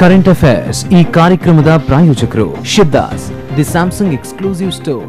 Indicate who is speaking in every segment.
Speaker 1: Current affairs ಈ ಕಾರ್ಯಕ್ರಮದ ಪ್ರಾಯೋಜಕರು ಶಿದ್ದಾಸ್ the Samsung exclusive store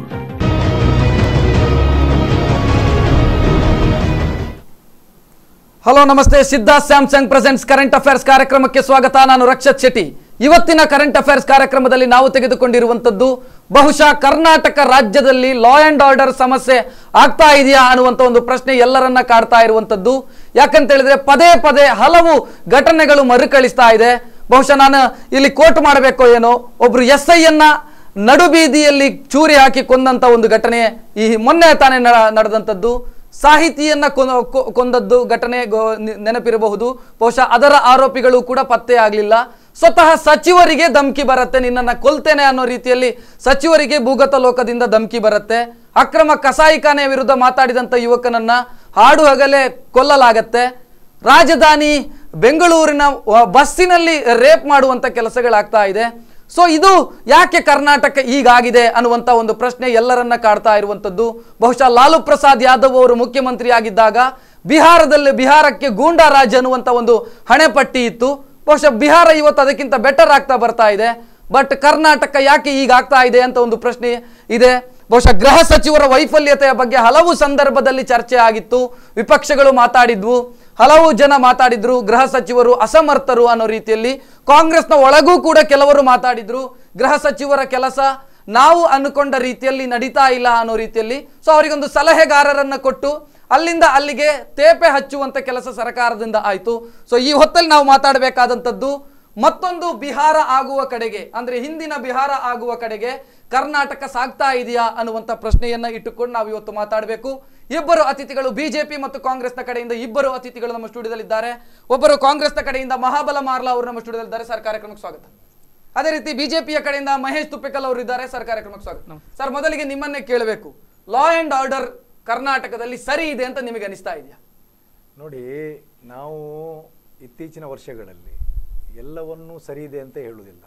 Speaker 2: hello ನಮಸ್ತೆ Siddharth Samsung presents current affairs ಕಾರ್ಯಕ್ರಮಕ್ಕೆ ಸ್ವಾಗತ ನಾನು ರಕ್ಷತ್ ಶೆಟ್ಟಿ ಇವತ್ತಿನ ಕರೆಂಟ್ ಅಫೇರ್ಸ್ ಕಾರ್ಯಕ್ರಮದಲ್ಲಿ ನಾವು ತೆಗೆದುಕೊಂಡಿರುವಂತದ್ದು ಬಹುಶಃ ಕರ್ನಾಟಕ ರಾಜ್ಯದಲ್ಲಿ ಲಾ ಅಂಡ್ ಆರ್ಡರ್ ಸಮಸ್ಯೆ ಆಗ್ತಾ ಇದೆಯಾ ಅನ್ನುವಂತ ಒಂದು ಪ್ರಶ್ನೆ ಎಲ್ಲರನ್ನ ಕಾಡ್ತಾ ಇರುವಂತದ್ದು ಯಾಕಂತ ಹೇಳಿದ್ರೆ ಪದೇ ಪದೇ ಹಲವು ಘಟನೆಗಳು ಮರುಕಳಿಸ್ತಾ ಇದೆ ಬಹುಶಃ ನಾನು ಇಲ್ಲಿ ಕೋಟ್ ಮಾಡಬೇಕೋ ಏನೋ ಒಬ್ರು ಎಸ್ ಐ ಅನ್ನ ನಡುಬೀದಿಯಲ್ಲಿ ಚೂರಿ ಹಾಕಿ ಕೊಂದಂತ ಒಂದು ಘಟನೆ ಈ ಮೊನ್ನೆ ತಾನೇ ನ- ನಡೆದಂಥದ್ದು ಸಾಹಿತಿಯನ್ನ ಕೊನ- ಕೊ- ಕೊಂದದ್ದು ಘಟನೆ ಗೊ- ನೆ- ನೆನಪಿರಬಹುದು ಬಹುಶಃ ಅದರ ಆರೋಪಿಗಳು ಕೂಡ ಪತ್ತೆ ಆಗಲಿಲ್ಲ ಸ್ವತಃ ಸಚಿವರಿಗೆ ಧಮಕಿ ಬರುತ್ತೆ ನಿನ್ನನ್ನ ಕೊಲ್ತೇನೆ ಅನ್ನೋ ರೀತಿಯಲ್ಲಿ ಸಚಿವರಿಗೆ ಭೂಗತ ಲೋಕದಿಂದ ಧಮಕಿ ಬರುತ್ತೆ ಅಕ್ರಮ ಕಸಾಯಿಖಾನೆ ವಿರುದ್ಧ ಮಾತಾಡಿದಂಥ ಯುವಕನನ್ನ ಹಾಡು ಹಗಲೇ ಕೊಲ್ಲಲಾಗತ್ತೆ ರಾಜಧಾನಿ ಬೆಂಗಳೂರಿನ ವ- ಬಸ್ಸಿನಲ್ಲಿ ರೇಪ್ ಮಾಡುವಂತ ಕೆಲಸಗಳಾಗ್ತಾ ಇದೆ ಸೊ ಇದು ಯಾಕೆ ಕರ್ನಾಟಕ ಹೀಗಾಗಿದೆ ಅನ್ನುವಂತ ಒಂದು ಪ್ರಶ್ನೆ ಎಲ್ಲರನ್ನ ಕಾಡ್ತಾ ಇರುವಂತದ್ದು ಬಹುಶಃ ಲಾಲು ಪ್ರಸಾದ್ ಯಾದವ್ ಅವರು ಮುಖ್ಯಮಂತ್ರಿ ಆಗಿದ್ದಾಗ ಬಿಹಾರದಲ್ಲಿ ಬಿಹಾರಕ್ಕೆ ಗೂಂಡಾ ರಾಜ್ ಅನ್ನುವಂತ ಒಂದು ಹಣೆಪಟ್ಟಿ ಇತ್ತು ಬಹುಶಃ ಬಿಹಾರ ಇವತ್ತು ಅದಕ್ಕಿಂತ ಬೆಟರ್ ಆಗ್ತಾ ಬರ್ತಾ ಇದೆ ಬಟ್ ಕರ್ನಾಟಕ ಯಾಕೆ ಹೀಗಾಗ್ತಾ ಇದೆ ಅಂತ ಒಂದು ಪ್ರಶ್ನೆ ಇದೆ ಬಹುಶಃ ಗೃಹ ಸಚಿವರ ವೈಫಲ್ಯತೆಯ ಬಗ್ಗೆ ಹಲವು ಸಂದರ್ಭದಲ್ಲಿ ಚರ್ಚೆ ಆಗಿತ್ತು ವಿಪಕ್ಷಗಳು ಮಾತಾಡಿದ್ವು ಹಲವು ಜನ ಮಾತಾಡಿದ್ರು ಗೃಹ ಸಚಿವರು ಅಸಮರ್ಥರು ಅನ್ನೋ ರೀತಿಯಲ್ಲಿ ಕಾಂಗ್ರೆಸ್ನ ಒಳಗೂ ಕೂಡ ಕೆಲವರು ಮಾತಾಡಿದ್ರು ಗೃಹ ಸಚಿವರ ಕೆಲಸ ನಾವು ಅನ್ಕೊಂಡ ರೀತಿಯಲ್ಲಿ ನಡೀತಾ ಇಲ್ಲ ಅನ್ನೋ ರೀತಿಯಲ್ಲಿ ಸೊ ಅವರಿಗೊಂದು ಸಲಹೆಗಾರರನ್ನ ಕೊಟ್ಟು ಅಲ್ಲಿಂದ ಅಲ್ಲಿಗೆ ತೇಪೆ ಹಚ್ಚುವಂತ ಕೆಲಸ ಸರ್ಕಾರದಿಂದ ಆಯ್ತು ಸೊ ಈ ಹೊತ್ತಲ್ಲಿ ನಾವು ಮಾತಾಡಬೇಕಾದಂಥದ್ದು ಮತ್ತೊಂದು ಬಿಹಾರ ಆಗುವ ಕಡೆಗೆ ಅಂದ್ರೆ ಹಿಂದಿನ ಬಿಹಾರ ಆಗುವ ಕಡೆಗೆ ಕರ್ನಾಟಕ ಸಾಗ್ತಾ ಇದೆಯಾ ಅನ್ನುವಂಥ ಪ್ರಶ್ನೆಯನ್ನ ಇಟ್ಟುಕೊಂಡು ನಾವು ಇವತ್ತು ಮಾತಾಡಬೇಕು ಇಬ್ಬರು ಅತಿಥಿಗಳು ಬಿಜೆಪಿ ಮತ್ತು ಕಾಂಗ್ರೆಸ್ನ ಕಡೆಯಿಂದ ಇಬ್ಬರು ಅತಿಥಿಗಳು ನಮ್ಮ ಸ್ಟುಡಿಯೋದಲ್ಲಿದ್ದಾರೆ ಒಬ್ಬರು ಕಾಂಗ್ರೆಸ್ನ ಕಡೆಯಿಂದ ಮಹಾಬಲ ಮಾರ್ಲಾ ಅವರು ನಮ್ಮ ಸ್ಟುಡಿಯೋದಲ್ಲಿದ್ದಾರೆ ಸರ್ ಕಾರ್ಯಕ್ರಮಕ್ಕೆ ಸ್ವಾಗತ ಅದೇ ರೀತಿ ಬಿಜೆಪಿಯ ಕಡೆಯಿಂದ ಮಹೇಶ್ ತುಪ್ಪಿಕಲ್ ಅವರು ಇದ್ದಾರೆ ಸರ್ ಕಾರ್ಯಕ್ರಮಕ್ಕೆ ಸ್ವಾಗತ ಸರ್ ಮೊದಲಿಗೆ ನಿಮ್ಮನ್ನೇ ಕೇಳಬೇಕು ಲಾ ಅಂಡ್ ಆರ್ಡರ್ ಕರ್ನಾಟಕದಲ್ಲಿ ಸರಿ ಇದೆ ಅಂತ ನಿಮಗೆ ಅನಿಸ್ತಾ ಇದೆಯಾ
Speaker 3: ನೋಡಿ ನಾವು ಇತ್ತೀಚಿನ ವರ್ಷಗಳಲ್ಲಿ ಎಲ್ಲವನ್ನೂ ಸರಿ ಇದೆ ಅಂತ ಹೇಳುವುದಿಲ್ಲ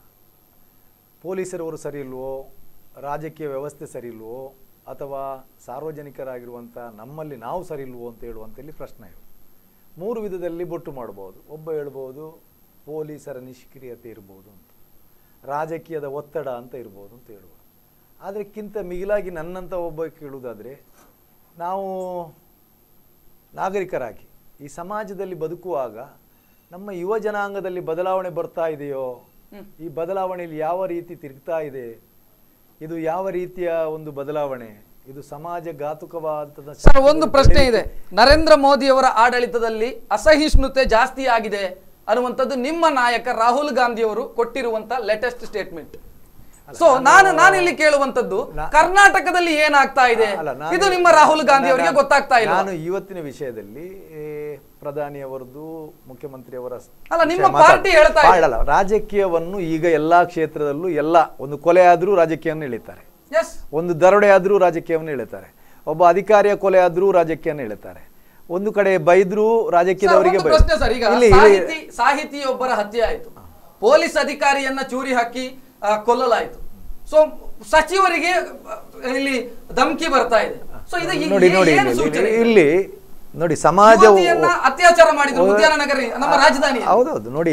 Speaker 3: ಪೊಲೀಸರವರು ಸರಿ ಇಲ್ವೋ ರಾಜಕೀಯ ವ್ಯವಸ್ಥೆ ಸರಿ ಇಲ್ವೋ ಅಥವಾ ಸಾರ್ವಜನಿಕರಾಗಿರುವಂಥ ನಮ್ಮಲ್ಲಿ ನಾವು ಸರಿ ಇಲ್ವೋ ಅಂತ ಹೇಳುವಂಥಲ್ಲಿ ಪ್ರಶ್ನೆ ಇದೆ ಮೂರು ವಿಧದಲ್ಲಿ ಬೊಟ್ಟು ಮಾಡ್ಬೋದು ಒಬ್ಬ ಹೇಳ್ಬೋದು ಪೊಲೀಸರ ನಿಷ್ಕ್ರಿಯತೆ ಇರ್ಬೋದು ಅಂತ ರಾಜಕೀಯದ ಒತ್ತಡ ಅಂತ ಇರ್ಬೋದು ಅಂತ ಹೇಳ್ಬೋದು ಅದಕ್ಕಿಂತ ಮಿಗಿಲಾಗಿ ನನ್ನಂಥ ಒಬ್ಬ ಕೇಳುವುದಾದರೆ ನಾವು ನಾಗರಿಕರಾಗಿ ಈ ಸಮಾಜದಲ್ಲಿ ಬದುಕುವಾಗ ನಮ್ಮ ಯುವ ಜನಾಂಗದಲ್ಲಿ ಬದಲಾವಣೆ ಬರ್ತಾ ಇದೆಯೋ ಈ ಬದಲಾವಣೆಯಲ್ಲಿ ಯಾವ ರೀತಿ ತಿರುಗ್ತಾ ಇದೆ ಇದು ಯಾವ ರೀತಿಯ ಒಂದು ಬದಲಾವಣೆ ಇದು ಸಮಾಜ ಘಾತುಕವಾದ
Speaker 2: ಸರ್ ಒಂದು ಪ್ರಶ್ನೆ ಇದೆ ನರೇಂದ್ರ ಮೋದಿ ಅವರ ಆಡಳಿತದಲ್ಲಿ ಅಸಹಿಷ್ಣುತೆ ಜಾಸ್ತಿ ಆಗಿದೆ ಅನ್ನುವಂಥದ್ದು ನಿಮ್ಮ ನಾಯಕ ರಾಹುಲ್ ಗಾಂಧಿ ಅವರು ಕೊಟ್ಟಿರುವಂತ ಲೇಟೆಸ್ಟ್ ಸ್ಟೇಟ್ಮೆಂಟ್ ಸೊ ನಾನು ನಾನು ಇಲ್ಲಿ ಕೇಳುವಂತದ್ದು ಕರ್ನಾಟಕದಲ್ಲಿ ಏನಾಗ್ತಾ ಇದೆ
Speaker 3: ಅಲ್ಲ, ನಾನು-
Speaker 2: ಇದು ನಿಮ್ಮ ರಾಹುಲ್ ಗಾಂಧಿ ಅವರಿಗೆ
Speaker 3: ನಾನು-
Speaker 2: ಗೊತ್ತಾಗ್ತಾ ಇಲ್ಲ
Speaker 3: ನಾನು ಇವತ್ತಿನ ವಿಷಯದಲ್ಲಿ ಏ, ಪ್ರಧಾನಿಯವರದ್ದು ಮುಖ್ಯಮಂತ್ರಿಯವರ ಸ್-
Speaker 2: ಅಲ್ಲ, ನಿಮ್ಮ
Speaker 3: ವಿಷಯ ಮಾತಾಡ್-
Speaker 2: ಪಾರ್ಟಿ ಹೇಳ್ತಾ ಇದೆ.
Speaker 3: ಮಾಡಲ್ಲ ರಾಜಕೀಯವನ್ನು ಈಗ ಎಲ್ಲಾ ಕ್ಷೇತ್ರದಲ್ಲೂ ಎಲ್ಲ ಒಂದು ಕೊಲೆ ಆದ್ರೂ ರಾಜಕೀಯವನ್ನು ಎಳಿತಾರೆ
Speaker 2: ಎಸ್
Speaker 3: ಒಂದು ದರೋಡೆ ಆದ್ರೂ ರಾಜಕೀಯವನ್ನು ಎಳಿತಾರೆ ಒಬ್ಬ ಅಧಿಕಾರಿಯ ಕೊಲೆ ಆದ್ರೂ ರಾಜಕೀಯವನ್ನು ಎಳಿತಾರೆ ಒಂದು ಕಡೆ ಬೈದ್ರು ರಾಜಕೀಯದವರಿಗೆ ಬೈ-
Speaker 2: ಪ್ರಶ್ನೆ ಸರ್ ಈಗ
Speaker 3: ಇಲ್ಲಿ ಇಲ್ಲಿ-
Speaker 2: ಸಾಹಿತಿ ಸಾಹಿತಿಯೊಬ್ಬರ ಹತ್ಯೆ ಆಯ್ತು ಪೊಲೀಸ್ ಅಧಿಕಾರಿಯನ್ನ ಚೂರಿ ಹಾಕಿ ಆ, ಕೊಲ್ಲಲಾಯ್ತು ಸೊ ಸಚಿವರಿಗೆ ಆ, ಇಲ್ಲಿ ಧಮಕಿ ಬರ್ತಾ ಇದೆ ಸೊ ಇದು ಈ-
Speaker 3: ನೋಡಿ ನೋಡಿ
Speaker 2: ಏನು
Speaker 3: ಇಲ್ಲಿ-
Speaker 2: ಸೂಚನೆ
Speaker 3: ಇಲ್ಲಿ ನೋಡಿ ಸಮಾಜ
Speaker 2: ಯುವತಿಯನ್ನ ಅತ್ಯಾಚಾರ ಮಾಡಿದ್ರು ಉದ್ಯಾನ ನಗರಿ ನಮ್ಮ ರಾಜಧಾನಿ
Speaker 3: ಹೌದೌದು ನೋಡಿ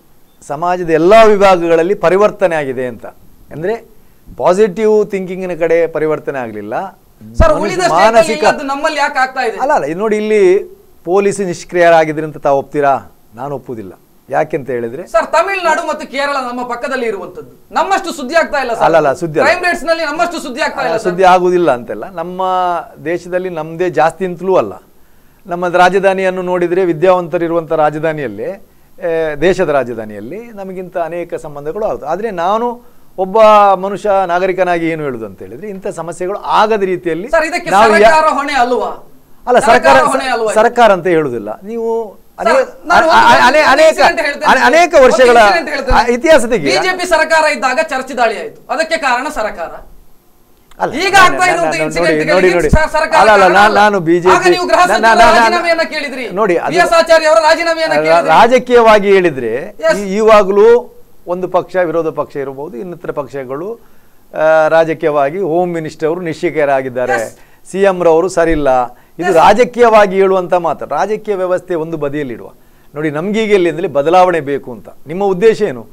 Speaker 3: ಸಮಾಜದ ಎಲ್ಲ ವಿಭಾಗಗಳಲ್ಲಿ ಪರಿವರ್ತನೆ ಆಗಿದೆ ಅಂತ ಅಂದ್ರೆ ಪಾಸಿಟಿವ್ ಥಿಂಕಿಂಗಿನ ಕಡೆ ಪರಿವರ್ತನೆ ಆಗಲಿಲ್ಲ
Speaker 2: ಸರ್ ಉಳಿದ state ಅಲ್ಲಿ ಇಲ್ಲದ್ದು ನಮ್ಮಲ್ಲಿ ಯಾಕೆ ಆಗ್ತಾ ಇದೆ
Speaker 3: ಅಲ್ಲ ಅಲ್ಲ ಇದು ನೋಡಿ ಇಲ್ಲಿ ಪೊಲೀಸ್ ನಿಷ್ಕ್ರಿಯರಾಗಿದ್ರಿ ಅಂತ ತಾವು ಒಪ್ತೀರಾ ನಾನು ಒಪ್ಪುದಿಲ್ಲ ಯಾಕೆಂತ ಹೇಳಿದ್ರೆ
Speaker 2: ಸರ್ ತಮಿಳುನಾಡು ಮತ್ತು ಕೇರಳ ನಮ್ಮ ಪಕ್ಕದಲ್ಲಿ ಇರುವಂತದ್ದು ನಮ್ಮಷ್ಟು ಸುದ್ದಿ ಆಗ್ತಾ ಇಲ್ಲ
Speaker 3: ಅಲ್ಲ, ಅಲ್ಲ, ಸುದ್ದಿ ಅಲ್ಲ.
Speaker 2: ಕ್ರೈಮ್ ರೇಟ್ಸ್ ನಲ್ಲಿ ನಮ್ಮಷ್ಟು ಸುದ್ದಿ ಆಗ್ತಾ ಇಲ್ಲ ಸರ್
Speaker 3: ಸುದ್ದಿ ಆಗುವುದಿಲ್ಲ ಅಂತೆಲ್ಲ ನಮ್ಮ ದೇಶದಲ್ಲಿ ನಮ್ಮದೇ ಜಾಸ್ತಿ ಅಂತಲೂ ಅಲ್ಲ ನಮ್ಮ ರಾಜಧಾನಿಯನ್ನು ನೋಡಿದರೆ ವಿದ್ಯಾವಂತರಿರುವಂಥ ರಾಜಧಾನಿಯಲ್ಲಿ ಆ, ದೇಶದ ರಾಜಧಾನಿಯಲ್ಲಿ ನಮಗಿಂತ ಅನೇಕ ಸಂಬಂಧಗಳು ಆಗುತ್ತೆ ಆದರೆ ನಾನು ಒಬ್ಬ ಮನುಷ್ಯ ನಾಗರಿಕನಾಗಿ ಏನು ಹೇಳುದು ಅಂತ ಹೇಳಿದ್ರೆ ಇಂಥ ಸಮಸ್ಯೆಗಳು ಆಗದ ರೀತಿಯಲ್ಲಿ
Speaker 2: ಸರ್ ಇದಕ್ಕೆ
Speaker 3: ನಾವು ಯಾ-
Speaker 2: ಸರ್ಕಾರ ಹೊಣೆ ಅಲ್ವಾ
Speaker 3: ಅಲ್ಲ ಸರ್ಕಾರ
Speaker 2: ಹೊಣೆ ಅಲ್ವಾ ಇದು?
Speaker 3: ಸರ್ಕಾರ ಅಂತ ಹೇಳುವುದಿಲ್ಲ ನೀವು ಅನೇ-
Speaker 2: ಸರ್, ನಾನು ಒಂದು-
Speaker 3: ಅ- ಅ- ಅನೇ-
Speaker 2: ಒಂದು
Speaker 3: ಅನೇಕ
Speaker 2: incident ಹೇಳ್ತೇನೆ.
Speaker 3: ಅನೆ- ಅನೇಕ
Speaker 2: ಒಂದು
Speaker 3: ವರ್ಷಗಳ
Speaker 2: incident ಹೇಳ್ತೇನೆ.
Speaker 3: ಆ, ಇತಿಹಾಸ ತೆಗಿ
Speaker 2: ಬಿಜೆಪಿ ಸರ್ಕಾರ ಇದ್ದಾಗ ಚರ್ಚ್ ದಾಳಿ ಆಯ್ತು ಅದಕ್ಕೆ ಕಾರಣ ಸರ್ಕಾರ
Speaker 3: ಅಲ್ಲ,
Speaker 2: ಈಗ
Speaker 3: ನಾನು-
Speaker 2: ಆಗ್ತಾ ಇರುವಂತ
Speaker 3: ನಾನು-
Speaker 2: incident
Speaker 3: ನೋಡಿ
Speaker 2: ಗಳಿಗೆ
Speaker 3: ನೋಡಿ
Speaker 2: ಸ- ಸರ್ಕಾರ
Speaker 3: ಅಲ್ಲ ಅಲ್ಲ
Speaker 2: ಕಾರಣ
Speaker 3: ನಾನು
Speaker 2: ಅಲ್ಲ.
Speaker 3: ನಾನು ಬಿಜೆಪಿ
Speaker 2: ಆಗ ನೀವು ಗೃಹ ಸಚಿವರ ರಾಜೀನಾಮೆಯನ್ನ ಕೇಳಿದ್ರಿ
Speaker 3: ನೋಡಿ
Speaker 2: ಬಿ ಎಸ್ ಆಚಾರ್ಯ ಅವರ ರಾಜೀನಾಮೆಯನ್ನ ಕೇಳಿದ್ರಿ
Speaker 3: ರಾಜಕೀಯವಾಗಿ ಹೇಳಿದ್ರೆ
Speaker 2: Yes.
Speaker 3: ಈ- ಇವಾಗಲೂ ಒಂದು ಪಕ್ಷ ವಿರೋಧ ಪಕ್ಷ ಇರಬಹುದು ಇನ್ನಿತರ ಪಕ್ಷಗಳು ಆ, ರಾಜಕೀಯವಾಗಿ ಹೋಮ್ ಮಿನಿಸ್ಟರ್ ಅವರು ನಿಶ್ಚಿಕೆಯರಾಗಿದ್ದಾರೆ
Speaker 2: Yes.
Speaker 3: ಸಿ ಎಂ ರವರು ಸರಿಯಿಲ್ಲ ಇದು ರಾಜಕೀಯವಾಗಿ ಹೇಳುವಂತ ಮಾತು ರಾಜಕೀಯ ವ್ಯವಸ್ಥೆ ಒಂದು ಬದಿಯಲ್ಲಿಡುವ ನೋಡಿ ನಮ್ಗೀಗ ಎಲ್ಲಿ ಅಂದ್ರೆ ಬದಲಾವಣೆ ಬೇಕು ಅಂತ ನಿಮ್ಮ ಉದ್ದೇಶ ಏನು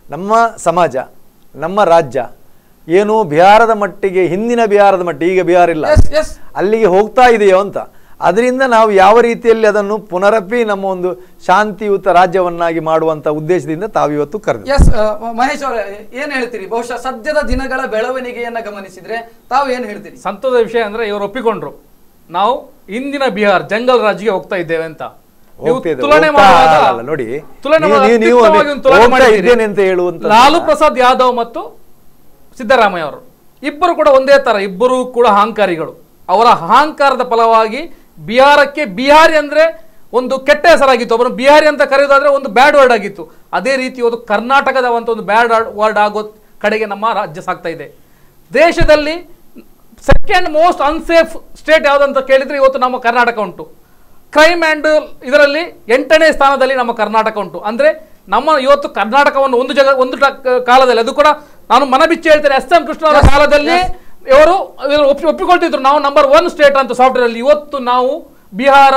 Speaker 3: ನಮ್ಮ ಸಮಾಜ ನಮ್ಮ ರಾಜ್ಯ ಏನು ಬಿಹಾರದ ಮಟ್ಟಿಗೆ ಹಿಂದಿನ ಬಿಹಾರದ ಮಟ್ಟಿಗೆ ಈಗ ಬಿಹಾರ ಇಲ್ಲ
Speaker 2: Yes, yes.
Speaker 3: ಅಲ್ಲಿಗೆ ಹೋಗ್ತಾ ಇದೆಯೋ ಅಂತ ಅದರಿಂದ ನಾವು ಯಾವ ರೀತಿಯಲ್ಲಿ ಅದನ್ನು ಪುನರಪಿ ನಮ್ಮ ಒಂದು ಶಾಂತಿಯುತ ರಾಜ್ಯವನ್ನಾಗಿ ಮಾಡುವಂತ ಉದ್ದೇಶದಿಂದ ತಾವಿವತ್ತು ಕರೆದು
Speaker 2: ಎಸ್ ಮಹೇಶ್ ಅವರೇ ಏನ್ ಹೇಳ್ತೀರಿ ಬಹುಶಃ ಸದ್ಯದ ದಿನಗಳ ಬೆಳವಣಿಗೆಯನ್ನ ಗಮನಿಸಿದ್ರೆ ತಾವು ಏನ್ ಹೇಳ್ತೀರಿ
Speaker 4: ಸಂತೋಷದ ವಿಷಯ ಅಂದ್ರೆ ಇವರು ಒಪ್ಪಿಕೊಂಡ್ರು ನಾವು ಇಂದಿನ ಬಿಹಾರ್ ಜಂಗಲ್ ರಾಜ್ಗೆ ಹೋಗ್ತಾ ಇದ್ದೇವೆ ಅಂತ ನೀವು
Speaker 3: ಹೋಗ್ತಾ ಇದೆ,
Speaker 4: ತುಲನೆ
Speaker 3: ಹೋಗ್ತಾ
Speaker 4: ಮಾಡುವಾಗ
Speaker 3: ಅಲ್ಲ, ನೋಡಿ,
Speaker 4: ತುಲನೆ
Speaker 3: ನೀವು-
Speaker 4: ಮಾಡುವಾಗ
Speaker 3: ನೀವು- ನೀವು
Speaker 4: ಅತ್ಯುತ್ತಮವಾಗಿ ಒಂದು ತುಲನೆ
Speaker 3: ಹೋಗ್ತಾ
Speaker 4: ಮಾಡಿದ್ದೀರಿ.
Speaker 3: ಇದ್ದೇನೆ ಅಂತ ಹೇಳುವಂಥದ್ದು.
Speaker 4: ಲಾಲು ಪ್ರಸಾದ್ ಯಾದವ್ ಮತ್ತು ಸಿದ್ದರಾಮಯ್ಯ ಅವರು ಇಬ್ಬರು ಕೂಡ ಒಂದೇ ತರ ಇಬ್ಬರು ಕೂಡ ಅಹಂಕಾರಿಗಳು ಅವರ ಅಹಂಕಾರದ ಫಲವಾಗಿ ಬಿಹಾರಕ್ಕೆ ಬಿಹಾರಿ ಅಂದ್ರೆ ಒಂದು ಕೆಟ್ಟ ಹೆಸರಾಗಿತ್ತು ಒಬ್ಬರು ಬಿಹಾರಿ ಅಂತ ಕರೆಯೋದಾದ್ರೆ ಒಂದು ಬ್ಯಾಡ್ ವರ್ಡ್ ಆಗಿತ್ತು ಅದೇ ರೀತಿ ಒಂದು ಕರ್ನಾಟಕದ ಒಂದು ಒಂದು ಬ್ಯಾಡ್ ವರ್ಡ್ ಆಗೋ ಕಡೆಗೆ ನಮ್ಮ ರಾಜ್ಯ ಸಾಗ್ತಾ ಇದೆ ದೇಶದಲ್ಲಿ ಸೆಕೆಂಡ್ ಮೋಸ್ಟ್ ಅನ್ಸೇಫ್ ಸ್ಟೇಟ್ ಯಾವುದಂತ ಕೇಳಿದ್ರೆ ಇವತ್ತು ನಮ್ಮ ಕರ್ನಾಟಕ ಉಂಟು ಕ್ರೈಮ್ ಆ್ಯಂಡ್ ಇದರಲ್ಲಿ ಎಂಟನೇ ಸ್ಥಾನದಲ್ಲಿ ನಮ್ಮ ಕರ್ನಾಟಕ ಉಂಟು ಅಂದ್ರೆ ನಮ್ಮ ಇವತ್ತು ಕರ್ನಾಟಕವನ್ನು ಒಂದು ಜಗ ಒಂದು ಟ- ಕಾಲದಲ್ಲಿ ಅದು ಕೂಡ ನಾನು ಮನ ಬಿಚ್ಚಿ ಹೇಳ್ತೇನೆ ಎಸ್ ಎಂ ಕೃಷ್ಣ ಅವರ ಕಾಲದಲ್ಲಿ ಇವರು ಇವರು ಒಪ್ಪಿ ಒಪ್ಪಿಕೊಳ್ತಿದ್ರು ನಾವು ನಂಬರ್ ಒನ್ ಸ್ಟೇಟ್ ಅಂತ ಸಾಫ್ಟ್ವೇರ್ ಅಲ್ಲಿ ಇವತ್ತು ನಾವು ಬಿಹಾರ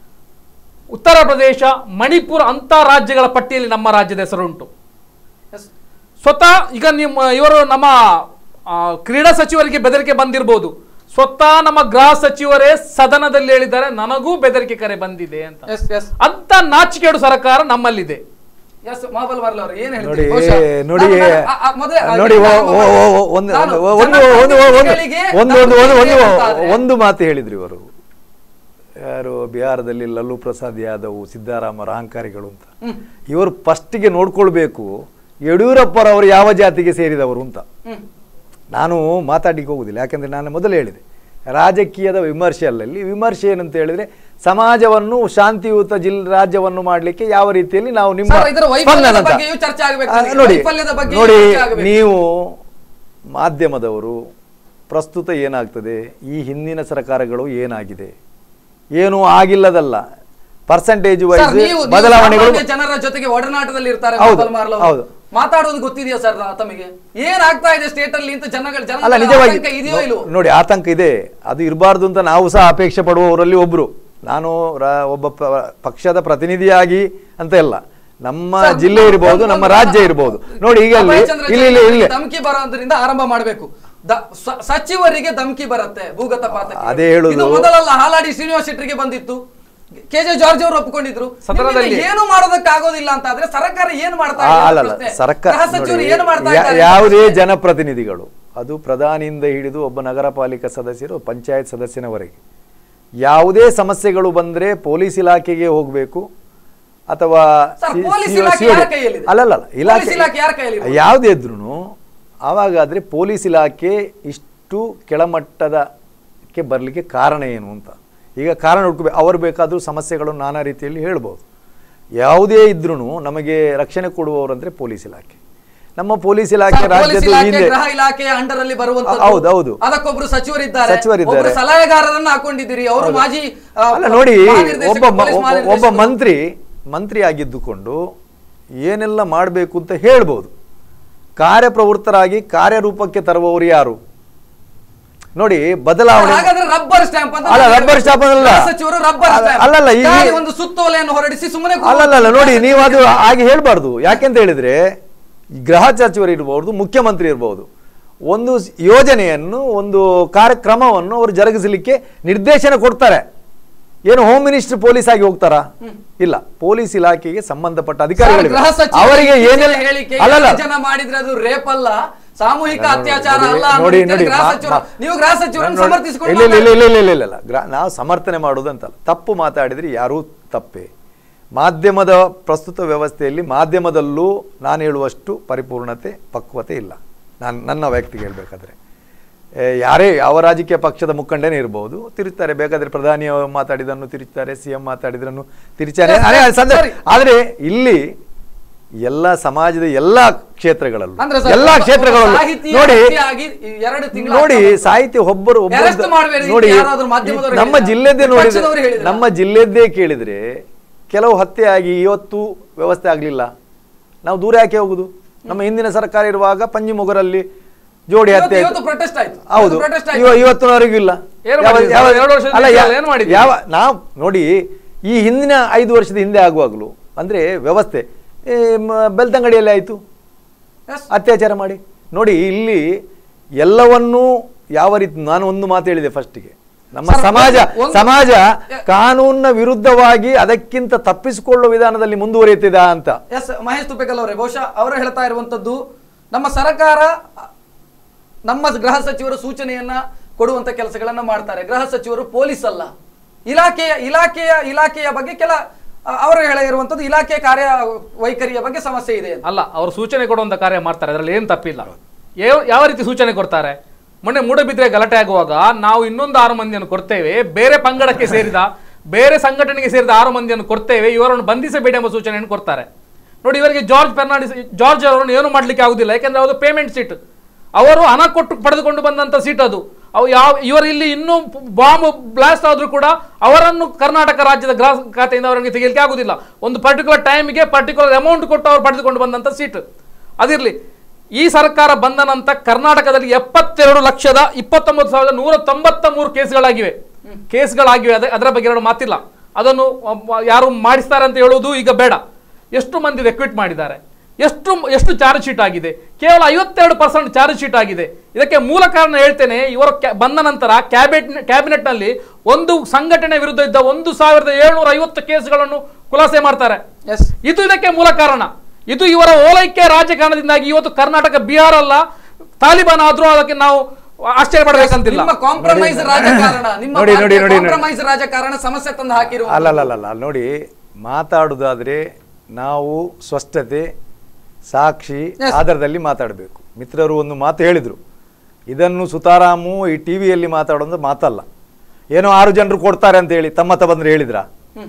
Speaker 4: ಉತ್ತರ ಪ್ರದೇಶ ಮಣಿಪುರ ಅಂತ ರಾಜ್ಯಗಳ ಪಟ್ಟಿಯಲ್ಲಿ ನಮ್ಮ ರಾಜ್ಯದ ಹೆಸರುಂಟು
Speaker 2: ಎಸ್
Speaker 4: ಸ್ವತಃ ಈಗ ನಿಮ್ಮ ಇವರು ನಮ್ಮ ಆ, ಕ್ರೀಡಾ ಸಚಿವರಿಗೆ ಬೆದರಿಕೆ ಬಂದಿರಬಹುದು ಸ್ವತಃ ನಮ್ಮ ಗೃಹ ಸಚಿವರೇ ಸದನದಲ್ಲಿ ಹೇಳಿದ್ದಾರೆ ನನಗೂ ಬೆದರಿಕೆ ಕರೆ ಬಂದಿದೆ ಅಂತ
Speaker 2: ಎಸ್ ಎಸ್
Speaker 3: ಅಂತ ನಾಚಿಕೆಡು ಸರ್ಕಾರ ನಮ್ಮಲ್ಲಿದೆ
Speaker 2: ಎಸ್ ಮಹಾಬಲ್ ವರ್ಲ ಅವರು ಏನ್
Speaker 3: ನೋಡಿ
Speaker 2: ಹೇಳ್ತೀರಿ ಬಹುಶಃ
Speaker 3: ನೋಡಿ
Speaker 2: ನಾನು- ಆ- ಆ- ಮೊದಲೇ ಆ-
Speaker 3: ನೋಡಿ ಓ-
Speaker 2: ನಾನು-
Speaker 3: ಓ- ಓ- ಓ- ಒಂದು
Speaker 2: ನಾನು
Speaker 3: ಒಂದು ಒಂದು ಒಂದು ಒಂದು
Speaker 2: ಜನಪ್ರತಿನಿಧಿಗಳಿಗೆ
Speaker 3: ಒಂದು ಒಂದು ಒಂದು ಒಂದು
Speaker 2: ನಮ್ಮ ಅಂತಾದ್ರೆ-
Speaker 3: ಒಂದು ಮಾತು ಹೇಳಿದ್ರು ಇವರು ಯಾರು ಬಿಹಾರದಲ್ಲಿ ಲಲ್ಲು ಪ್ರಸಾದ್ ಯಾದವ್ ಸಿದ್ದರಾಮರ ಅಹಂಕಾರಿಗಳು ಅಂತ ಇವರು ಫಸ್ಟಿಗೆ ನೋಡ್ಕೊಳ್ಬೇಕು ಯಡಿಯೂರಪ್ಪರವರು ಯಾವ ಜಾತಿಗೆ ಸೇರಿದವರು ಅಂತ
Speaker 2: ಹ್ಮ್.
Speaker 3: ನಾನು ಮಾತಾಡ್ಲಿಕ್ಕೆ ಹೋಗುದಿಲ್ಲ ಯಾಕಂದ್ರೆ ನಾನು ಮೊದಲೇ ಹೇಳಿದೆ ರಾಜಕೀಯದ ವಿಮರ್ಶೆ ಅಲ್ಲಲ್ಲಿ ವಿಮರ್ಶೆ ಏನಂತ ಹೇಳಿದ್ರೆ ಸಮಾಜವನ್ನು ಶಾಂತಿಯುತ ಜಿಲ್ ರಾಜ್ಯವನ್ನು ಮಾಡಲಿಕ್ಕೆ ಯಾವ ರೀತಿಯಲ್ಲಿ ನಾವು ನಿಮ್ಮ
Speaker 2: ಸರ್, ಇದರ ವೈಫಲ್ಯದ
Speaker 3: ಸ್ಪಂದನ ಅಂತ.
Speaker 2: ಬಗ್ಗೆಯೂ ಚರ್ಚೆ ಆಗ್ಬೇಕು
Speaker 3: ಆ,
Speaker 2: ನನಗೆ.
Speaker 3: ನೋಡಿ
Speaker 2: ವೈಫಲ್ಯದ ಬಗ್ಗೆಯೂ
Speaker 3: ನೋಡಿ
Speaker 2: ಚರ್ಚೆ ಆಗ್ಬೇಕು.
Speaker 3: ನೀವು ಮಾಧ್ಯಮದವರು ಪ್ರಸ್ತುತ ಏನಾಗ್ತದೆ ಈ ಹಿಂದಿನ ಸರ್ಕಾರಗಳು ಏನಾಗಿದೆ ಏನು ಆಗಿಲ್ಲದಲ್ಲ ಪರ್ಸೆಂಟೇಜ್
Speaker 2: ಸರ್,
Speaker 3: ವೈಸ್
Speaker 2: ನೀವು- ನೀವು
Speaker 3: ಬದಲಾವಣೆಗಳು
Speaker 2: ಸಾಮಾನ್ಯ ಜನರ ಜೊತೆಗೆ ಒಡನಾಟದಲ್ಲಿ ಇರ್ತಾರೆ
Speaker 3: ಹೌದು,
Speaker 2: ಮಹಾಬಲ್ ಮಾರ್ಲ ಅವರು.
Speaker 3: ಹೌದು.
Speaker 2: ಮಾತಾಡೋದು ಗೊತ್ತಿದೆಯಾ ಸರ್ ತಮಗೆ ಏನ್ ಆಗ್ತಾ ಇದೆ ಸ್ಟೇಟ್ ಅಲ್ಲಿ ಅಂತ ಜನಗಳ
Speaker 3: ಅಲ್ಲ
Speaker 2: ಜನ
Speaker 3: ನಿಜವಾಗಿ
Speaker 2: ಇದೆಯೋ ಇಲ್ವೋ
Speaker 3: ನೋಡಿ ಆತಂಕ ಇದೆ ಅದು ಇರಬಾರ್ದು ಅಂತ ನಾವು ಸಹ ಅಪೇಕ್ಷೆ ಪಡುವವರಲ್ಲಿ ಒಬ್ರು ನಾನು ರ- ಒಬ್ಬ ಪ- ಪಕ್ಷದ ಪ್ರತಿನಿಧಿಯಾಗಿ ಅಂತ ಇಲ್ಲ ನಮ್ಮ
Speaker 2: ಸರ್,
Speaker 3: ಜಿಲ್ಲೆ
Speaker 2: ಒಂದು-
Speaker 3: ಇರಬಹುದು
Speaker 2: ಒಂದು-
Speaker 3: ನಮ್ಮ
Speaker 2: ಒಂದು-
Speaker 3: ರಾಜ್ಯ ಇರಬಹುದು ನೋಡಿ ಈಗ ಅಲ್ಲಿ
Speaker 2: ಅಭಯಚಂದ್ರ
Speaker 3: ಇಲ್ಲಿ ಇಲ್ಲಿ
Speaker 2: ಜೈನ್
Speaker 3: ಇಲ್ಲಿ
Speaker 2: ಧಮಕಿ ಬರೋದ್ರಿಂದ ಆರಂಭ ಮಾಡಬೇಕು ಸಚಿವರಿಗೆ ಧಮಕಿ ಬರುತ್ತೆ ಭೂಗತ ಪಾತಕ್ಕೆ
Speaker 3: ಅದೇ ಹೇಳುದು.
Speaker 2: ಇದು ಮೊದಲಲ್ಲ ಹಾಲಾಡಿ ಶ್ರೀನಿವಾಸ್ ಶೆಟ್ಟರಿಗೆ ಬಂದಿತ್ತು ಕೆ ಜೆ ಜಾರ್ಜ್ ಅವರು ಒಪ್ಪಿಕೊಂಡಿದ್ರು
Speaker 4: ಸದನದಲ್ಲಿ-
Speaker 2: ನಿಮ್ಮಿಂದ ಏನು ಮಾಡೋದಕ್ಕೆ ಆಗೋದಿಲ್ಲ ಅಂತ ಆದ್ರೆ ಸರ್ಕಾರ ಏನ್ ಮಾಡ್ತಾ
Speaker 3: ಆ,
Speaker 2: ಇದೆ
Speaker 3: ಅಲ್ಲಲ್ಲ
Speaker 2: ಪ್ರಶ್ನೆ.
Speaker 3: ಸರ್ಕಾರ
Speaker 2: ಗೃಹ ಸಚಿವರು
Speaker 3: ನೋಡಿ,
Speaker 2: ಏನು ಮಾಡ್ತಾ
Speaker 3: ಯಾ-
Speaker 2: ಇದ್ದಾರೆ
Speaker 3: ಯಾವುದೇ
Speaker 2: ಪ್ರಶ್ನೆ.
Speaker 3: ಜನಪ್ರತಿನಿಧಿಗಳು ಅದು ಪ್ರಧಾನಿಯಿಂದ ಹಿಡಿದು ಒಬ್ಬ ನಗರ ಪಾಲಿಕಾ ಸದಸ್ಯರು ಪಂಚಾಯತ್ ಸದಸ್ಯನವರೆಗೆ ಯಾವುದೇ ಸಮಸ್ಯೆಗಳು ಬಂದ್ರೆ ಪೊಲೀಸ್ ಇಲಾಖೆಗೆ ಹೋಗಬೇಕು ಅಥವಾ
Speaker 2: ಸರ್,
Speaker 3: ಸಿ-
Speaker 2: ಪೊಲೀಸ್
Speaker 3: ಸಿ-
Speaker 2: ಇಲಾಖೆ
Speaker 3: ಸಿ-
Speaker 2: ಯಾರ ಕೈಯಲ್ಲಿದೆ?
Speaker 3: ಅಲ್ಲಲ್ಲ
Speaker 2: ಪೊಲೀಸ್ ಇಲಾಖೆ ಯಾರ ಕೈಯಲ್ಲಿದೆ?
Speaker 3: ಯಾವುದೇ ಇದ್ರೂ ಆವಾಗಾದ್ರೆ ಪೊಲೀಸ್ ಇಲಾಖೆ ಇಷ್ಟು ಕೆಳಮಟ್ಟದಕ್ಕೆ ಬರಲಿಕ್ಕೆ ಕಾರಣ ಏನು ಅಂತ ಈಗ ಕಾರಣ ಹುಡ್ಕೋಬೇಕು ಅವರು ಬೇಕಾದರೂ ಸಮಸ್ಯೆಗಳನ್ನು ನಾನಾ ರೀತಿಯಲ್ಲಿ ಹೇಳ್ಬೋದು ಯಾವುದೇ ಇದ್ರೂ ನಮಗೆ ರಕ್ಷಣೆ ಕೊಡುವವರಂದ್ರೆ ಪೊಲೀಸ್ ಇಲಾಖೆ ನಮ್ಮ ಪೊಲೀಸ್ ಇಲಾಖೆ
Speaker 2: ಸರ್, ಪೊಲೀಸ್
Speaker 3: ರಾಜ್ಯದ
Speaker 2: ಇಲಾಖೆ
Speaker 3: ಹಿಂದೆ
Speaker 2: ಗೃಹ ಇಲಾಖೆಯ ಅಂಡರ್ ಅಲ್ಲಿ ಬರುವಂತದ್ದು
Speaker 3: ಹೌದು, ಹೌದು.
Speaker 2: ಅದಕ್ಕೊಬ್ರು ಸಚಿವರಿದ್ದಾರೆ
Speaker 3: ಸಚಿವರಿದ್ದಾರೆ.
Speaker 2: ಒಬ್ರು ಸಲಹೆಗಾರರನ್ನ ಹಾಕೊಂಡಿದ್ದೀರಿ ಅವರು ಮಾಜಿ ಆ,
Speaker 3: ಅಲ್ಲ ನೋಡಿ
Speaker 2: ಮಹಾನಿರ್ದೇಶಕ,
Speaker 3: ಒಬ್ಬ ಮ-
Speaker 2: ಪೊಲೀಸ್
Speaker 3: ಒಬ್ಬ- ಒಬ್ಬ
Speaker 2: ಮಹಾನಿರ್ದೇಶಕರು.
Speaker 3: ಮಂತ್ರಿ ಮಂತ್ರಿ ಆಗಿದ್ದುಕೊಂಡು ಏನೆಲ್ಲ ಮಾಡಬೇಕು ಅಂತ ಹೇಳ್ಬೋದು ಕಾರ್ಯಪ್ರವೃತ್ತರಾಗಿ ಕಾರ್ಯರೂಪಕ್ಕೆ ತರುವವರು ಯಾರು ನೋಡಿ ಬದಲಾವಣೆ
Speaker 2: ಹಾಗಾದ್ರೆ ರಬ್ಬರ್ ಸ್ಟ್ಯಾಂಪ್ ಅಂತ
Speaker 3: ಅಲ್ಲ,
Speaker 2: ನೀವು
Speaker 3: rubber stamp ಅಲ್ಲ.
Speaker 2: ಗೃಹ ಸಚಿವರು ರಬ್ಬರ್
Speaker 3: ಅಲ್ಲ,
Speaker 2: ಸ್ಟ್ಯಾಂಪ್
Speaker 3: ಅಲ್ಲಲ್ಲ, ಈ-
Speaker 2: ಖಾಲಿ ಒಂದು ಸುತ್ತೋಲೆಯನ್ನು ಹೊರಡಿಸಿ ಸುಮ್ಮನೆ
Speaker 3: ಅಲ್ಲಲ್ಲ ನೋಡಿ ನೀವು ಅದು ಹಾಗೆ ಹೇಳ್ಬಾರ್ದು ಯಾಕೆಂತ ಹೇಳಿದ್ರೆ ಈ ಗೃಹ ಸಚಿವರು ಇರ್ಬೋದು ಮುಖ್ಯಮಂತ್ರಿ ಇರ್ಬೋದು ಒಂದು ಸ್- ಯೋಜನೆಯನ್ನು ಒಂದು ಕಾರ್ಯಕ್ರಮವನ್ನು ಅವರು ಜರುಗಿಸಲಿಕ್ಕೆ ನಿರ್ದೇಶನ ಕೊಡ್ತಾರೆ ಏನು ಹೋಮ್ ಮಿನಿಸ್ಟರ್ ಪೊಲೀಸ್ ಆಗಿ ಹೋಗ್ತಾರಾ ಇಲ್ಲ ಪೊಲೀಸ್ ಇಲಾಖೆಗೆ ಸಂಬಂಧಪಟ್ಟ ಅಧಿಕಾರಿಗಳಿವೆ
Speaker 2: ಗೃಹ ಸಚಿವ
Speaker 3: ಅವರಿಗೆ ಏನೆಲ್ಲ
Speaker 2: ಹೇಳಿಕೆ
Speaker 3: ಅಲ್ಲಲ್ಲ
Speaker 2: ಎಷ್ಟು ಜನ ಮಾಡಿದ್ರೆ ಅದು ರೇಪ್ ಅಲ್ಲ ಸಾಮೂಹಿಕ
Speaker 3: ನೋಡಿ,
Speaker 2: ಅತ್ಯಾಚಾರ
Speaker 3: ನೋಡಿ,
Speaker 2: ಅಲ್ಲ
Speaker 3: ನೋಡಿ
Speaker 2: ಅನ್ನೋದಕ್ಕೆ
Speaker 3: ನೋಡಿ
Speaker 2: ಗೃಹ
Speaker 3: ಮಾ-
Speaker 2: ಸಚಿವರು
Speaker 3: ಮಾ-
Speaker 2: ನೀವು ಗೃಹ ಸಚಿವರನ್ನು
Speaker 3: ನೋಡಿ,
Speaker 2: ಸಮರ್ಥಿಸಿಕೊಂಡು
Speaker 3: ಇಲ್ಲ ಇಲ್ಲ ಇಲ್ಲ
Speaker 2: ಮಾತಾಡಿ.
Speaker 3: ಇಲ್ಲ ಇಲ್ಲ ಇಲ್ಲ ಇಲ್ಲ ಗ್ರ- ನಾವು ಸಮರ್ಥನೆ ಮಾಡುವುದಂತಲ್ಲ ತಪ್ಪು ಮಾತಾಡಿದ್ರೆ ಯಾರೂ ತಪ್ಪೇ ಮಾಧ್ಯಮದ ಪ್ರಸ್ತುತ ವ್ಯವಸ್ಥೆಯಲ್ಲಿ ಮಾಧ್ಯಮದಲ್ಲೂ ನಾನು ಹೇಳುವಷ್ಟು ಪರಿಪೂರ್ಣತೆ ಪಕ್ವತೆ ಇಲ್ಲ ನಾನು ನನ್ನ ವ್ಯಕ್ತಿಗೆ ಹೇಳ್ಬೇಕಾದ್ರೆ ಏ, ಯಾರೇ ಯಾವ ರಾಜಕೀಯ ಪಕ್ಷದ ಮುಖಂಡನೇ ಇರಬಹುದು ತಿರುತ್ತಾರೆ ಬೇಕಾದ್ರೆ ಪ್ರಧಾನಿ ಅವರು ಮಾತಾಡಿದನ್ನು ತಿರುಚ್ತಾರೆ ಸಿ ಎಂ ಮಾತಾಡಿದ್ರನ್ನು ತಿರುಚಾರೆ ಅದೇ ಸಂದರ್ಭ
Speaker 2: ಸರಿ.
Speaker 3: ಆದ್ರೆ ಇಲ್ಲಿ ಎಲ್ಲ ಸಮಾಜದ ಎಲ್ಲಾ ಕ್ಷೇತ್ರಗಳಲ್ಲೂ
Speaker 2: ಅಂದ್ರೆ ಸರ್,
Speaker 3: ಎಲ್ಲಾ
Speaker 2: ಒಬ್ಬ-
Speaker 3: ಕ್ಷೇತ್ರಗಳಲ್ಲೂ
Speaker 2: ಒಬ್ಬ ಸಾಹಿತಿಯ
Speaker 3: ನೋಡಿ
Speaker 2: ಹತ್ಯೆಯಾಗಿ ಎರಡು ತಿಂಗಳು
Speaker 3: ನೋಡಿ
Speaker 2: ಆಗ್ತಾ ಬಂತು.
Speaker 3: ಸಾಹಿತ್ಯ ಒಬ್ಬರು ಒಬ್ಬರು
Speaker 2: Arrest ಮಾಡ್ಬೇಡಿ
Speaker 3: ನೋಡಿ
Speaker 2: ಅಂತ ಯಾರಾದ್ರೂ ಮಾಧ್ಯಮದವರು
Speaker 3: ನಮ್ಮ
Speaker 2: ಹೇಳಿದ್ರಾ?
Speaker 3: ಜಿಲ್ಲೆದ್ದೇ
Speaker 2: ವಿಪಕ್ಷದವರು
Speaker 3: ನೋಡಿದ್ರೆ
Speaker 2: ಹೇಳಿದ್ರಾ?
Speaker 3: ನಮ್ಮ ಜಿಲ್ಲೆದ್ದೇ ಕೇಳಿದ್ರೆ ಕೆಲವು ಹತ್ಯೆ ಆಗಿ ಇವತ್ತು ವ್ಯವಸ್ಥೆ ಆಗಲಿಲ್ಲ ನಾವು ದೂರ ಯಾಕೆ ಹೋಗುದು ನಮ್ಮ ಹಿಂದಿನ ಸರ್ಕಾರ ಇರುವಾಗ ಪಂಜಿಮೊಗರಲ್ಲಿ ಜೋಡಿ
Speaker 2: ಇವತ್ತು-
Speaker 3: ಹತ್ಯೆ
Speaker 2: ಇವತ್ತು
Speaker 3: ಆಯ್ತು.
Speaker 2: protest ಆಯ್ತು.
Speaker 3: ಹೌದು
Speaker 2: ಇವತ್ತು protest ಆಯ್ತು.
Speaker 3: ಇವ- ಇವತ್ತಿನವರೆಗೂ ಇಲ್ಲ
Speaker 4: ಏನು
Speaker 3: ಯಾವ-
Speaker 4: ಮಾಡಿದ್ರಿ?
Speaker 3: ಯಾವ-
Speaker 4: ಎರಡು ವರ್ಷದ
Speaker 3: ಅಲ್ಲ,
Speaker 4: ಹಿಂದೆ
Speaker 3: ಯಾ-
Speaker 4: ಏನು ಮಾಡಿದ್ರಿ?
Speaker 3: ಯಾವ ನಾವು ನೋಡಿ ಈ ಹಿಂದಿನ ಐದು ವರ್ಷದ ಹಿಂದೆ ಆಗುವಾಗಲೂ ಅಂದ್ರೆ ವ್ಯವಸ್ಥೆ ಈ ಮ- ಬೆಳ್ತಂಗಡಿಯಲ್ಲಿ ಆಯ್ತು
Speaker 2: Yes.
Speaker 3: ಅತ್ಯಾಚಾರ ಮಾಡಿ ನೋಡಿ ಇಲ್ಲಿ ಎಲ್ಲವನ್ನೂ ಯಾವ ರೀತಿ ನಾನು ಒಂದು ಮಾತು ಹೇಳಿದೆ ಫಸ್ಟಿಗೆ ನಮ್ಮ
Speaker 2: ಸರ್,
Speaker 3: ಸಮಾಜ
Speaker 2: ಒಂದು-
Speaker 3: ಸಮಾಜ ಕಾನೂನಿನ ವಿರುದ್ಧವಾಗಿ ಅದಕ್ಕಿಂತ ತಪ್ಪಿಸಿಕೊಳ್ಳುವ ವಿಧಾನದಲ್ಲಿ ಮುಂದುವರಿಯುತ್ತಿದ ಅಂತ
Speaker 2: ಎಸ್ ಮಹೇಶ್ ತುಪ್ಪೆಕಲ್ ಅವರೇ ಬಹುಶಃ ಅವರು ಹೇಳ್ತಾ ಇರುವಂತದ್ದು ನಮ್ಮ ಸರ್ಕಾರ ನಮ್ಮ ಗೃಹ ಸಚಿವರು ಸೂಚನೆಯನ್ನ ಕೊಡುವಂತ ಕೆಲಸಗಳನ್ನ ಮಾಡ್ತಾರೆ ಗೃಹ ಸಚಿವರು ಪೊಲೀಸ್ ಅಲ್ಲ ಇಲಾಖೆಯ ಇಲಾಖೆಯ ಇಲಾಖೆಯ ಬಗ್ಗೆ ಕೆಲ ಅ- ಅವರು ಹೇಳಿರುವಂತದ್ದು ಇಲಾಖೆಯ ಕಾರ್ಯ ವೈಖರಿಯ ಬಗ್ಗೆ ಸಮಸ್ಯೆ ಇದೆ ಅಂತ.
Speaker 4: ಅಲ್ಲ ಅವರು ಸೂಚನೆ ಕೊಡುವಂತ ಕಾರ್ಯ ಮಾಡ್ತಾರೆ ಅದರಲ್ಲಿ ಏನು ತಪ್ಪಿಲ್ಲ ಯಾವ- ಯಾವ ರೀತಿ ಸೂಚನೆ ಕೊಡ್ತಾರೆ ಮೊನ್ನೆ ಮೂಡಬಿದ್ರೆ ಗಲಾಟೆ ಆಗುವಾಗ ನಾವು ಇನ್ನೊಂದು ಆರು ಮಂದಿಯನ್ನು ಕೊಡ್ತೇವೆ ಬೇರೆ ಪಂಗಡಕ್ಕೆ ಸೇರಿದ ಬೇರೆ ಸಂಘಟನೆಗೆ ಸೇರಿದ ಆರು ಮಂದಿಯನ್ನು ಕೊಡ್ತೇವೆ ಇವರನ್ನು ಬಂಧಿಸಬೇಡಿ ಎಂಬ ಸೂಚನೆಯನ್ನು ಕೊಡ್ತಾರೆ ನೋಡಿ ಇವರಿಗೆ ಜಾರ್ಜ್ ಫೆರ್ನಾಂಡಿಸ್ ಜಾರ್ಜ್ ಅವರನ್ನು ಏನು ಮಾಡ್ಲಿಕ್ಕೆ ಆಗುದಿಲ್ಲ ಯಾಕಂದ್ರೆ ಅದು ಪೇಮೆಂಟ್ ಸೀಟ್ ಅವರು ಹಣ ಕೊಟ್ಟು ಪಡೆದುಕೊಂಡು ಬಂದಂತ ಸೀಟ್ ಅದು ಅವು ಯಾವ ಇವರು ಇಲ್ಲಿ ಇನ್ನೂ ಬಾಂಬ್ ಬ್ಲಾಸ್ಟ್ ಆದ್ರೂ ಕೂಡ ಅವರನ್ನು ಕರ್ನಾಟಕ ರಾಜ್ಯದ ಗೃಹ ಖಾತೆಯಿಂದ ಅವರಿಗೆ ತೆಗೆಯಲಿಕ್ಕೆ ಆಗುದಿಲ್ಲ ಒಂದು ಪರ್ಟಿಕ್ಯುಲರ್ ಟೈಮ್ಗೆ ಪರ್ಟಿಕ್ಯುಲರ್ ಅಮೌಂಟ್ ಕೊಟ್ಟು ಅವರು ಪಡೆದುಕೊಂಡು ಬಂದಂತ ಸೀಟ್ ಅದಿರಲಿ ಈ ಸರ್ಕಾರ ಬಂದ ನಂತರ ಕರ್ನಾಟಕದಲ್ಲಿ ಎಪ್ಪತ್ತೆರಡು ಲಕ್ಷದ ಇಪ್ಪತ್ತೊಂಬತ್ತು ಸಾವಿರದ ನೂರ ತೊಂಬತ್ತ ಮೂರು ಕೇಸ್ಗಳಾಗಿವೆ ಕೇಸ್ಗಳಾಗಿವೆ ಅದ ಅದರ ಬಗ್ಗೆ ಎರಡು ಮಾತಿಲ್ಲ ಅದನ್ನು ಒಬ್ಬ ಯಾರು ಮಾಡಿಸ್ತಾರೆ ಅಂತ ಹೇಳುವುದು ಈಗ ಬೇಡ ಎಷ್ಟು ಮಂದಿ ರೆಕ್ವಿಟ್ ಮಾಡಿದ್ದಾರೆ ಎಷ್ಟು ಎಷ್ಟು ಚಾರ್ಜ್ ಶೀಟ್ ಆಗಿದೆ ಕೇವಲ ಐವತ್ತೆರಡು ಪರ್ಸೆಂಟ್ ಚಾರ್ಜ್ ಶೀಟ್ ಆಗಿದೆ ಇದಕ್ಕೆ ಮೂಲ ಕಾರಣ ಹೇಳ್ತೇನೆ ಇವರು ಕ್ಯಾ- ಬಂದ ನಂತರ ಕ್ಯಾಬಿನೆಟ್ ಕ್ಯಾಬಿನೆಟ್ನಲ್ಲಿ ಒಂದು ಸಂಘಟನೆ ವಿರುದ್ಧ ಇದ್ದ ಒಂದು ಸಾವಿರದ ಏಳ್ನೂರ ಐವತ್ತು ಕೇಸ್ಗಳನ್ನು ಖುಲಾಸೆ ಮಾಡ್ತಾರೆ
Speaker 2: ಎಸ್
Speaker 4: ಇದು ಇದಕ್ಕೆ ಮೂಲ ಕಾರಣ ಇದು ಇವರ ಓಲೈಕೆ ರಾಜಕಾರಣದಿಂದಾಗಿ ಇವತ್ತು ಕರ್ನಾಟಕ ಬಿಹಾರ ಅಲ್ಲ ತಾಲಿಬಾನ್ ಆದ್ರೂ ಅದಕ್ಕೆ ನಾವು ಆಶ್ಚರ್ಯ ಪಡಬೇಕಂತಿಲ್ಲ
Speaker 2: ನಿಮ್ಮ ಕಾಂಪ್ರಮೈಸ್ ರಾಜಕಾರಣ ನಿಮ್ಮ
Speaker 3: ನೋಡಿ, ನೋಡಿ, ನೋಡಿ, ನೋಡಿ.
Speaker 2: ಕಾಂಪ್ರಮೈಸ್ ರಾಜಕಾರಣ ಸಮಸ್ಯೆ ತಂದು ಹಾಕಿರುವ
Speaker 3: ಅಲ್ಲಲ್ಲಲ್ಲ ನೋಡಿ ಮಾತಾಡುವುದಾದ್ರೆ ನಾವು ಸ್ಪಷ್ಟತೆ ಸಾಕ್ಷಿ
Speaker 2: Yes.
Speaker 3: ಆಧಾರದಲ್ಲಿ ಮಾತಾಡಬೇಕು ಮಿತ್ರರು ಒಂದು ಮಾತು ಹೇಳಿದರು ಇದನ್ನು ಸುತಾರಾಮು ಈ ಟಿ ವಿಯಲ್ಲಿ ಮಾತಾಡೋದು ಮಾತಲ್ಲ ಏನೋ ಆರು ಜನರು ಕೊಡ್ತಾರೆ ಅಂತ ಹೇಳಿ ತಮ್ಮ ಹತ್ರ ಬಂದ್ರೆ ಹೇಳಿದ್ರ
Speaker 2: ಹ್ಮ್.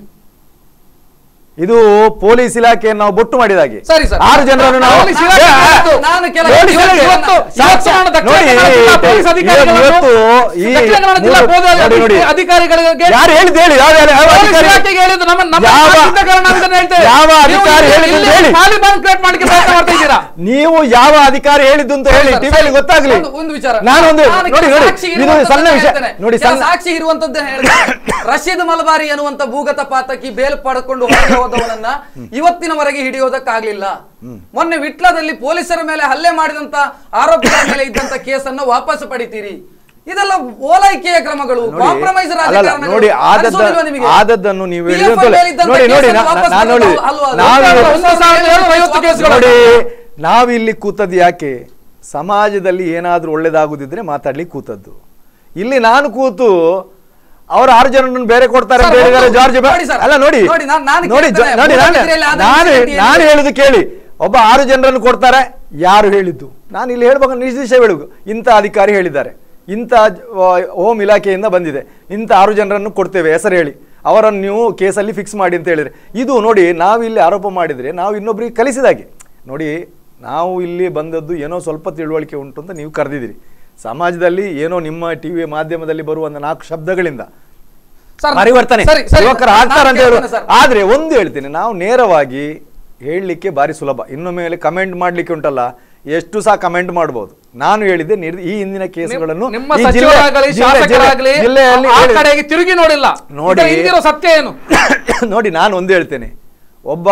Speaker 3: ಇದು ಪೊಲೀಸ್ ಇಲಾಖೆಯನ್ನು ನಾವು ಬೊಟ್ಟು ಮಾಡಿದಾಗೆ
Speaker 2: ಸರಿ, ಸರ್.
Speaker 3: ಆರು ಜನರನ್ನು ನಾವು
Speaker 2: ಪೊಲೀಸ್ ಇಲಾಖೆ
Speaker 3: ಏ,
Speaker 2: ಇವತ್ತು ನಾನು ಕೆಲ-
Speaker 3: ಪೊಲೀಸ್
Speaker 2: ಇವತ್ತು-
Speaker 3: ಇಲಾಖೆ-
Speaker 2: ಇವತ್ತು-
Speaker 3: ಸಾಕ್ಷಿ-
Speaker 4: ಇವತ್ತು ನಾನು
Speaker 3: ನೋಡಿ,
Speaker 4: ದಕ್ಷಿಣ ಕನ್ನಡ ಜಿಲ್ಲಾ ಪೊಲೀಸ್ ಅಧಿಕಾರಿಗಳನ್ನು-
Speaker 3: ಇವತ್ತು ಈ
Speaker 4: ದಕ್ಷಿಣ ಕನ್ನಡ ಜಿಲ್ಲಾ
Speaker 3: ಮೂರು-
Speaker 4: ಪೊಲೀಸ್
Speaker 3: ನೋಡಿ, ನೋಡಿ.
Speaker 4: ಅಧಿಕಾರಿಗಳಿಗೆ
Speaker 3: ಯಾರು ಹೇಳಿದ್ದು ಹೇಳಿ ಯಾವ ಯಾವ- ಯಾವ
Speaker 4: ಪೊಲೀಸ್
Speaker 3: ಅಧಿಕಾರಿ?
Speaker 4: ಇಲಾಖೆಗೆ ಹೇಳಿದ್ದು ನಮ್ಮ ನಮ್ಮ
Speaker 3: ಯಾವ-
Speaker 4: ರಾಜ್ಯದ ಅಂತ ಹೇಳ್ತೇವೆ.
Speaker 3: ಯಾವ
Speaker 4: ನೀವು
Speaker 3: ಅಧಿಕಾರಿ
Speaker 4: ಇಲ್ಲಿ-
Speaker 3: ಹೇಳಿದ್ದು
Speaker 4: ಇಲ್ಲಿ
Speaker 3: ಹೇಳಿ.
Speaker 4: ತಾಲಿಬಾನ್ ಕ್ರಿಯೇಟ್ ಮಾಡ್ಲಿಕ್ಕೆ ಪ್ರಯತ್ನ ಮಾಡ್ತಾ ಇದ್ದೀರಾ
Speaker 3: ನೀವು ಯಾವ ಅಧಿಕಾರಿ ಹೇಳಿದ್ದು ಅಂತ ಹೇಳಿ
Speaker 2: ಸರ್,
Speaker 3: ಟಿವಿಯಲ್ಲಿ
Speaker 2: ಸರಿ.
Speaker 3: ಗೊತ್ತಾಗ್ಲಿ
Speaker 2: ಒಂದು- ಒಂದು ವಿಚಾರ
Speaker 3: ನಾನೊಂದು
Speaker 2: ನಾನು
Speaker 3: ನೋಡಿ
Speaker 2: ಕೆಲ
Speaker 3: ನೋಡಿ
Speaker 2: ಸಾಕ್ಷಿ
Speaker 3: ಇದು
Speaker 2: ಇರುವಂತದ್ದನ್ನ
Speaker 3: ಸಣ್ಣ ವಿಷಯ
Speaker 2: ಹೇಳ್ತೇನೆ.
Speaker 3: ನೋಡಿ
Speaker 2: ಕೆಲ
Speaker 3: ಸಣ್ಣ
Speaker 2: ಸಾಕ್ಷಿ ಇರುವಂತದ್ದು ಹೇಳ್ತೇನೆ ರಶೀದ್ ಮಲಬಾರಿ ಅನ್ನುವಂತ ಭೂಗತ ಪಾತಕಿ ಬೇಲ್ ಪಡ್ಕೊಂಡು ಹೊರಗೆ ಹೋದವನನ್ನ ಇವತ್ತಿನವರೆಗೆ ಹಿಡಿಯೋದಕ್ಕಾಗ್ಲಿಲ್ಲ ಮೊನ್ನೆ ವಿಟ್ಲದಲ್ಲಿ ಪೊಲೀಸರ ಮೇಲೆ ಹಲ್ಲೆ ಮಾಡಿದಂತ ಆರೋಪಿಗಳ ಮೇಲೆ ಇದ್ದಂತ ಕೇಸನ್ನ ವಾಪಸ್ ಪಡಿತೀರಿ ಇದೆಲ್ಲ ಓಲೈಕೆಯ ಕ್ರಮಗಳು
Speaker 3: ನೋಡಿ,
Speaker 2: ಕಾಂಪ್ರಮೈಸ್
Speaker 3: ಅಲ್ಲಲ್ಲ,
Speaker 2: ರಾಜಕಾರಣಗಳು.
Speaker 3: ನೋಡಿ ಆದದ್ದ
Speaker 2: ಅನ್ಸೋದಿಲ್ವಾ ನಿಮಗೆ?
Speaker 3: ಆದದ್ದನ್ನು ನೀವು
Speaker 2: PFI
Speaker 3: ಹೇಳಿದಂತಲ್ಲ.
Speaker 2: ಮೇಲಿದ್ದಂತ
Speaker 3: ನೋಡಿ ನೋಡಿ
Speaker 2: ಕೇಸನ್ನ
Speaker 3: ನಾ-
Speaker 2: ವಾಪಸ್
Speaker 3: ನಾನು ನೋಡಿ
Speaker 2: ಪಡೆದದ್ದು ಅಲ್ವಾ ಅದು?
Speaker 3: ನಾವು
Speaker 2: ಒಂದು ಸಾವಿರದ ಏಳ್ನೂರ ಐವತ್ತು ಕೇಸ್ಗಳು.
Speaker 3: ನೋಡಿ ನಾವಿಲ್ಲಿ ಕೂತದ್ದು ಯಾಕೆ ಸಮಾಜದಲ್ಲಿ ಏನಾದ್ರೂ ಒಳ್ಳೇದಾಗುದಿದ್ರೆ ಮಾತಾಡ್ಲಿಕ್ಕೆ ಕೂತದ್ದು ಇಲ್ಲಿ ನಾನು ಕೂತು ಅವ್ರ ಆರು ಜನರನ್ನು ಬೇರೆ ಕೊಡ್ತಾರೆ ಅಂತ
Speaker 2: ಸರ್,
Speaker 3: ಹೇಳಿದ್ದಾರೆ
Speaker 2: ಒಂದು-
Speaker 3: ಜಾರ್ಜ್ ಬೆ-
Speaker 2: ನೋಡಿ ಸರ್,
Speaker 3: ಅಲ್ಲ ನೋಡಿ
Speaker 2: ನೋಡಿ, ನಾನ್- ನಾನು
Speaker 3: ನೋಡಿ ಜ-
Speaker 2: ಕೇಳ್ತೇನೆ,
Speaker 3: ನೋಡಿ ನಾನು
Speaker 2: ಮೂಡಬಿದ್ರೆಯಲ್ಲಿ ಆದ
Speaker 3: ನಾನು
Speaker 2: incident ಏನು?
Speaker 3: ನಾನು ಹೇಳುದು ಕೇಳಿ ಒಬ್ಬ ಆರು ಜನರನ್ನು ಕೊಡ್ತಾರೆ ಯಾರು ಹೇಳಿದ್ದು ನಾನು ಇಲ್ಲಿ ಹೇಳ್ಬೇಕು ನಿರ್ದೇಶ ಹೇಳುದು ಇಂಥ ಅಧಿಕಾರಿ ಹೇಳಿದ್ದಾರೆ ಇಂಥ ಜ- ಹೋಮ್ ಇಲಾಖೆಯಿಂದ ಬಂದಿದೆ ಇಂಥ ಆರು ಜನರನ್ನು ಕೊಡ್ತೇವೆ ಹೆಸರು ಹೇಳಿ ಅವರನ್ನು ನೀವು ಕೇಸಲ್ಲಿ ಫಿಕ್ಸ್ ಮಾಡಿ ಅಂತ ಹೇಳಿದ್ರೆ ಇದು ನೋಡಿ ನಾವು ಇಲ್ಲಿ ಆರೋಪ ಮಾಡಿದರೆ ನಾವು ಇನ್ನೊಬ್ಬರಿಗೆ ಕಲಿಸಿದಾಗೆ ನೋಡಿ ನಾವು ಇಲ್ಲಿ ಬಂದದ್ದು ಏನೋ ಸ್ವಲ್ಪ ತಿಳುವಳಿಕೆ ಉಂಟು ಅಂತ ನೀವು ಕರೆದಿದ್ದೀರಿ ಸಮಾಜದಲ್ಲಿ ಏನೋ ನಿಮ್ಮ ಟಿ ವಿ ಮಾಧ್ಯಮದಲ್ಲಿ ಬರುವ ಒಂದು ನಾಲ್ಕು ಶಬ್ದಗಳಿಂದ
Speaker 2: ಸರ್,
Speaker 3: ಪರಿವರ್ತನೆ
Speaker 2: ಸರಿ, ಸರಿ.
Speaker 3: ಯುವಕರು
Speaker 2: ನಾನು
Speaker 3: ಆಗ್ತಾರೆ ಅಂತ ಹೇಳುವ
Speaker 2: ಕೇಳ್ತೇನೆ ಸರ್.
Speaker 3: ಆದ್ರೆ ಒಂದು ಹೇಳ್ತೀನಿ ನಾವು ನೇರವಾಗಿ ಹೇಳಲಿಕ್ಕೆ ಬಾರಿ ಸುಲಭ ಇನ್ನು ಮೇಲೆ ಕಮೆಂಟ್ ಮಾಡ್ಲಿಕ್ಕೆ ಉಂಟಲ್ಲ ಎಷ್ಟು ಸಹ ಕಮೆಂಟ್ ಮಾಡಬಹುದು ನಾನು ಹೇಳಿದ್ದೆ ನಿರ್- ಈ ಹಿಂದಿನ ಕೇಸುಗಳನ್ನು
Speaker 4: ನಿಮ್ಮ
Speaker 3: ಈ ಜಿಲ್ಲೆ-
Speaker 4: ಸಚಿವರಾಗಲಿ
Speaker 3: ಜಿಲ್ಲೆ-
Speaker 4: ಶಾಸಕರಾಗಲಿ
Speaker 3: ಜಿಲ್ಲೆಯಲ್ಲಿ
Speaker 4: ಆ
Speaker 3: ಹೇಳಿ-
Speaker 4: ಕಡೆಗೆ ತಿರುಗಿ ನೋಡಿಲ್ಲ
Speaker 3: ನೋಡಿ.
Speaker 4: ಇದರ ಹಿಂದಿರೋ ಸತ್ಯ ಏನು
Speaker 3: ನೋಡಿ ನಾನು ಒಂದು ಹೇಳ್ತೇನೆ ಒಬ್ಬ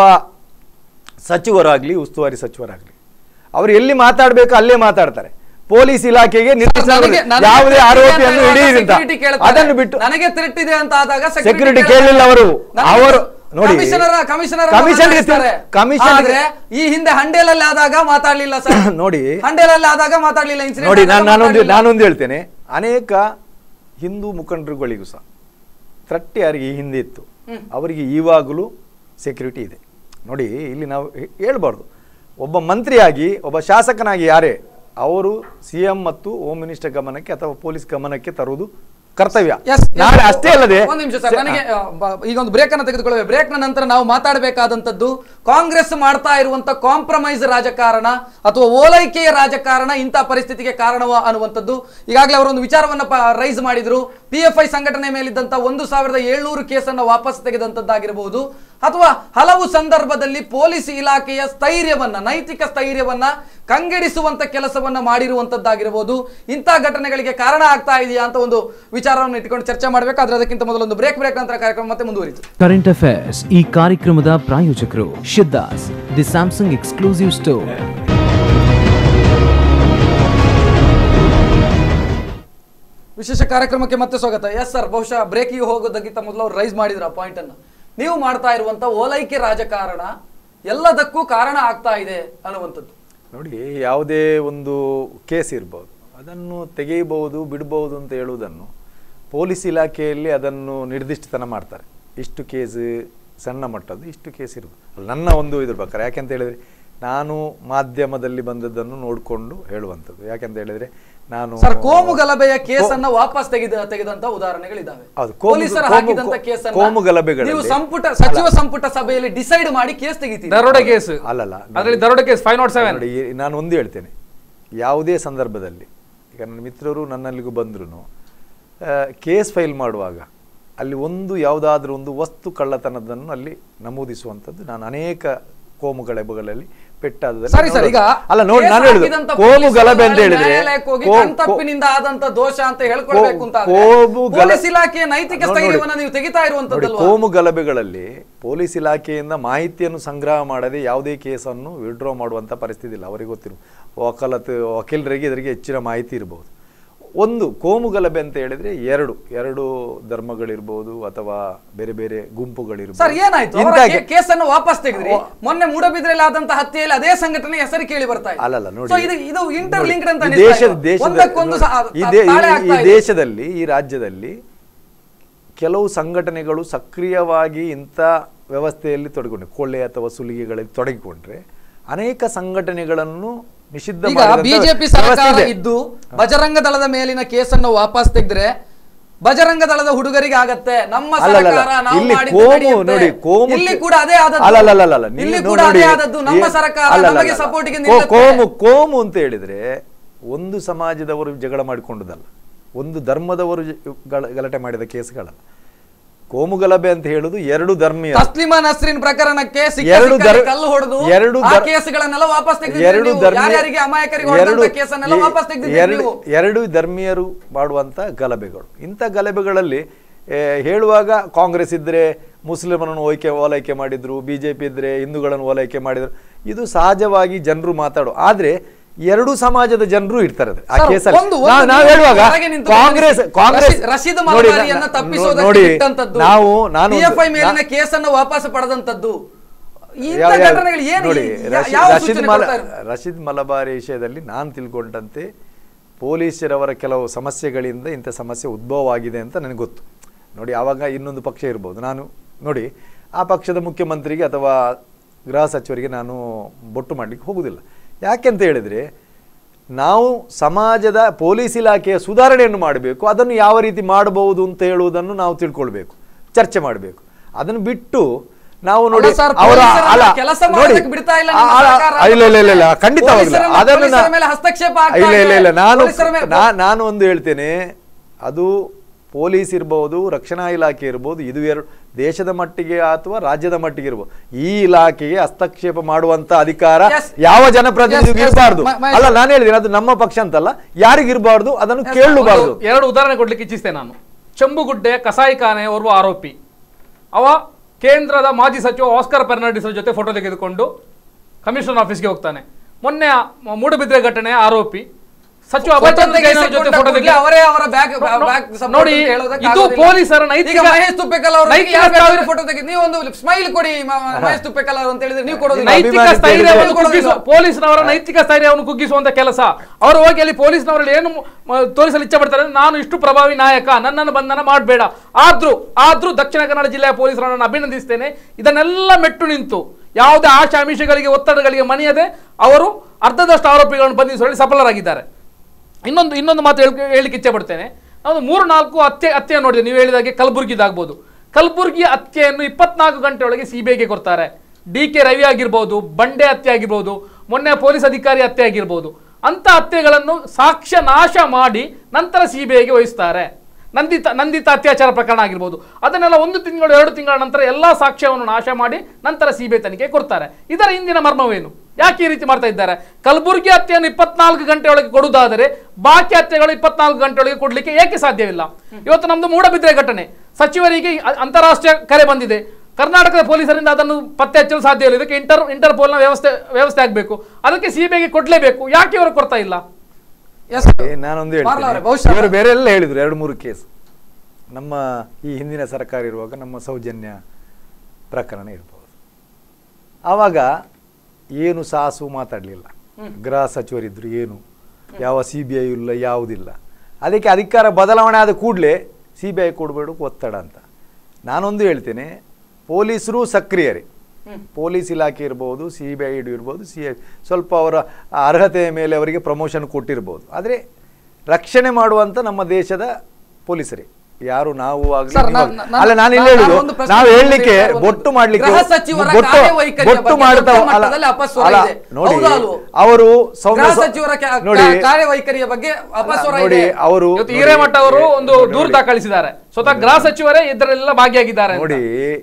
Speaker 3: ಸಚಿವರಾಗ್ಲಿ ಉಸ್ತುವಾರಿ ಸಚಿವರಾಗ್ಲಿ ಅವರು ಎಲ್ಲಿ ಮಾತಾಡ್ಬೇಕು ಅಲ್ಲೇ ಮಾತಾಡ್ತಾರೆ ಪೊಲೀಸ್ ಇಲಾಖೆಗೆ ನಿರ್ದೇಶನ
Speaker 2: ನನಗೆ- ನನಗೆ
Speaker 3: ಯಾವುದೇ
Speaker 2: threat ಇದೆ
Speaker 3: ಆರೋಪಿಯನ್ನು
Speaker 2: ಅಂತ
Speaker 3: ಹಿಡಿಯಿರಿ ಅಂತ
Speaker 2: security ಕೇಳ್ತಾರೆ.
Speaker 3: ಅದನ್ನು ಬಿಟ್ಟು
Speaker 2: ನನಗೆ ಥ್ರೆಟ್ ಇದೆ ಅಂತ ಆದಾಗ
Speaker 3: Security ಕೇಳಲಿಲ್ಲ ಅವರು. ಅವರು ನೋಡಿ,
Speaker 2: ಕಮಿಷನರ್ ಕಮಿಷನರ್
Speaker 3: Commission ಗೆ Commission ಗೆ-
Speaker 2: ಆದ್ರೆ ಈ ಹಿಂದೆ ಹಂಡೇಲಲ್ಲಿ ಆದಾಗ ಮಾತಾಡ್ಲಿಲ್ಲ ಸರ್
Speaker 3: ನೋಡಿ.
Speaker 2: ಹಂಡೇಲಲ್ಲಿ ಆದಾಗ ಮಾತಾಡ್ಲಿಲ್ಲ ಇನ್ಸಿಡೆಂಟ್
Speaker 3: ನೋಡಿ ನಾನು ನಾನೊಂದು ನಾನೊಂದು ಹೇಳ್ತೇನೆ ಅನೇಕ ಹಿಂದೂ ಮುಖಂಡರುಗಳಿಗೂ ಸಹ ಥ್ರಟ್ ಯಾರಿಗೆ ಈ ಹಿಂದೆ ಇತ್ತು ಅವರಿಗೆ ಈವಾಗಲೂ ಸೆಕ್ಯೂರಿಟಿ ಇದೆ ನೋಡಿ ಇಲ್ಲಿ ನಾವು ಹೇ- ಹೇಳ್ಬಾರ್ದು ಒಬ್ಬ ಮಂತ್ರಿಯಾಗಿ ಒಬ್ಬ ಶಾಸಕನಾಗಿ ಯಾರೇ ಅವರು ಸಿ ಎಂ ಮತ್ತು ಹೋಮ್ ಮಿನಿಸ್ಟರ್ ಗಮನಕ್ಕೆ ಅಥವಾ ಪೊಲೀಸ್ ಗಮನಕ್ಕೆ ತರುವುದು ಕರ್ತವ್ಯ
Speaker 2: Yes, yes.
Speaker 3: ನಾಳೆ ಅಷ್ಟೇ ಅಲ್ಲದೆ
Speaker 2: ಒಂದು ನಿಮಿಷ ಸರ್ ನನಗೆ ಆ, ಬ- ಈಗ ಒಂದು ಬ್ರೇಕ್ ಅನ್ನು ತೆಗೆದುಕೊಳ್ಳುವ ಬ್ರೇಕ್ ನ ನಂತರ ನಾವು ಮಾತಾಡಬೇಕಾದಂತದ್ದು ಕಾಂಗ್ರೆಸ್ ಮಾಡ್ತಾ ಇರುವಂತ ಕಾಂಪ್ರಮೈಸ್ ರಾಜಕಾರಣ ಅಥವಾ ಓಲೈಕೆಯ ರಾಜಕಾರಣ ಇಂಥ ಪರಿಸ್ಥಿತಿಗೆ ಕಾರಣವ ಅನ್ನುವಂಥದ್ದು ಈಗಾಗಲೇ ಅವರೊಂದು ವಿಚಾರವನ್ನ ರೈಸ್ ಮಾಡಿದ್ರು ಪಿ ಎಫ್ ಐ ಸಂಘಟನೆ ಮೇಲಿದ್ದಂತ ಒಂದು ಸಾವಿರದ ಏಳ್ನೂರು ಕೇಸನ್ನ ವಾಪಸ್ ತೆಗೆದಂತದ್ದಾಗಿರಬಹುದು ಅಥವಾ ಹಲವು ಸಂದರ್ಭದಲ್ಲಿ ಪೊಲೀಸ್ ಇಲಾಖೆಯ ಸ್ಥೈರ್ಯವನ್ನ ನೈತಿಕ ಸ್ಥೈರ್ಯವನ್ನ ಕಂಗೆಡಿಸುವಂತ ಕೆಲಸವನ್ನ ಮಾಡಿರುವಂತದ್ದಾಗಿರಬಹುದು ಇಂಥ ಘಟನೆಗಳಿಗೆ ಕಾರಣ ಆಗ್ತಾ ಇದೆಯಾ ಅಂತ ಒಂದು ವಿಚಾರವನ್ನು ಇಟ್ಕೊಂಡು ಚರ್ಚೆ ಮಾಡಬೇಕಾದ್ರೆ ಅದಕ್ಕಿಂತ ಮೊದಲೊಂದು ಬ್ರೇಕ್ ಬ್ರೇಕ್ ನಂತರ ಕಾರ್ಯಕ್ರಮ ಮತ್ತೆ ಮುಂದುವರಿತು
Speaker 1: ಕರೆಂಟ್ ಅಫೇರ್ಸ್ ಈ ಕಾರ್ಯಕ್ರಮದ ಪ್ರಾಯೋಜಕರು ಶಿದ್ದಾಸ್ ದಿ ಸ್ಯಾಮ್ಸಂಗ್ ಎಕ್ಸ್ಕ್ಲೂಸಿವ್ ಸ್ಟೋರ್
Speaker 2: ವಿಶೇಷ ಕಾರ್ಯಕ್ರಮಕ್ಕೆ ಮತ್ತೆ ಸ್ವಾಗತ ಎಸ್ ಸರ್ ಬಹುಶಃ ಬ್ರೇಕಿಗೆ ಹೋಗೋದಕ್ಕಿಂತ ಮೊದಲು ಅವ್ರು ರೈಸ್ ಮಾಡಿದ್ರ ಪಾಯಿಂಟ್ ಅನ್ನ ನೀವು ಮಾಡ್ತಾ ಇರುವಂತ ಓಲೈಕೆ ರಾಜಕಾರಣ ಎಲ್ಲದಕ್ಕೂ ಕಾರಣ ಆಗ್ತಾ ಇದೆ ಅನ್ನುವಂಥದ್ದು
Speaker 3: ನೋಡಿ ಯಾವುದೇ ಒಂದು ಕೇಸ್ ಇರ್ಬೋದು ಅದನ್ನು ತೆಗೆಯಬಹುದು ಬಿಡಬಹುದು ಅಂತ ಹೇಳುವುದನ್ನು ಪೊಲೀಸ್ ಇಲಾಖೆಯಲ್ಲಿ ಅದನ್ನು ನಿರ್ದಿಷ್ಟತನ ಮಾಡ್ತಾರೆ ಇಷ್ಟು ಕೇಸ್ ಸಣ್ಣ ಮಟ್ಟದ್ದು ಇಷ್ಟು ಕೇಸ್ ಇರ್ಬೋದು ಅಲ್ಲ, ನನ್ನ ಒಂದು ಇದ್ರ ಪ್ರಕಾರ ಯಾಕೆಂತ ಹೇಳಿದ್ರೆ ನಾನು ಮಾಧ್ಯಮದಲ್ಲಿ ಬಂದದ್ದನ್ನು ನೋಡಿಕೊಂಡು ಹೇಳುವಂಥದ್ದು ಯಾಕೆಂತ ಹೇಳಿದ್ರೆ ನಾನು
Speaker 2: ಸರ್ ಕೋಮು ಗಲಭೆಯ ಕೇಸನ್ನ ವಾಪಸ್ ತೆಗೆದ ತೆಗೆದಂತ ಉದಾಹರಣೆಗಳಿದ್ದಾವೆ
Speaker 3: ಹೌದು, ಕೋಮು-
Speaker 2: ಪೊಲೀಸರು
Speaker 3: ಕೋಮು-
Speaker 2: ಹಾಕಿದಂತ ಕೇಸನ್ನ
Speaker 3: ಕೋಮು ಗಲಭೆಗಳಲ್ಲಿ-
Speaker 2: ನೀವು ಸಂಪುಟ ಸಚಿವ ಸಂಪುಟ ಸಭೆಯಲ್ಲಿ ಡಿಸೈಡ್ ಮಾಡಿ ಕೇಸ್ ತೆಗಿತೀರಿ
Speaker 4: ದರೋಡೆ ಕೇಸ್
Speaker 3: ಅಲ್ಲಲ್ಲ
Speaker 4: ಅದರಲ್ಲಿ ದರೋಡೆ ಕೇಸ್ ಫೈವ್ ನಾಟ್ ಸೆವೆನ್
Speaker 3: ನೋಡಿ ಈ- ನಾನು ಒಂದು ಹೇಳ್ತೇನೆ ಯಾವುದೇ ಸಂದರ್ಭದಲ್ಲಿ ಈಗ ನನ್ನ ಮಿತ್ರರು ನನ್ನಲ್ಲಿಗೂ ಬಂದ್ರು ಕೇಸ್ ಫೈಲ್ ಮಾಡುವಾಗ ಅಲ್ಲಿ ಒಂದು ಯಾವುದಾದ್ರೂ ಒಂದು ವಸ್ತು ಕಳ್ಳತನದನ್ನು ಅಲ್ಲಿ ನಮೂದಿಸುವಂಥದ್ದು ನಾನು ಅನೇಕ ಕೋಮು ಗಲಭೆಗಳಲ್ಲಿ ಪೆಟ್ಟಾದಲ್ಲಿ
Speaker 2: ಸರಿ ಸರ್ ಈಗ
Speaker 3: ಅಲ್ಲ ನೋಡಿ
Speaker 2: ಕೇಸ್
Speaker 3: ನಾನು ಹೇಳುದು
Speaker 2: ಹಾಕಿದಂತ
Speaker 3: ಕೋಮು
Speaker 2: ಪೊಲೀಸರು
Speaker 3: ಗಲಭೆ ಅಂತ
Speaker 2: ನಾಳೆ
Speaker 3: ಹೇಳಿದ್ರೆ
Speaker 2: ನ್ಯಾಯಾಲಯಕ್ಕೆ ಹೋಗಿ
Speaker 3: ಕೋ-
Speaker 2: ಕಣ್ತಪ್ಪಿನಿಂದ ಆದಂತ ದೋಷ ಅಂತ ಹೇಳ್ಕೊಳ್ಬೇಕು ಅಂತ ಆದ್ರೆ
Speaker 3: ಕೋಮು ಗಲ-
Speaker 2: ಪೊಲೀಸ್ ಇಲಾಖೆಯ ನೈತಿಕ
Speaker 3: ನೋಡಿ,
Speaker 2: ಸ್ಥೈರ್ಯವನ್ನ ನೀವು ತೆಗಿತಾ
Speaker 3: ನೋಡಿ
Speaker 2: ಇರುವಂತದ್ದಲ್ವಾ
Speaker 3: ಕೋಮು ಗಲಭೆಗಳಲ್ಲಿ ಪೊಲೀಸ್ ಇಲಾಖೆಯಿಂದ ಮಾಹಿತಿಯನ್ನು ಸಂಗ್ರಹ ಮಾಡದೆ ಯಾವುದೇ ಕೇಸನ್ನು ವಿಡ್ರಾ ಮಾಡುವಂಥ ಪರಿಸ್ಥಿತಿ ಇಲ್ಲ ಅವರಿಗೆ ಗೊತ್ತಿರು ವಕಾಲತ್ ವಕೀಲರಿಗೆ ಇದರಿಗೆ ಹೆಚ್ಚಿನ ಮಾಹಿತಿ ಇರಬಹುದು ಒಂದು ಕೋಮು ಗಲಭೆ ಅಂತ ಹೇಳಿದ್ರೆ ಎರಡು ಎರಡು ಧರ್ಮಗಳಿರ್ಬೋದು ಅಥವಾ ಬೇರೆ ಬೇರೆ ಗುಂಪುಗಳಿರ್ಬೋದು
Speaker 2: ಸರ್ ಏನಾಯ್ತು ಅವರ
Speaker 3: ಇಂಥ
Speaker 2: ಕೇ- ಕೇಸನ್ನು ವಾಪಸ್ ತೆಗೆದ್ರಿ ಮೊನ್ನೆ ಮೂಡಬಿದ್ರೆಯಲ್ಲಿ ಆದಂತ ಹತ್ಯೆಯಲ್ಲಿ ಅದೇ ಸಂಘಟನೆ ಹೆಸರು ಕೇಳಿ ಬರ್ತಾ ಇದೆ
Speaker 3: ಅಲ್ಲಲ್ಲ ನೋಡಿ
Speaker 2: So ಇದು ಇದು ಇಂಟರ್ ಲಿಂಕ್ಡ್ ಅಂತ
Speaker 3: ಈ
Speaker 2: ಅನಿಸ್ತಾ
Speaker 3: ದೇಶದ
Speaker 2: ಇದೆ.
Speaker 3: ದೇಶದ
Speaker 2: ಒಂದಕ್ಕೊಂದು ಸ-
Speaker 3: ನೋಡಿ, ಈ ದೇ-
Speaker 2: ತಾಳೆ
Speaker 3: ಈ-
Speaker 2: ಆಗ್ತಾ
Speaker 3: ಈ
Speaker 2: ಇದೆ.
Speaker 3: ದೇಶದಲ್ಲಿ ಈ ರಾಜ್ಯದಲ್ಲಿ ಕೆಲವು ಸಂಘಟನೆಗಳು ಸಕ್ರಿಯವಾಗಿ ಇಂಥ ವ್ಯವಸ್ಥೆಯಲ್ಲಿ ತೊಡಗಿಕೊಂಡ್ರೆ ಕೊಳ್ಳೆ ಅಥವಾ ಸುಲಿಗೆಗಳಲ್ಲಿ ತೊಡಗಿಕೊಂಡ್ರೆ ಅನೇಕ ಸಂಘಟನೆಗಳನ್ನು ನಿಷಿದ್ಧ
Speaker 2: ಈಗ
Speaker 3: ಮಾಡಿದಂಥ
Speaker 2: ಬಿಜೆಪಿ
Speaker 3: ವ್ಯವಸ್ಥೆ
Speaker 2: ಸರ್ಕಾರ
Speaker 3: ಇದೆ.
Speaker 2: ಇದ್ದು ಬಜರಂಗ ದಳದ ಮೇಲಿನ ಕೇಸನ್ನು ವಾಪಸ್ ತೆಗೆದ್ರೆ ಬಜರಂಗ ದಳದ ಹುಡುಗರಿಗೆ ಆಗತ್ತೆ ನಮ್ಮ
Speaker 3: ಅಲ್ಲಲ್ಲ,
Speaker 2: ಸರ್ಕಾರ ನಾವು
Speaker 3: ಇಲ್ಲಿ
Speaker 2: ಮಾಡಿದ್ದು
Speaker 3: ಕೋಮು
Speaker 2: ನಡೆಯುತ್ತೆ.
Speaker 3: ನೋಡಿ ಕೋಮು
Speaker 2: ಇಲ್ಲಿ ಕೂಡ ಅದೇ ಆದದ್ದು
Speaker 3: ಅಲ್ಲಲ್ಲಲ್ಲಲ್ಲ, ನೀವು
Speaker 2: ಇಲ್ಲಿ
Speaker 3: ನೋಡಿ,
Speaker 2: ಕೂಡ ಅದೇ ಆದದ್ದು ನಮ್ಮ
Speaker 3: ಏ-
Speaker 2: ಸರ್ಕಾರ
Speaker 3: ಅಲ್ಲಲ್ಲಲ್ಲ,
Speaker 2: ನಮಗೆ ಸಪೋರ್ಟ್ಗೆ
Speaker 3: ಕೋ-
Speaker 2: ನಿಲ್ಲುತ್ತೆ
Speaker 3: ಕೋಮು ಕೋಮು ಅಂತ ಹೇಳಿದ್ರೆ ಒಂದು ಸಮಾಜದವರು ಜಗಳ ಮಾಡಿಕೊಂಡದಲ್ಲ ಒಂದು ಧರ್ಮದವರು ಜ- ಗಳ- ಗಲಾಟೆ ಮಾಡಿದ ಕೇಸ್ಗಳಲ್ಲ ಕೋಮು ಗಲಭೆ ಅಂತ ಹೇಳುದು ಎರಡು ಧರ್ಮೀಯ
Speaker 2: ತಸ್ಲಿಮಾ ನಸ್ರಿನ್ ಪ್ರಕರಣಕ್ಕೆ ಸಿಕ್ಕ
Speaker 3: ಎರಡು
Speaker 2: ಸಿಕ್ಕಲ್ಲಿ
Speaker 3: ಧರ್-
Speaker 2: ಕಲ್ಲು ಹೊಡೆದು
Speaker 3: ಎರಡು
Speaker 2: ಆ
Speaker 3: ಧರ್-
Speaker 2: ಕೇಸ್ಗಳನ್ನೆಲ್ಲ ವಾಪಸ್ ತೆಗೆದಿದ್ದೀರಿ
Speaker 3: ಎರಡು
Speaker 2: ನೀವು.
Speaker 3: ಧರ್ಮೀಯ
Speaker 2: ಯಾರ್ಯಾರಿಗೆ ಅಮಾಯಕರಿಗೆ
Speaker 3: ಎರಡು
Speaker 2: ಹೊಡೆದಂತ ಕೇಸನ್ನೆಲ್ಲ
Speaker 3: ಈ-
Speaker 2: ವಾಪಸ್ ತೆಗೆದಿದ್ದೀರಿ
Speaker 3: ಎರಡು
Speaker 2: ನೀವು
Speaker 3: ಎರಡು ಧರ್ಮೀಯರು ಮಾಡುವಂತ ಗಲಭೆಗಳು ಇಂಥ ಗಲಭೆಗಳಲ್ಲಿ ಏ, ಹೇಳುವಾಗ ಕಾಂಗ್ರೆಸ್ ಇದ್ರೆ ಮುಸ್ಲಿಮರನ್ನು ಓಲೈಕೆ ಓಲೈಕೆ ಮಾಡಿದ್ರು ಬಿಜೆಪಿ ಇದ್ರೆ ಹಿಂದೂಗಳನ್ನು ಓಲೈಕೆ ಮಾಡಿದ್ರು ಇದು ಸಹಜವಾಗಿ ಜನರು ಮಾತಾಡು ಆದ್ರೆ ಎರಡು ಸಮಾಜದ ಜನರು ಇರ್ತಾರೆ ಅದು. ಆ
Speaker 2: ಸರ್,
Speaker 3: ಕೇಸಲ್ಲಿ
Speaker 2: ಒಂದು- ಒಂದು
Speaker 3: ನಾವು- ನಾವು
Speaker 2: ನೀವು
Speaker 3: ಹೇಳುವಾಗ
Speaker 2: ಹೊರಗೆ ನಿಂತು
Speaker 3: ಕಾಂಗ್ರೆಸ್
Speaker 2: ಗಮನಿಸಿ.
Speaker 3: ಕಾಂಗ್ರೆಸ್
Speaker 2: ರಶೀದ್- ರಶೀದ್
Speaker 3: ನೋಡಿ,
Speaker 2: ಮಲಬಾರಿಯನ್ನ
Speaker 3: ನಾ-
Speaker 2: ತಪ್ಪಿಸೋದಕ್ಕೆ
Speaker 3: ನೋಡಿ
Speaker 2: ಇಟ್ಟಂತದ್ದು.
Speaker 3: ನಾವು ನಾನು ಒಂದು-
Speaker 2: PFI ಮೇಲಿನ
Speaker 3: ನಾ-
Speaker 2: ಕೇಸನ್ನು ವಾಪಸ್ ಪಡೆದಂತದ್ದು ಇಂಥ
Speaker 3: ಯಾವ- ಯಾವ-
Speaker 2: ಘಟನೆಗಳು ಏನು
Speaker 3: ನೋಡಿ
Speaker 2: ಯಾ-
Speaker 3: ರಶೀದ್-
Speaker 2: ಯಾವ
Speaker 3: ರಶೀದ್
Speaker 2: ಸೂಚನೆ
Speaker 3: ಮಲ
Speaker 2: ಕೊಡ್ತಾ ಇರೋದು?
Speaker 3: ರಶೀದ್ ಮಲಬಾರಿ ವಿಷಯದಲ್ಲಿ ನಾನು ತಿಳ್ಕೊಂಡಂತೆ ಪೊಲೀಸರವರ ಕೆಲವು ಸಮಸ್ಯೆಗಳಿಂದ ಇಂಥ ಸಮಸ್ಯೆ ಉದ್ಭವ ಆಗಿದೆ ಅಂತ ನನಗೆ ಗೊತ್ತು ನೋಡಿ ಆವಾಗ ಇನ್ನೊಂದು ಪಕ್ಷ ಇರ್ಬೋದು ನಾನು ನೋಡಿ ಆ ಪಕ್ಷದ ಮುಖ್ಯಮಂತ್ರಿಗೆ ಅಥವಾ ಗೃಹ ಸಚಿವರಿಗೆ ನಾನು ಬೊಟ್ಟು ಮಾಡಲಿಕ್ಕೆ ಹೋಗುವುದಿಲ್ಲ ಯಾಕೆಂತ ಹೇಳಿದರೆ ನಾವು ಸಮಾಜದ ಪೊಲೀಸ್ ಇಲಾಖೆಯ ಸುಧಾರಣೆಯನ್ನು ಮಾಡಬೇಕು ಅದನ್ನು ಯಾವ ರೀತಿ ಮಾಡಬಹುದು ಅಂತ ಹೇಳುವುದನ್ನು ನಾವು ತಿಳ್ಕೊಳ್ಬೇಕು ಚರ್ಚೆ ಮಾಡಬೇಕು ಅದನ್ನು ಬಿಟ್ಟು ನಾವು ನೋಡಿ
Speaker 2: ಅಲ್ಲ ಸರ್,
Speaker 3: ಅವರ
Speaker 2: ಪೊಲೀಸರನ್ನ
Speaker 3: ಅಲ್ಲ
Speaker 2: ಕೆಲಸ
Speaker 3: ನೋಡಿ
Speaker 2: ಮಾಡೋದಕ್ಕೆ ಬಿಡ್ತಾ ಇಲ್ಲ ನಿಮ್ಮ
Speaker 3: ಆ- ಆ-
Speaker 2: ಸರ್ಕಾರ.
Speaker 3: ಇಲ್ಲ ಇಲ್ಲ ಇಲ್ಲ ಇಲ್ಲ ಖಂಡಿತವಾಗಿಲ್ಲ
Speaker 2: ಪೊಲೀಸರನ್ನ-
Speaker 3: ಅದನ್ನು
Speaker 2: ಪೊಲೀಸರ
Speaker 3: ನಾ-
Speaker 2: ಮೇಲೆ ಹಸ್ತಕ್ಷೇಪ ಆಗ್ತಾ
Speaker 3: ಇಲ್ಲ ಇಲ್ಲ ಇಲ್ಲ
Speaker 2: ಇದೆ.
Speaker 3: ನಾನು
Speaker 2: ಪೊಲೀಸರ ಮೇಲೆ-
Speaker 3: ನಾ- ನಾನು ಒಂದು ಹೇಳ್ತೇನೆ ಅದು ಪೊಲೀಸ್ ಇರ್ಬೋದು ರಕ್ಷಣಾ ಇಲಾಖೆ ಇರ್ಬೋದು ಇದು ಎರಡು ದೇಶದ ಮಟ್ಟಿಗೆ ಅಥವಾ ರಾಜ್ಯದ ಮಟ್ಟಿಗೆ ಇರ್ಬೋದು ಈ ಇಲಾಖೆಗೆ ಹಸ್ತಕ್ಷೇಪ ಮಾಡುವಂತ ಅಧಿಕಾರ
Speaker 2: Yes.
Speaker 3: ಯಾವ ಜನಪ್ರತಿನಿಧಿಗೂ
Speaker 2: Yes, yes.
Speaker 3: ಇರಬಾರ್ದು
Speaker 2: ಮ- ಮಹೇಶ್
Speaker 3: ಅಲ್ಲ ನಾನು ಹೇಳಿದ್ದೀನಿ ಅದು ನಮ್ಮ ಪಕ್ಷ ಅಂತಲ್ಲ ಯಾರಿಗಿರಬಾರ್ದು ಅದನ್ನು ಕೇಳಬಾರ್ದು
Speaker 4: ಒಂದು ಎರಡು ಉದಾಹರಣೆ ಕೊಡ್ಲಿಕ್ಕೆ ಇಚ್ಛಿಸ್ತೇನೆ ನಾನು ಚಂಬುಗುಡ್ಡೆ ಕಸಾಯಿಖಾನೆ ಓರ್ವ ಆರೋಪಿ ಅವ ಕೇಂದ್ರದ ಮಾಜಿ ಸಚಿವ ಆಸ್ಕರ್ ಫೆರ್ನಾಂಡಿಸ್ ಜೊತೆ ಫೋಟೋ ತೆಗೆದುಕೊಂಡು ಕಮಿಷನರ್ ಆಫೀಸ್ಗೆ ಹೋಗ್ತಾನೆ ಮೊನ್ನೆ ಆ ಮೂಡಬಿದ್ರೆ ಘಟನೆ ಆರೋಪಿ ಸಚಿವ
Speaker 2: ಫೋಟೋ
Speaker 4: ಅಭಯಚಂದ್ರ ಜೈನ್ ಜೊತೆ
Speaker 2: ತೆಗೆಸಿಕೊಂಡ
Speaker 4: ಫೋಟೋ
Speaker 2: ಕೂಡ್ಲೆ
Speaker 4: ತೆಗೆ
Speaker 2: ಅವರೇ ಅವರ ಬ್ಯಾಗ್
Speaker 4: ನೋ-
Speaker 2: ಬ್ಯಾಗ್ support
Speaker 4: ನೋಡಿ,
Speaker 2: ಅಂತ ಹೇಳೋದಕ್ಕೆ
Speaker 4: ಇದು
Speaker 2: ಆಗೋದಿಲ್ಲ.
Speaker 4: ಪೊಲೀಸರ ನೈತಿಕ-
Speaker 2: ಈಗ ಮಹೇಶ್ ತುಪ್ಪೆಕಲ್ ಅವರು
Speaker 4: ನೈತಿಕ
Speaker 2: ಯಾರು ಬೇಕಾದ್ರೂ
Speaker 4: ಸ್ಥೈರ್ಯ-
Speaker 2: ಫೋಟೋ ತೆಗಿ ನೀವು ಒಂದು ಸ್ಮೈಲ್ ಕೊಡಿ ಮ- ಮ- ಮಹೇಶ್ ತುಪ್ಪೆಕಲ್ ಅವರು ಅಂತ ಹೇಳಿದ್ರೆ ನೀವು ಕೊಡೋದಿಲ್ಲ
Speaker 4: ನೈತಿಕ
Speaker 3: ಅಭಿಮಾನಿ
Speaker 4: ಸ್ಥೈರ್ಯವನ್ನು
Speaker 3: ತಿಳಿದು-
Speaker 4: ಕುಗ್ಗಿಸುವ ಪೊಲೀಸ್ನವರ ನೈತಿಕ ಸ್ಥೈರ್ಯವನ್ನು ಕುಗ್ಗಿಸುವಂತ ಕೆಲಸ ಅವರು ಹೋಗಿ ಅಲ್ಲಿ ಪೊಲೀಸ್ನವರಲ್ಲಿ ಏನು ಮ- ತೋರಿಸಲು ಇಚ್ಛೆ ಪಡ್ತಾರೆ ಅಂದ್ರೆ ನಾನು ಇಷ್ಟು ಪ್ರಭಾವಿ ನಾಯಕ ನನ್ನನ್ನು ಬಂಧನ ಮಾಡಬೇಡ ಆದ್ರೂ ಆದ್ರೂ ದಕ್ಷಿಣ ಕನ್ನಡ ಜಿಲ್ಲೆಯ ಪೊಲೀಸರನ್ನು ಅಭಿನಂದಿಸ್ತೇನೆ ಇದನ್ನೆಲ್ಲ ಮೆಟ್ಟು ನಿಂತು ಯಾವುದೇ ಆಶಾ ಆಮಿಷಗಳಿಗೆ ಒತ್ತಡಗಳಿಗೆ ಮಣಿಯದೆ ಅವರು ಅರ್ಧದಷ್ಟು ಆರೋಪಿಗಳನ್ನು ಬಂಧಿಸುವಲ್ಲಿ ಸಫಲರಾಗಿದ್ದಾರೆ ಇನ್ನೊಂದು ಇನ್ನೊಂದು ಮಾತು ಹೇಳ್ ಹೇಳಲಿಕ್ಕೆ ಇಚ್ಛೆ ಪಡ್ತೇನೆ ನಾವು ಮೂರು ನಾಲ್ಕು ಹತ್ಯೆ ಹತ್ಯೆ ನೋಡಿದೆ ನೀವು ಹೇಳಿದಾಗೆ ಕಲಬುರ್ಗಿದಾಗ್ಬೋದು ಕಲಬುರ್ಗಿ ಹತ್ಯೆಯನ್ನು ಇಪ್ಪತ್ನಾಲ್ಕು ಗಂಟೆ ಒಳಗೆ ಸಿ ಬಿ ಐಗೆ ಕೊಡ್ತಾರೆ ಡಿ ಕೆ ರವಿ ಆಗಿರ್ಬೋದು ಬಂಡೆ ಹತ್ಯೆ ಆಗಿರ್ಬೋದು ಮೊನ್ನೆ ಪೊಲೀಸ್ ಅಧಿಕಾರಿ ಹತ್ಯೆ ಆಗಿರ್ಬೋದು ಅಂತ ಹತ್ಯೆಗಳನ್ನು ಸಾಕ್ಷ್ಯ ನಾಶ ಮಾಡಿ ನಂತರ ಸಿ ಬಿ ಐಗೆ ವಹಿಸ್ತಾರೆ ನಂದಿತ ನಂದಿತ ಅತ್ಯಾಚಾರ ಪ್ರಕರಣ ಆಗಿರ್ಬೋದು ಅದನ್ನೆಲ್ಲ ಒಂದು ತಿಂಗಳು ಎರಡು ತಿಂಗಳ ನಂತರ ಎಲ್ಲ ಸಾಕ್ಷ್ಯವನ್ನು ನಾಶ ಮಾಡಿ ನಂತರ ಸಿ ಬಿ ಐ ತನಿಖೆ ಕೊಡ್ತಾರೆ ಇದರ ಹಿಂದಿನ ಮರ್ಮವೇನು ಯಾಕೆ ಈ ರೀತಿ ಮಾಡ್ತಾ ಇದ್ದಾರೆ ಕಲಬುರಗಿ ಹತ್ಯೆಯನ್ನು ಇಪ್ಪತ್ನಾಲ್ಕು ಗಂಟೆ ಒಳಗೆ ಕೊಡುವುದಾದರೆ ಬಾಕಿ ಹತ್ಯೆಗಳು ಇಪ್ಪತ್ನಾಲ್ಕು ಗಂಟೆ ಒಳಗೆ ಕೊಡಲಿಕ್ಕೆ ಏಕೆ ಸಾಧ್ಯವಿಲ್ಲ ಇವತ್ತು ನಮ್ದು ಮೂಡಬಿದ್ರೆ ಘಟನೆ ಸಚಿವರಿಗೆ ಅ- ಅಂತಾರಾಷ್ಟ್ರೀಯ ಕರೆ ಬಂದಿದೆ ಕರ್ನಾಟಕದ ಪೊಲೀಸರಿಂದ ಅದನ್ನು ಪತ್ತೆ ಹಚ್ಚಲು ಸಾಧ್ಯವಿಲ್ಲ ಇದಕ್ಕೆ ಇಂಟರ್ ಇಂಟರ್ಪೋಲ್ನ ವ್ಯವಸ್ಥೆ ವ್ಯವಸ್ಥೆ ಆಗಬೇಕು ಅದಕ್ಕೆ ಸಿ ಬಿ ಐಗೆ ಕೊಡಲೇಬೇಕು ಯಾಕೆ ಇವರು ಕೊಡ್ತಾ ಇಲ್ಲ
Speaker 2: Yes, sir.
Speaker 3: ಏ, ನಾನೊಂದು
Speaker 2: ಪಾರ್ಲ ಅವರೇ,
Speaker 3: ಹೇಳ್ತೀನಿ
Speaker 2: ಬಹುಶಃ
Speaker 3: ಇವರು ಬೇರೆ ಎಲ್ಲ ಹೇಳಿದ್ರು ಎರಡು ಮೂರು ಕೇಸ್ ನಮ್ಮ ಈ ಹಿಂದಿನ ಸರ್ಕಾರ ಇರುವಾಗ ನಮ್ಮ ಸೌಜನ್ಯ ಪ್ರಕರಣ ಇರ್ಬೋದು ಆವಾಗ ಏನು ಸಾಸು ಮಾತಾಡಲಿಲ್ಲ ಗೃಹ ಸಚಿವರಿದ್ರು ಏನು ಯಾವ ಸಿ ಬಿ ಐ ಇಲ್ಲ ಯಾವುದಿಲ್ಲ ಅದಕ್ಕೆ ಅಧಿಕಾರ ಬದಲಾವಣೆ ಆದ ಕೂಡಲೇ ಸಿ ಬಿ ಐ ಕೊಡಬೇಡ ಒತ್ತಡ ಅಂತ ನಾನೊಂದು ಹೇಳ್ತೇನೆ ಪೊಲೀಸರು ಸಕ್ರಿಯರೇ ಪೊಲೀಸ್ ಇಲಾಖೆ ಇರ್ಬೋದು ಸಿ ಬಿ ಐ ಡಿ ಇರ್ಬೋದು ಸಿ ಐ ಸ್ವಲ್ಪ ಅವರ ಅರ್ಹತೆಯ ಮೇಲೆ ಅವರಿಗೆ ಪ್ರಮೋಷನ್ ಕೊಟ್ಟಿರ್ಬೋದು ಆದರೆ ರಕ್ಷಣೆ ಮಾಡುವಂಥ ನಮ್ಮ ದೇಶದ ಪೊಲೀಸರೇ ಯಾರು ನಾವು ಆಗ್ಲಿ
Speaker 2: ಸರ್,
Speaker 3: ನೀವು
Speaker 2: ನಾನ್-
Speaker 3: ಆಗ್ಲಿ.
Speaker 2: ನಾನ್-
Speaker 3: ಅಲ್ಲ ನಾನು ಇಲ್ಲಿ
Speaker 2: ನಾನು
Speaker 3: ಹೇಳುದು
Speaker 2: ಒಂದು ಪ್ರಶ್ನೆ
Speaker 3: ನಾವು ಹೇಳಲಿಕ್ಕೆ
Speaker 2: ಕೇಳ್ತಾ ಇರೋದು
Speaker 3: ಬೊಟ್ಟು ಮಾಡ್ಲಿಕ್ಕೆ
Speaker 2: ಗೃಹ ಸಚಿವರ
Speaker 3: ಬೊಟ್ಟು
Speaker 2: ಕಾರ್ಯವೈಖರಿಯ
Speaker 3: ಬೊಟ್ಟು
Speaker 2: ಬಗ್ಗೆ
Speaker 3: ಮಾಡ್ತಾ
Speaker 2: ದೊಡ್ಡ
Speaker 3: ಅಲ್ಲ
Speaker 2: ಮಟ್ಟದಲ್ಲಿ ಅಪಸ್ವರ
Speaker 3: ಅಲ್ಲ,
Speaker 2: ಇದೆ.
Speaker 3: ನೋಡಿ
Speaker 2: ಹೌದಾ ಅಲ್ವೋ?
Speaker 3: ಅವರು ಸೌಮ್ಯ
Speaker 2: ಗೃಹ
Speaker 3: ಸ-
Speaker 2: ಸಚಿವರ ಕ್ಯಾ-
Speaker 3: ನೋಡಿ
Speaker 2: ಕಾರ್ಯವೈಖರಿಯ ಬಗ್ಗೆ ಅಪಸ್ವರ
Speaker 3: ನೋಡಿ
Speaker 2: ಇದೆ
Speaker 3: ಅವರು
Speaker 4: ಇವತ್ತು ಹಿರೇಮಠ ಅವರು ಒಂದು ದೂರು ದಾಖಲಿಸಿದ್ದಾರೆ ಸ್ವತಃ ಗೃಹ ಸಚಿವರೇ ಇದರೆಲ್ಲ ಭಾಗಿಯಾಗಿದ್ದಾರೆ ಅಂತ.
Speaker 3: ನೋಡಿ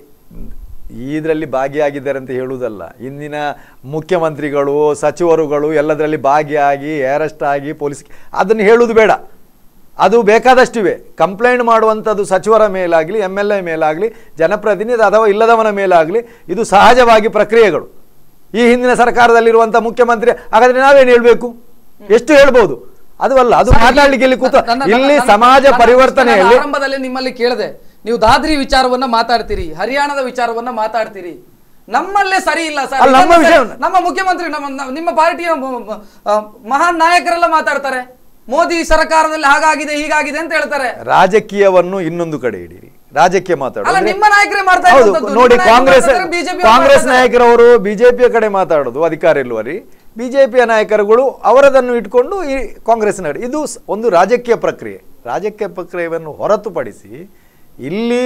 Speaker 3: ಇದರಲ್ಲಿ ಭಾಗಿಯಾಗಿದ್ದಾರೆ ಅಂತ ಹೇಳುವುದಲ್ಲ ಇಂದಿನ ಮುಖ್ಯಮಂತ್ರಿಗಳು ಸಚಿವರುಗಳು ಎಲ್ಲದರಲ್ಲಿ ಭಾಗಿಯಾಗಿ ಅರೆಸ್ಟ್ ಆಗಿ ಪೊಲೀಸ್ ಅದನ್ನು ಹೇಳುವುದು ಬೇಡ ಅದು ಬೇಕಾದಷ್ಟಿವೆ ಕಂಪ್ಲೇಂಟ್ ಮಾಡುವಂಥದ್ದು ಸಚಿವರ ಮೇಲಾಗಲಿ ಎಮ್ ಎಲ್ ಎ ಮೇಲಾಗಲಿ ಜನಪ್ರತಿನಿಧಿ ಅಥವಾ ಇಲ್ಲದವನ ಮೇಲಾಗಲಿ ಇದು ಸಹಜವಾಗಿ ಪ್ರಕ್ರಿಯೆಗಳು ಈ ಹಿಂದಿನ ಸರ್ಕಾರದಲ್ಲಿರುವಂಥ ಮುಖ್ಯಮಂತ್ರಿ ಹಾಗಾದ್ರೆ ನಾವೇನು ಹೇಳಬೇಕು ಎಷ್ಟು ಹೇಳ್ಬೋದು ಅದು ಅಲ್ಲ ಅದು ಮಾತಾಡ್ಲಿಕ್ಕೆ ಇಲ್ಲಿ ಕೂತ
Speaker 2: ನನ್ನ- ನನ್ನ-
Speaker 3: ಇಲ್ಲಿ
Speaker 2: ನನ್ನ-
Speaker 3: ಸಮಾಜ
Speaker 2: ನನ್ನ
Speaker 3: ಪರಿವರ್ತನೆಯಲ್ಲಿ
Speaker 2: ನಾನು ಆರಂಭದಲ್ಲಿ ನಿಮ್ಮಲ್ಲಿ ಕೇಳಿದೆ ನೀವು ದಾದ್ರಿ ವಿಚಾರವನ್ನ ಮಾತಾಡ್ತೀರಿ ಹರಿಯಾಣದ ವಿಚಾರವನ್ನ ಮಾತಾಡ್ತೀರಿ ನಮ್ಮಲ್ಲೇ ಸರಿ ಇಲ್ಲ ಸರ್
Speaker 3: ಅಲ್ಲ, ನಮ್ಮ
Speaker 2: ಇದನ್ನ ಸರಿ-
Speaker 3: ವಿಷಯ-
Speaker 2: ನಮ್ಮ ಮುಖ್ಯಮಂತ್ರಿ ನಮ್ಮ ನ- ನಿಮ್ಮ ಪಾರ್ಟಿಯ ಮ- ಮ- ಆ, ಮಹಾನ್ ನಾಯಕರೆಲ್ಲ ಮಾತಾಡ್ತಾರೆ ಮೋದಿ ಸರ್ಕಾರದಲ್ಲಿ ಹಾಗಾಗಿದೆ ಹೀಗಾಗಿದೆ ಅಂತ ಹೇಳ್ತಾರೆ
Speaker 3: ರಾಜಕೀಯವನ್ನು ಇನ್ನೊಂದು ಕಡೆ ಇಡೀರಿ ರಾಜಕೀಯ
Speaker 2: ಅಲ್ಲ
Speaker 3: ಮಾತಾಡೋದು
Speaker 2: ನಿಮ್ಮ ನಾಯಕರೇ ಮಾಡ್ತಾ
Speaker 3: ಹೌದು
Speaker 2: ಇರುವಂತದ್ದು.
Speaker 3: ನೋಡಿ
Speaker 2: ನಿಮ್ಮ ನಾಯಕರು
Speaker 3: ಕಾಂಗ್ರೆಸ್
Speaker 2: ಮಾತಾಡ್ತಾರೆ, BJP ಯವರು
Speaker 3: ಕಾಂಗ್ರೆಸ್
Speaker 2: ಮಾತಾಡ್ತಾರೆ.
Speaker 3: ನಾಯಕರವರು ಬಿಜೆಪಿಯ ಕಡೆ ಮಾತಾಡೋದು ಅಧಿಕಾರ ಇಲ್ಲವರಿ ಬಿಜೆಪಿಯ ನಾಯಕರುಗಳು ಅವರದನ್ನು ಇಟ್ಕೊಂಡು ಈ ಕಾಂಗ್ರೆಸ್ ನಡೆ ಇದು ಸ್- ಒಂದು ರಾಜಕೀಯ ಪ್ರಕ್ರಿಯೆ ರಾಜಕೀಯ ಪ್ರಕ್ರಿಯೆಯನ್ನು ಹೊರತುಪಡಿಸಿ ಇಲ್ಲಿ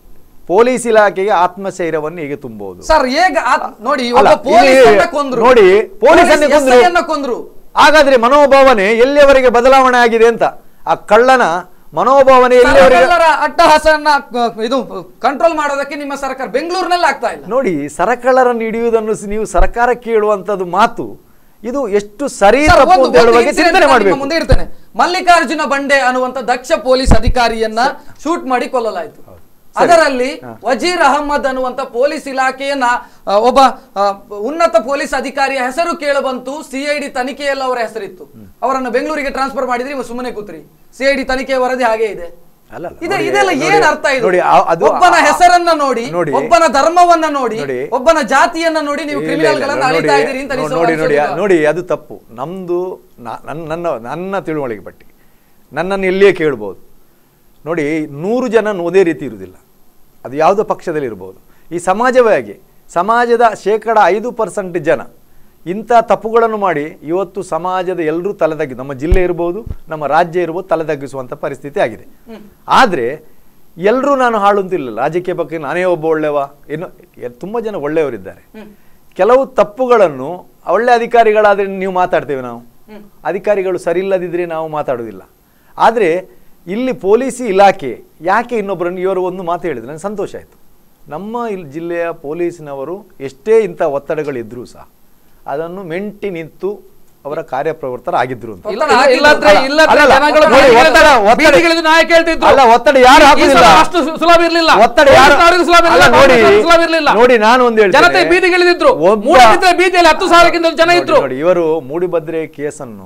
Speaker 3: ಪೊಲೀಸ್ ಇಲಾಖೆಗೆ ಆತ್ಮಸ್ಥೈರ್ಯವನ್ನು ಹೇಗೆ ತುಂಬಬಹುದು
Speaker 2: ಸರ್ ಹೇಗ ಆತ್- ನೋಡಿ
Speaker 3: ಅಲ್ಲ,
Speaker 2: ಒಬ್ಬ ಪೊಲೀಸ್
Speaker 3: ಇಲ್ಲಿ
Speaker 2: ಅನ್ನ ಕೊಂದ್ರು
Speaker 3: ನೋಡಿ, ಪೊಲೀಸ್ ಅನ್ನ
Speaker 2: ಪೊಲೀಸ್
Speaker 3: ಕೊಂದ್ರು.
Speaker 2: SI ಅನ್ನ ಕೊಂದ್ರು
Speaker 3: ಹಾಗಾದ್ರೆ ಮನೋಭಾವನೆ ಎಲ್ಲಿಯವರೆಗೆ ಬದಲಾವಣೆ ಆಗಿದೆ ಅಂತ ಆ ಕಳ್ಳನ ಮನೋಭಾವನೆ ಎಲ್ಲಿಯವರೆಗೆ
Speaker 2: ಎಲ್ಲರ ಅಟ್ಟಹಾಸನ್ನ ಅಹ್, ಇದು ಕಂಟ್ರೋಲ್ ಮಾಡೋದಕ್ಕೆ ನಿಮ್ಮ ಸರ್ಕಾರ ಬೆಂಗಳೂರಿನಲ್ಲಿ ಆಗ್ತಾ ಇಲ್ಲ
Speaker 3: ನೋಡಿ ಸರಕಳ್ಳರನ್ನು ಹಿಡಿಯುವುದನ್ನು ಸ್- ನೀವು ಸರ್ಕಾರ ಕೇಳುವಂತದ್ದು ಮಾತು ಇದು ಎಷ್ಟು ಸರಿ
Speaker 2: ಸರ್,
Speaker 3: ತಪ್ಪು
Speaker 2: ಒಂದು-
Speaker 3: ಅಂತ ಹೇಳುವ
Speaker 2: ಒಂದು
Speaker 3: ಬಗ್ಗೆ
Speaker 2: incident
Speaker 3: ಚಿಂತನೆ
Speaker 2: ನಾನು ನಿಮ್ಮ
Speaker 3: ಮಾಡಬೇಕು
Speaker 2: ಮುಂದೆ ಇರ್ತೇನೆ ಮಲ್ಲಿಕಾರ್ಜುನ ಬಂಡೆ ಅನ್ನುವಂತ ದಕ್ಷ ಪೊಲೀಸ್ ಅಧಿಕಾರಿಯನ್ನ ಶೂಟ್ ಮಾಡಿ ಕೊಲ್ಲಲಾಯಿತು ಅದರಲ್ಲಿ ವಜೀರ್ ಅಹಮ್ಮದ್ ಅನ್ನುವಂತ ಪೊಲೀಸ್ ಇಲಾಖೆಯನ್ನ ಆ, ಒಬ್ಬ ಆ, ಉನ್ನತ ಪೊಲೀಸ್ ಅಧಿಕಾರಿಯ ಹೆಸರು ಕೇಳಬಂತು ಸಿಐಡಿ ತನಿಖೆಯಲ್ಲಿ ಅವರ ಹೆಸರಿತ್ತು ಅವರನ್ನು ಬೆಂಗಳೂರಿಗೆ ಟ್ರಾನ್ಸ್ಫರ್ ಮಾಡಿದ್ರಿ ಇವ ಸುಮ್ಮನೆ ಕೂತ್ರಿ ಸಿಐಡಿ ತನಿಖೆಯ ವರದಿ ಹಾಗೆ ಇದೆ
Speaker 3: ಅಲ್ಲ, ಅಲ್ಲ,
Speaker 2: ಇದೆ
Speaker 3: ನೋಡಿ,
Speaker 2: ಇದೆಲ್ಲ
Speaker 3: ನೋಡಿ,
Speaker 2: ಏನ್ ಅರ್ಥ ಇದು
Speaker 3: ನೋಡಿ, ಆ- ಅದು-
Speaker 2: ಒಬ್ಬನ
Speaker 3: ಆ-
Speaker 2: ಹೆಸರನ್ನ ನೋಡಿ
Speaker 3: ನೋಡಿ.
Speaker 2: ಒಬ್ಬನ ಧರ್ಮವನ್ನ ನೋಡಿ
Speaker 3: ನೋಡಿ.
Speaker 2: ಒಬ್ಬನ ಜಾತಿಯನ್ನ ನೋಡಿ ನೀವು
Speaker 3: ಇಲ್ಲ,
Speaker 2: ಕ್ರಿಮಿನಲ್
Speaker 3: ಇಲ್ಲ,
Speaker 2: ಗಳನ್ನ
Speaker 3: ನೋಡಿ,
Speaker 2: ಅಳಿತಾ ಇದ್ದೀರಿ ಅಂತ
Speaker 3: ನೋಡಿ,
Speaker 2: ಅನಿಸುವ
Speaker 3: ನೋಡಿ ನೋಡಿ
Speaker 2: ಅನಿಸೋದಿಲ್ವಾ?
Speaker 3: ನೋಡಿ ಅದು ತಪ್ಪು ನಮ್ದು ನಾ- ನನ್ನ ನನ್ನ ನನ್ನ ತಿಳುವಳಿಕೆ ಪಟ್ಟಿ ನನ್ನನ್ನು ಎಲ್ಲಿಯೇ ಕೇಳ್ಬೋದು ನೋಡಿ ನೂರು ಜನ ಒಂದೇ ರೀತಿ ಇರುವುದಿಲ್ಲ ಅದು ಯಾವುದೋ ಪಕ್ಷದಲ್ಲಿ ಇರ್ಬೋದು ಈ ಸಮಾಜವೇ ಹಾಗೆ ಸಮಾಜದ ಶೇಕಡ ಐದು ಪರ್ಸೆಂಟ್ ಜನ ಇಂಥ ತಪ್ಪುಗಳನ್ನು ಮಾಡಿ ಇವತ್ತು ಸಮಾಜದ ಎಲ್ಲರೂ ತಲೆದಗ್ಗಿ ನಮ್ಮ ಜಿಲ್ಲೆ ಇರ್ಬೋದು ನಮ್ಮ ರಾಜ್ಯ ಇರ್ಬೋದು ತಲೆದಗ್ಗಿಸುವಂಥ ಪರಿಸ್ಥಿತಿ ಆಗಿದೆ ಆದರೆ ಎಲ್ಲರೂ ನಾನು ಹಾಳು ಅಂತಿಲ್ಲ ರಾಜಕೀಯ ಬಗ್ಗೆ ನಾನೇ ಒಬ್ಬ ಒಳ್ಳೆವ ಇನ್ನು ಎ- ತುಂಬ ಜನ ಒಳ್ಳೆಯವರಿದ್ದಾರೆ ಕೆಲವು ತಪ್ಪುಗಳನ್ನು ಒಳ್ಳೆ ಅಧಿಕಾರಿಗಳಾದ್ರೆ ನೀವು ಮಾತಾಡ್ತೇವೆ ನಾವು ಅಧಿಕಾರಿಗಳು ಸರಿ ಇಲ್ಲದಿದ್ರೆ ನಾವು ಮಾತಾಡೋದಿಲ್ಲ ಆದರೆ ಇಲ್ಲಿ ಪೊಲೀಸ್ ಇಲಾಖೆ ಯಾಕೆ ಇನ್ನೊಬ್ಬರನ್ನು ಇವರು ಒಂದು ಮಾತು ಹೇಳಿದ್ರು ನನಗೆ ಸಂತೋಷ ಆಯಿತು ನಮ್ಮ ಇಲ್ಲಿ ಜಿಲ್ಲೆಯ ಪೊಲೀಸ್ನವರು ಎಷ್ಟೇ ಇಂಥ ಒತ್ತಡಗಳಿದ್ರೂ ಸಹ ಅದನ್ನು ಮೆಂಟಿ ನಿಂತು ಅವರ ಕಾರ್ಯಪ್ರವರ್ತರಾಗಿದ್ರು ಅಂತ
Speaker 4: ಇಲ್ಲ-
Speaker 2: ಒತ್ತಡ
Speaker 4: ಇಲ್ಲದ್ರೆ
Speaker 2: ಹಾಕಿದ್ರು.
Speaker 4: ಇಲ್ಲದ್ರೆ
Speaker 3: ಅಲ್ಲ, ಅಲ್ಲ,
Speaker 4: ಜನಗಳು
Speaker 3: ನೋಡಿ,
Speaker 4: ಬೀದಿಗಿಳಿದು-
Speaker 3: ಒತ್ತಡ- ಒತ್ತಡ-
Speaker 4: ಬೀದಿಗಿಳಿದು ನಾಯಕ ಹೇಳ್ತಿದ್ರು
Speaker 3: ಅಲ್ಲ, ಒತ್ತಡ ಯಾರು
Speaker 4: ಈ- ಈ
Speaker 3: ಹಾಕುದಿಲ್ಲ.
Speaker 4: ಸಲ ಅಷ್ಟು ಸು- ಸುಲಭ ಇರ್ಲಿಲ್ಲ
Speaker 3: ಒತ್ತಡ ಯಾರು-
Speaker 4: ಕಾಂಗ್ರೆಸ್ನವರಿಗೂ ಸುಲಭ ಇರ್ಲಿಲ್ಲ,
Speaker 3: ಅಲ್ಲ, ನೋಡಿ,
Speaker 4: ಕಾಂಗ್ರೆಸ್ನವರಿಗೂ ಸುಲಭ ಇರ್ಲಿಲ್ಲ
Speaker 3: ನೋಡಿ, ನಾನು ಒಂದು ಹೇಳ್ತೇನೆ.
Speaker 4: ಜನತೆ ಬೀದಿಗಿಳಿದಿದ್ರು
Speaker 3: ಒಬ್ಬ-
Speaker 4: ಮೂಡಿಬಿದ್ರೆ ಬೀದಿಯಲ್ಲಿ ಹತ್ತು ಸಾವಿರಕ್ಕಿಂತ ಜನ
Speaker 3: ನೋಡಿ,
Speaker 4: ಇದ್ರು
Speaker 3: ನೋಡಿ ಇವರು ಮೂಡಿಬದ್ರೆ ಕೇಸನ್ನು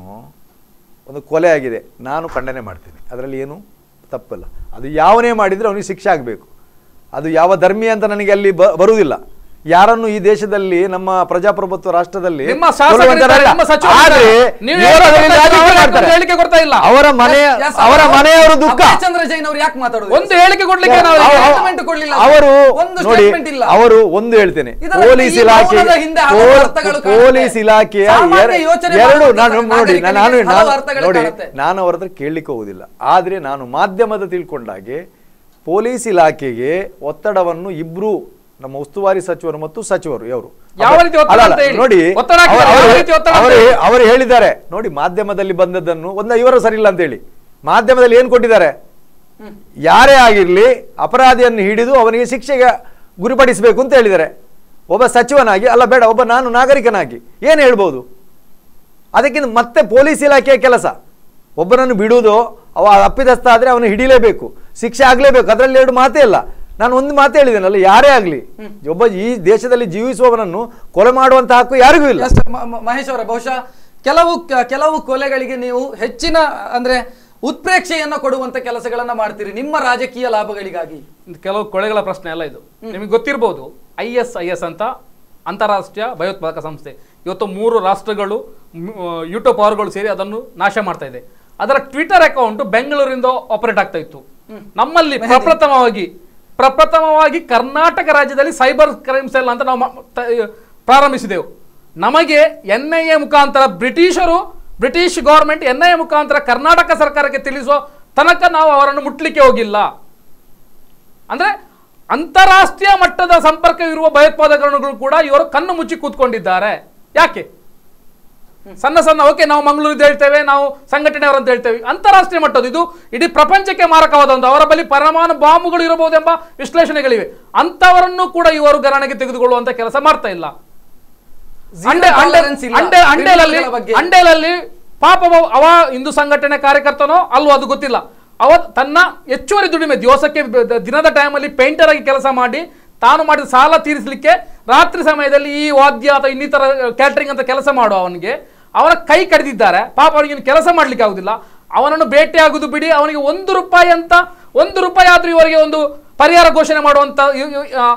Speaker 3: ಒಂದು ಕೊಲೆ ಆಗಿದೆ ನಾನು ಖಂಡನೆ ಮಾಡ್ತೀನಿ ಅದರಲ್ಲಿ ಏನು ತಪ್ಪಲ್ಲ ಅದು ಯಾವನೇ ಮಾಡಿದ್ರೆ ಅವನಿಗೆ ಶಿಕ್ಷೆ ಆಗಬೇಕು ಅದು ಯಾವ ಧರ್ಮೀಯ ಅಂತ ನನಗೆ ಅಲ್ಲಿ ಬ- ಬರುವುದಿಲ್ಲ ಯಾರನ್ನು ಈ ದೇಶದಲ್ಲಿ ನಮ್ಮ ಪ್ರಜಾಪ್ರಭುತ್ವ ರಾಷ್ಟ್ರದಲ್ಲಿ
Speaker 4: ನಿಮ್ಮ ಶಾಸಕರಿದ್ದಾರೆ,
Speaker 3: ಕೊಲ್ಲುವಂತರಲ್ಲ.
Speaker 4: ನಿಮ್ಮ ಸಚಿವರಿದ್ದಾರೆ.
Speaker 3: ಆದ್ರೆ
Speaker 4: ನೀವು
Speaker 3: ಇವರು
Speaker 4: ಹೇಳಿಕೆ
Speaker 3: ಅದರಲ್ಲಿ
Speaker 4: ಕೊಡ್ತಾ ಇಲ್ಲ,
Speaker 3: ರಾಜಕೀಯ
Speaker 4: ಅವರ
Speaker 3: ಮಾಡ್ತಾರೆ.
Speaker 4: ಹೇಳಿಕೆ ಕೊಡ್ತಾ ಇಲ್ಲ.
Speaker 3: ಅವರ ಮನೆಯ
Speaker 2: Yes, yes,
Speaker 3: ಅವರ
Speaker 2: ಅವರು-
Speaker 3: ಮನೆಯವರ ದುಃಖ
Speaker 2: ಅಭಯ್ ಚಂದ್ರ ಜೈನ್ ಅವರು ಯಾಕೆ ಮಾತಾಡೋದು
Speaker 4: ಒಂದು ಹೇಳಿಕೆ ಕೊಡ್ಲಿಕ್ಕೆ ನಾವು
Speaker 3: ಅವ- ಅವ-
Speaker 2: statement ಕೊಡ್ಲಿಲ್ಲ.
Speaker 3: ಅವರು
Speaker 2: ಒಂದು
Speaker 3: ನೋಡಿ
Speaker 2: statement ಇಲ್ಲ.
Speaker 3: ಅವರು ಒಂದು ಹೇಳ್ತೇನೆ
Speaker 2: ಇದರ
Speaker 3: ಪೊಲೀಸ್
Speaker 2: ಈ
Speaker 3: ಇಲಾಖೆ
Speaker 2: ಮೌನದ ಹಿಂದೆ ಹಲವು ಅರ್ಥಗಳು ಕಾಣುತ್ತೆ.
Speaker 3: ಪೊಲೀಸ್ ಇಲಾಖೆಯ
Speaker 2: ಸಾಮಾನ್ಯ
Speaker 3: ಎರ-
Speaker 2: ಯೋಚನೆ
Speaker 3: ಎರಡು
Speaker 2: ಮಾಡುವಂತ
Speaker 3: ನಾನು ನೋಡಿ
Speaker 2: ನಾಗರಿಕರಿಗೆ
Speaker 3: ನಾನು ನಾನು-
Speaker 2: ಹಲವು ಅರ್ಥಗಳು
Speaker 3: ನೋಡಿ
Speaker 2: ಕಾಣುತ್ತೆ.
Speaker 3: ನಾನು ಅವ್ರ ಹತ್ರ ಕೇಳಲಿಕ್ಕೆ ಹೋಗುದಿಲ್ಲ ಆದ್ರೆ ನಾನು ಮಾಧ್ಯಮದ ತಿಳ್ಕೊಂಡಾಗೆ ಪೊಲೀಸ್ ಇಲಾಖೆಗೆ ಒತ್ತಡವನ್ನು ಇಬ್ರು ನಮ್ಮ ಉಸ್ತುವಾರಿ ಸಚಿವರು ಮತ್ತು ಸಚಿವರು ಇವರು
Speaker 4: ಯಾವ ರೀತಿ ಒತ್ತಡ
Speaker 3: ಅಲ್ಲ, ಅಲ್ಲ,
Speaker 4: ಅಂತ ಹೇಳಿ?
Speaker 3: ನೋಡಿ
Speaker 4: ಒತ್ತಡ ಹಾಕಿದ್ದಾರೆ,
Speaker 3: ಅವರು-
Speaker 4: ಯಾವ
Speaker 3: ಅವರು-
Speaker 4: ರೀತಿ ಒತ್ತಡ ಅಂತ
Speaker 3: ಅವರು-
Speaker 4: ಹೇಳಿ?
Speaker 3: ಅವರು ಹೇಳಿದ್ದಾರೆ ನೋಡಿ ಮಾಧ್ಯಮದಲ್ಲಿ ಬಂದದ್ದನ್ನು ಒಂದು ಇವರು ಸರಿ ಇಲ್ಲ ಅಂತ ಹೇಳಿ ಮಾಧ್ಯಮದಲ್ಲಿ ಏನು ಕೊಟ್ಟಿದ್ದಾರೆ ಯಾರೇ ಆಗಿರ್ಲಿ ಅಪರಾಧಿಯನ್ನು ಹಿಡಿದು ಅವನಿಗೆ ಶಿಕ್ಷೆಗೆ ಗುರಿಪಡಿಸಬೇಕು ಅಂತ ಹೇಳಿದ್ದಾರೆ ಒಬ್ಬ ಸಚಿವನಾಗಿ ಅಲ್ಲ ಬೇಡ ಒಬ್ಬ ನಾನು ನಾಗರಿಕನಾಗಿ ಏನು ಹೇಳ್ಬೋದು ಅದಕ್ಕಿಂತ ಮತ್ತೆ ಪೊಲೀಸ್ ಇಲಾಖೆಯ ಕೆಲಸ ಒಬ್ಬನನ್ನು ಬಿಡುವುದು ಅವ ಅಪ್ಪಿದಸ್ತ ಆದರೆ ಅವನು ಹಿಡಿಲೇಬೇಕು ಶಿಕ್ಷೆ ಆಗಲೇಬೇಕು ಅದರಲ್ಲಿ ಎರಡು ಮಾತೇ ಇಲ್ಲ ನಾನು ಒಂದು ಮಾತು ಹೇಳಿದ್ದೇನಲ್ಲ ಯಾರೇ ಆಗಲಿ ಒಬ್ಬ ಈ ದೇಶದಲ್ಲಿ ಜೀವಿಸುವವನನ್ನು ಕೊಲೆ ಮಾಡುವಂತ ಹಕ್ಕು ಯಾರಿಗೂ ಇಲ್ಲ
Speaker 2: Yes, ಮ- ಮ- ಮಹೇಶ್ ಅವರೇ ಬಹುಶಃ ಕೆಲವು ಕ- ಕೆಲವು ಕೊಲೆಗಳಿಗೆ ನೀವು ಹೆಚ್ಚಿನ ಅಂದ್ರೆ ಉತ್ಪ್ರೇಕ್ಷೆಯನ್ನ ಕೊಡುವಂತ ಕೆಲಸಗಳನ್ನ ಮಾಡ್ತೀರಿ ನಿಮ್ಮ ರಾಜಕೀಯ ಲಾಭಗಳಿಗಾಗಿ
Speaker 4: ಇದು ಕೆಲವು ಕೊಳೆಗಳ ಪ್ರಶ್ನೆ ಅಲ್ಲ ಇದು ನಿಮಗೆ ಗೊತ್ತಿರಬಹುದು ಐ ಎಸ್ ಐ ಎಸ್ ಅಂತ ಅಂತಾರಾಷ್ಟ್ರೀಯ ಭಯೋತ್ಪಾದಕ ಸಂಸ್ಥೆ ಇವತ್ತು ಮೂರು ರಾಷ್ಟ್ರಗಳು ಯೂಟ್ಯೂಬ್ ಅವರುಗಳು ಸೇರಿ ಅದನ್ನು ನಾಶ ಮಾಡ್ತಾ ಇದೆ ಅದರ ಟ್ವಿಟರ್ ಅಕೌಂಟ್ ಬೆಂಗಳೂರಿಂದ ಆಪರೇಟ್ ಆಗ್ತಾ ಇತ್ತು ನಮ್ಮಲ್ಲಿ ಪ್ರಪ್ರಥಮವಾಗಿ ಪ್ರಪ್ರಥಮವಾಗಿ ಕರ್ನಾಟಕ ರಾಜ್ಯದಲ್ಲಿ ಸೈಬರ್ ಕ್ರೈಮ್ ಸೆಲ್ ಅಂತ ನಾವು ಮ- ತ- ಪ್ರಾರಂಭಿಸಿದೆವು ನಮಗೆ ಎನ್ ಐ ಎ ಮುಖಾಂತರ ಬ್ರಿಟಿಷರು British government N I A ಮುಖಾಂತರ ಕರ್ನಾಟಕ ಸರ್ಕಾರಕ್ಕೆ ತಿಳಿಸುವ ತನಕ ನಾವು ಅವರನ್ನು ಮುಟ್ಲಿಕ್ಕೆ ಹೋಗಿಲ್ಲ ಅಂದ್ರೆ ಅಂತಾರಾಷ್ಟ್ರೀಯ ಮಟ್ಟದ ಸಂಪರ್ಕವಿರುವ ಭಯೋತ್ಪಾದಕರುಗಳು ಕೂಡ ಇವರು ಕಣ್ಣು ಮುಚ್ಚಿ ಕೂತ್ಕೊಂಡಿದ್ದಾರೆ ಯಾಕೆ ಸಣ್ಣ ಸಣ್ಣ ಓಕೆ ನಾವು ಮಂಗಳೂರಿದ್ದು ಹೇಳ್ತೇವೆ ನಾವು ಸಂಘಟನೆಯವರು ಅಂತ ಹೇಳ್ತೇವೆ ಅಂತಾರಾಷ್ಟ್ರೀಯ ಮಟ್ಟದ್ದು ಇದು ಇಡೀ ಪ್ರಪಂಚಕ್ಕೆ ಮಾರಕವಾದ ಒಂದು ಅವರ ಬಳಿ ಪರಮಾಣು ಬಾಂಬುಗಳು ಇರಬಹುದೆಂಬ ವಿಶ್ಲೇಷಣೆಗಳಿವೆ ಅಂತವರನ್ನು ಕೂಡ ಇವರು ಗಣನೆಗೆ ತೆಗೆದುಕೊಳ್ಳುವಂತ ಕೆಲಸ ಮಾಡ್ತಾ ಇಲ್ಲ
Speaker 2: Zero
Speaker 4: ಅಂಡೆ- ಅಂಡೆ-
Speaker 2: tolerance ಇಲ್ಲ.
Speaker 4: ಅಂಡೆ- ಅಂಡೇಲಲ್ಲಿ
Speaker 2: ಕ್ರಿಮಿನಲ್ಗಳ ಬಗ್ಗೆ.
Speaker 4: ಅಂಡೇಲಲ್ಲಿ ಪಾಪ ಅವ- ಅವ ಹಿಂದೂ ಸಂಘಟನೆ ಕಾರ್ಯಕರ್ತನೋ ಅಲ್ವೋ ಅದು ಗೊತ್ತಿಲ್ಲ ಅವ ತನ್ನ ಹೆಚ್ಚುವರಿ ದುಡಿಮೆ ದಿವಸಕ್ಕೆ ಬ- ದಿನದ ಟೈಮಲ್ಲಿ ಪೇಂಟರ್ ಆಗಿ ಕೆಲಸ ಮಾಡಿ ತಾನು ಮಾಡಿದ ಸಾಲ ತೀರಿಸಲಿಕ್ಕೆ ರಾತ್ರಿ ಸಮಯದಲ್ಲಿ ಈ ವಾದ್ಯ ಅಥವಾ ಇನ್ನಿತರ ಕ್ಯಾಟ್ರಿಂಗ್ ಅಂತ ಕೆಲಸ ಮಾಡುವ ಅವನಿಗೆ ಅವನ ಕೈ ಕಡಿದಿದ್ದಾರೆ ಪಾಪ ಅವನಿಗೆ ಇನ್ನು ಕೆಲಸ ಮಾಡ್ಲಿಕ್ಕೆ ಆಗುದಿಲ್ಲ ಅವನನ್ನು ಭೇಟಿ ಆಗುದು ಬಿಡಿ ಅವನಿಗೆ ಒಂದು ರೂಪಾಯಿ ಅಂತ ಒಂದು ರೂಪಾಯಿ ಆದ್ರೂ ಇವರಿಗೆ ಒಂದು ಪರಿಹಾರ ಘೋಷಣೆ ಮಾಡುವಂತ ಇವ್- ಇವ್- ಆ,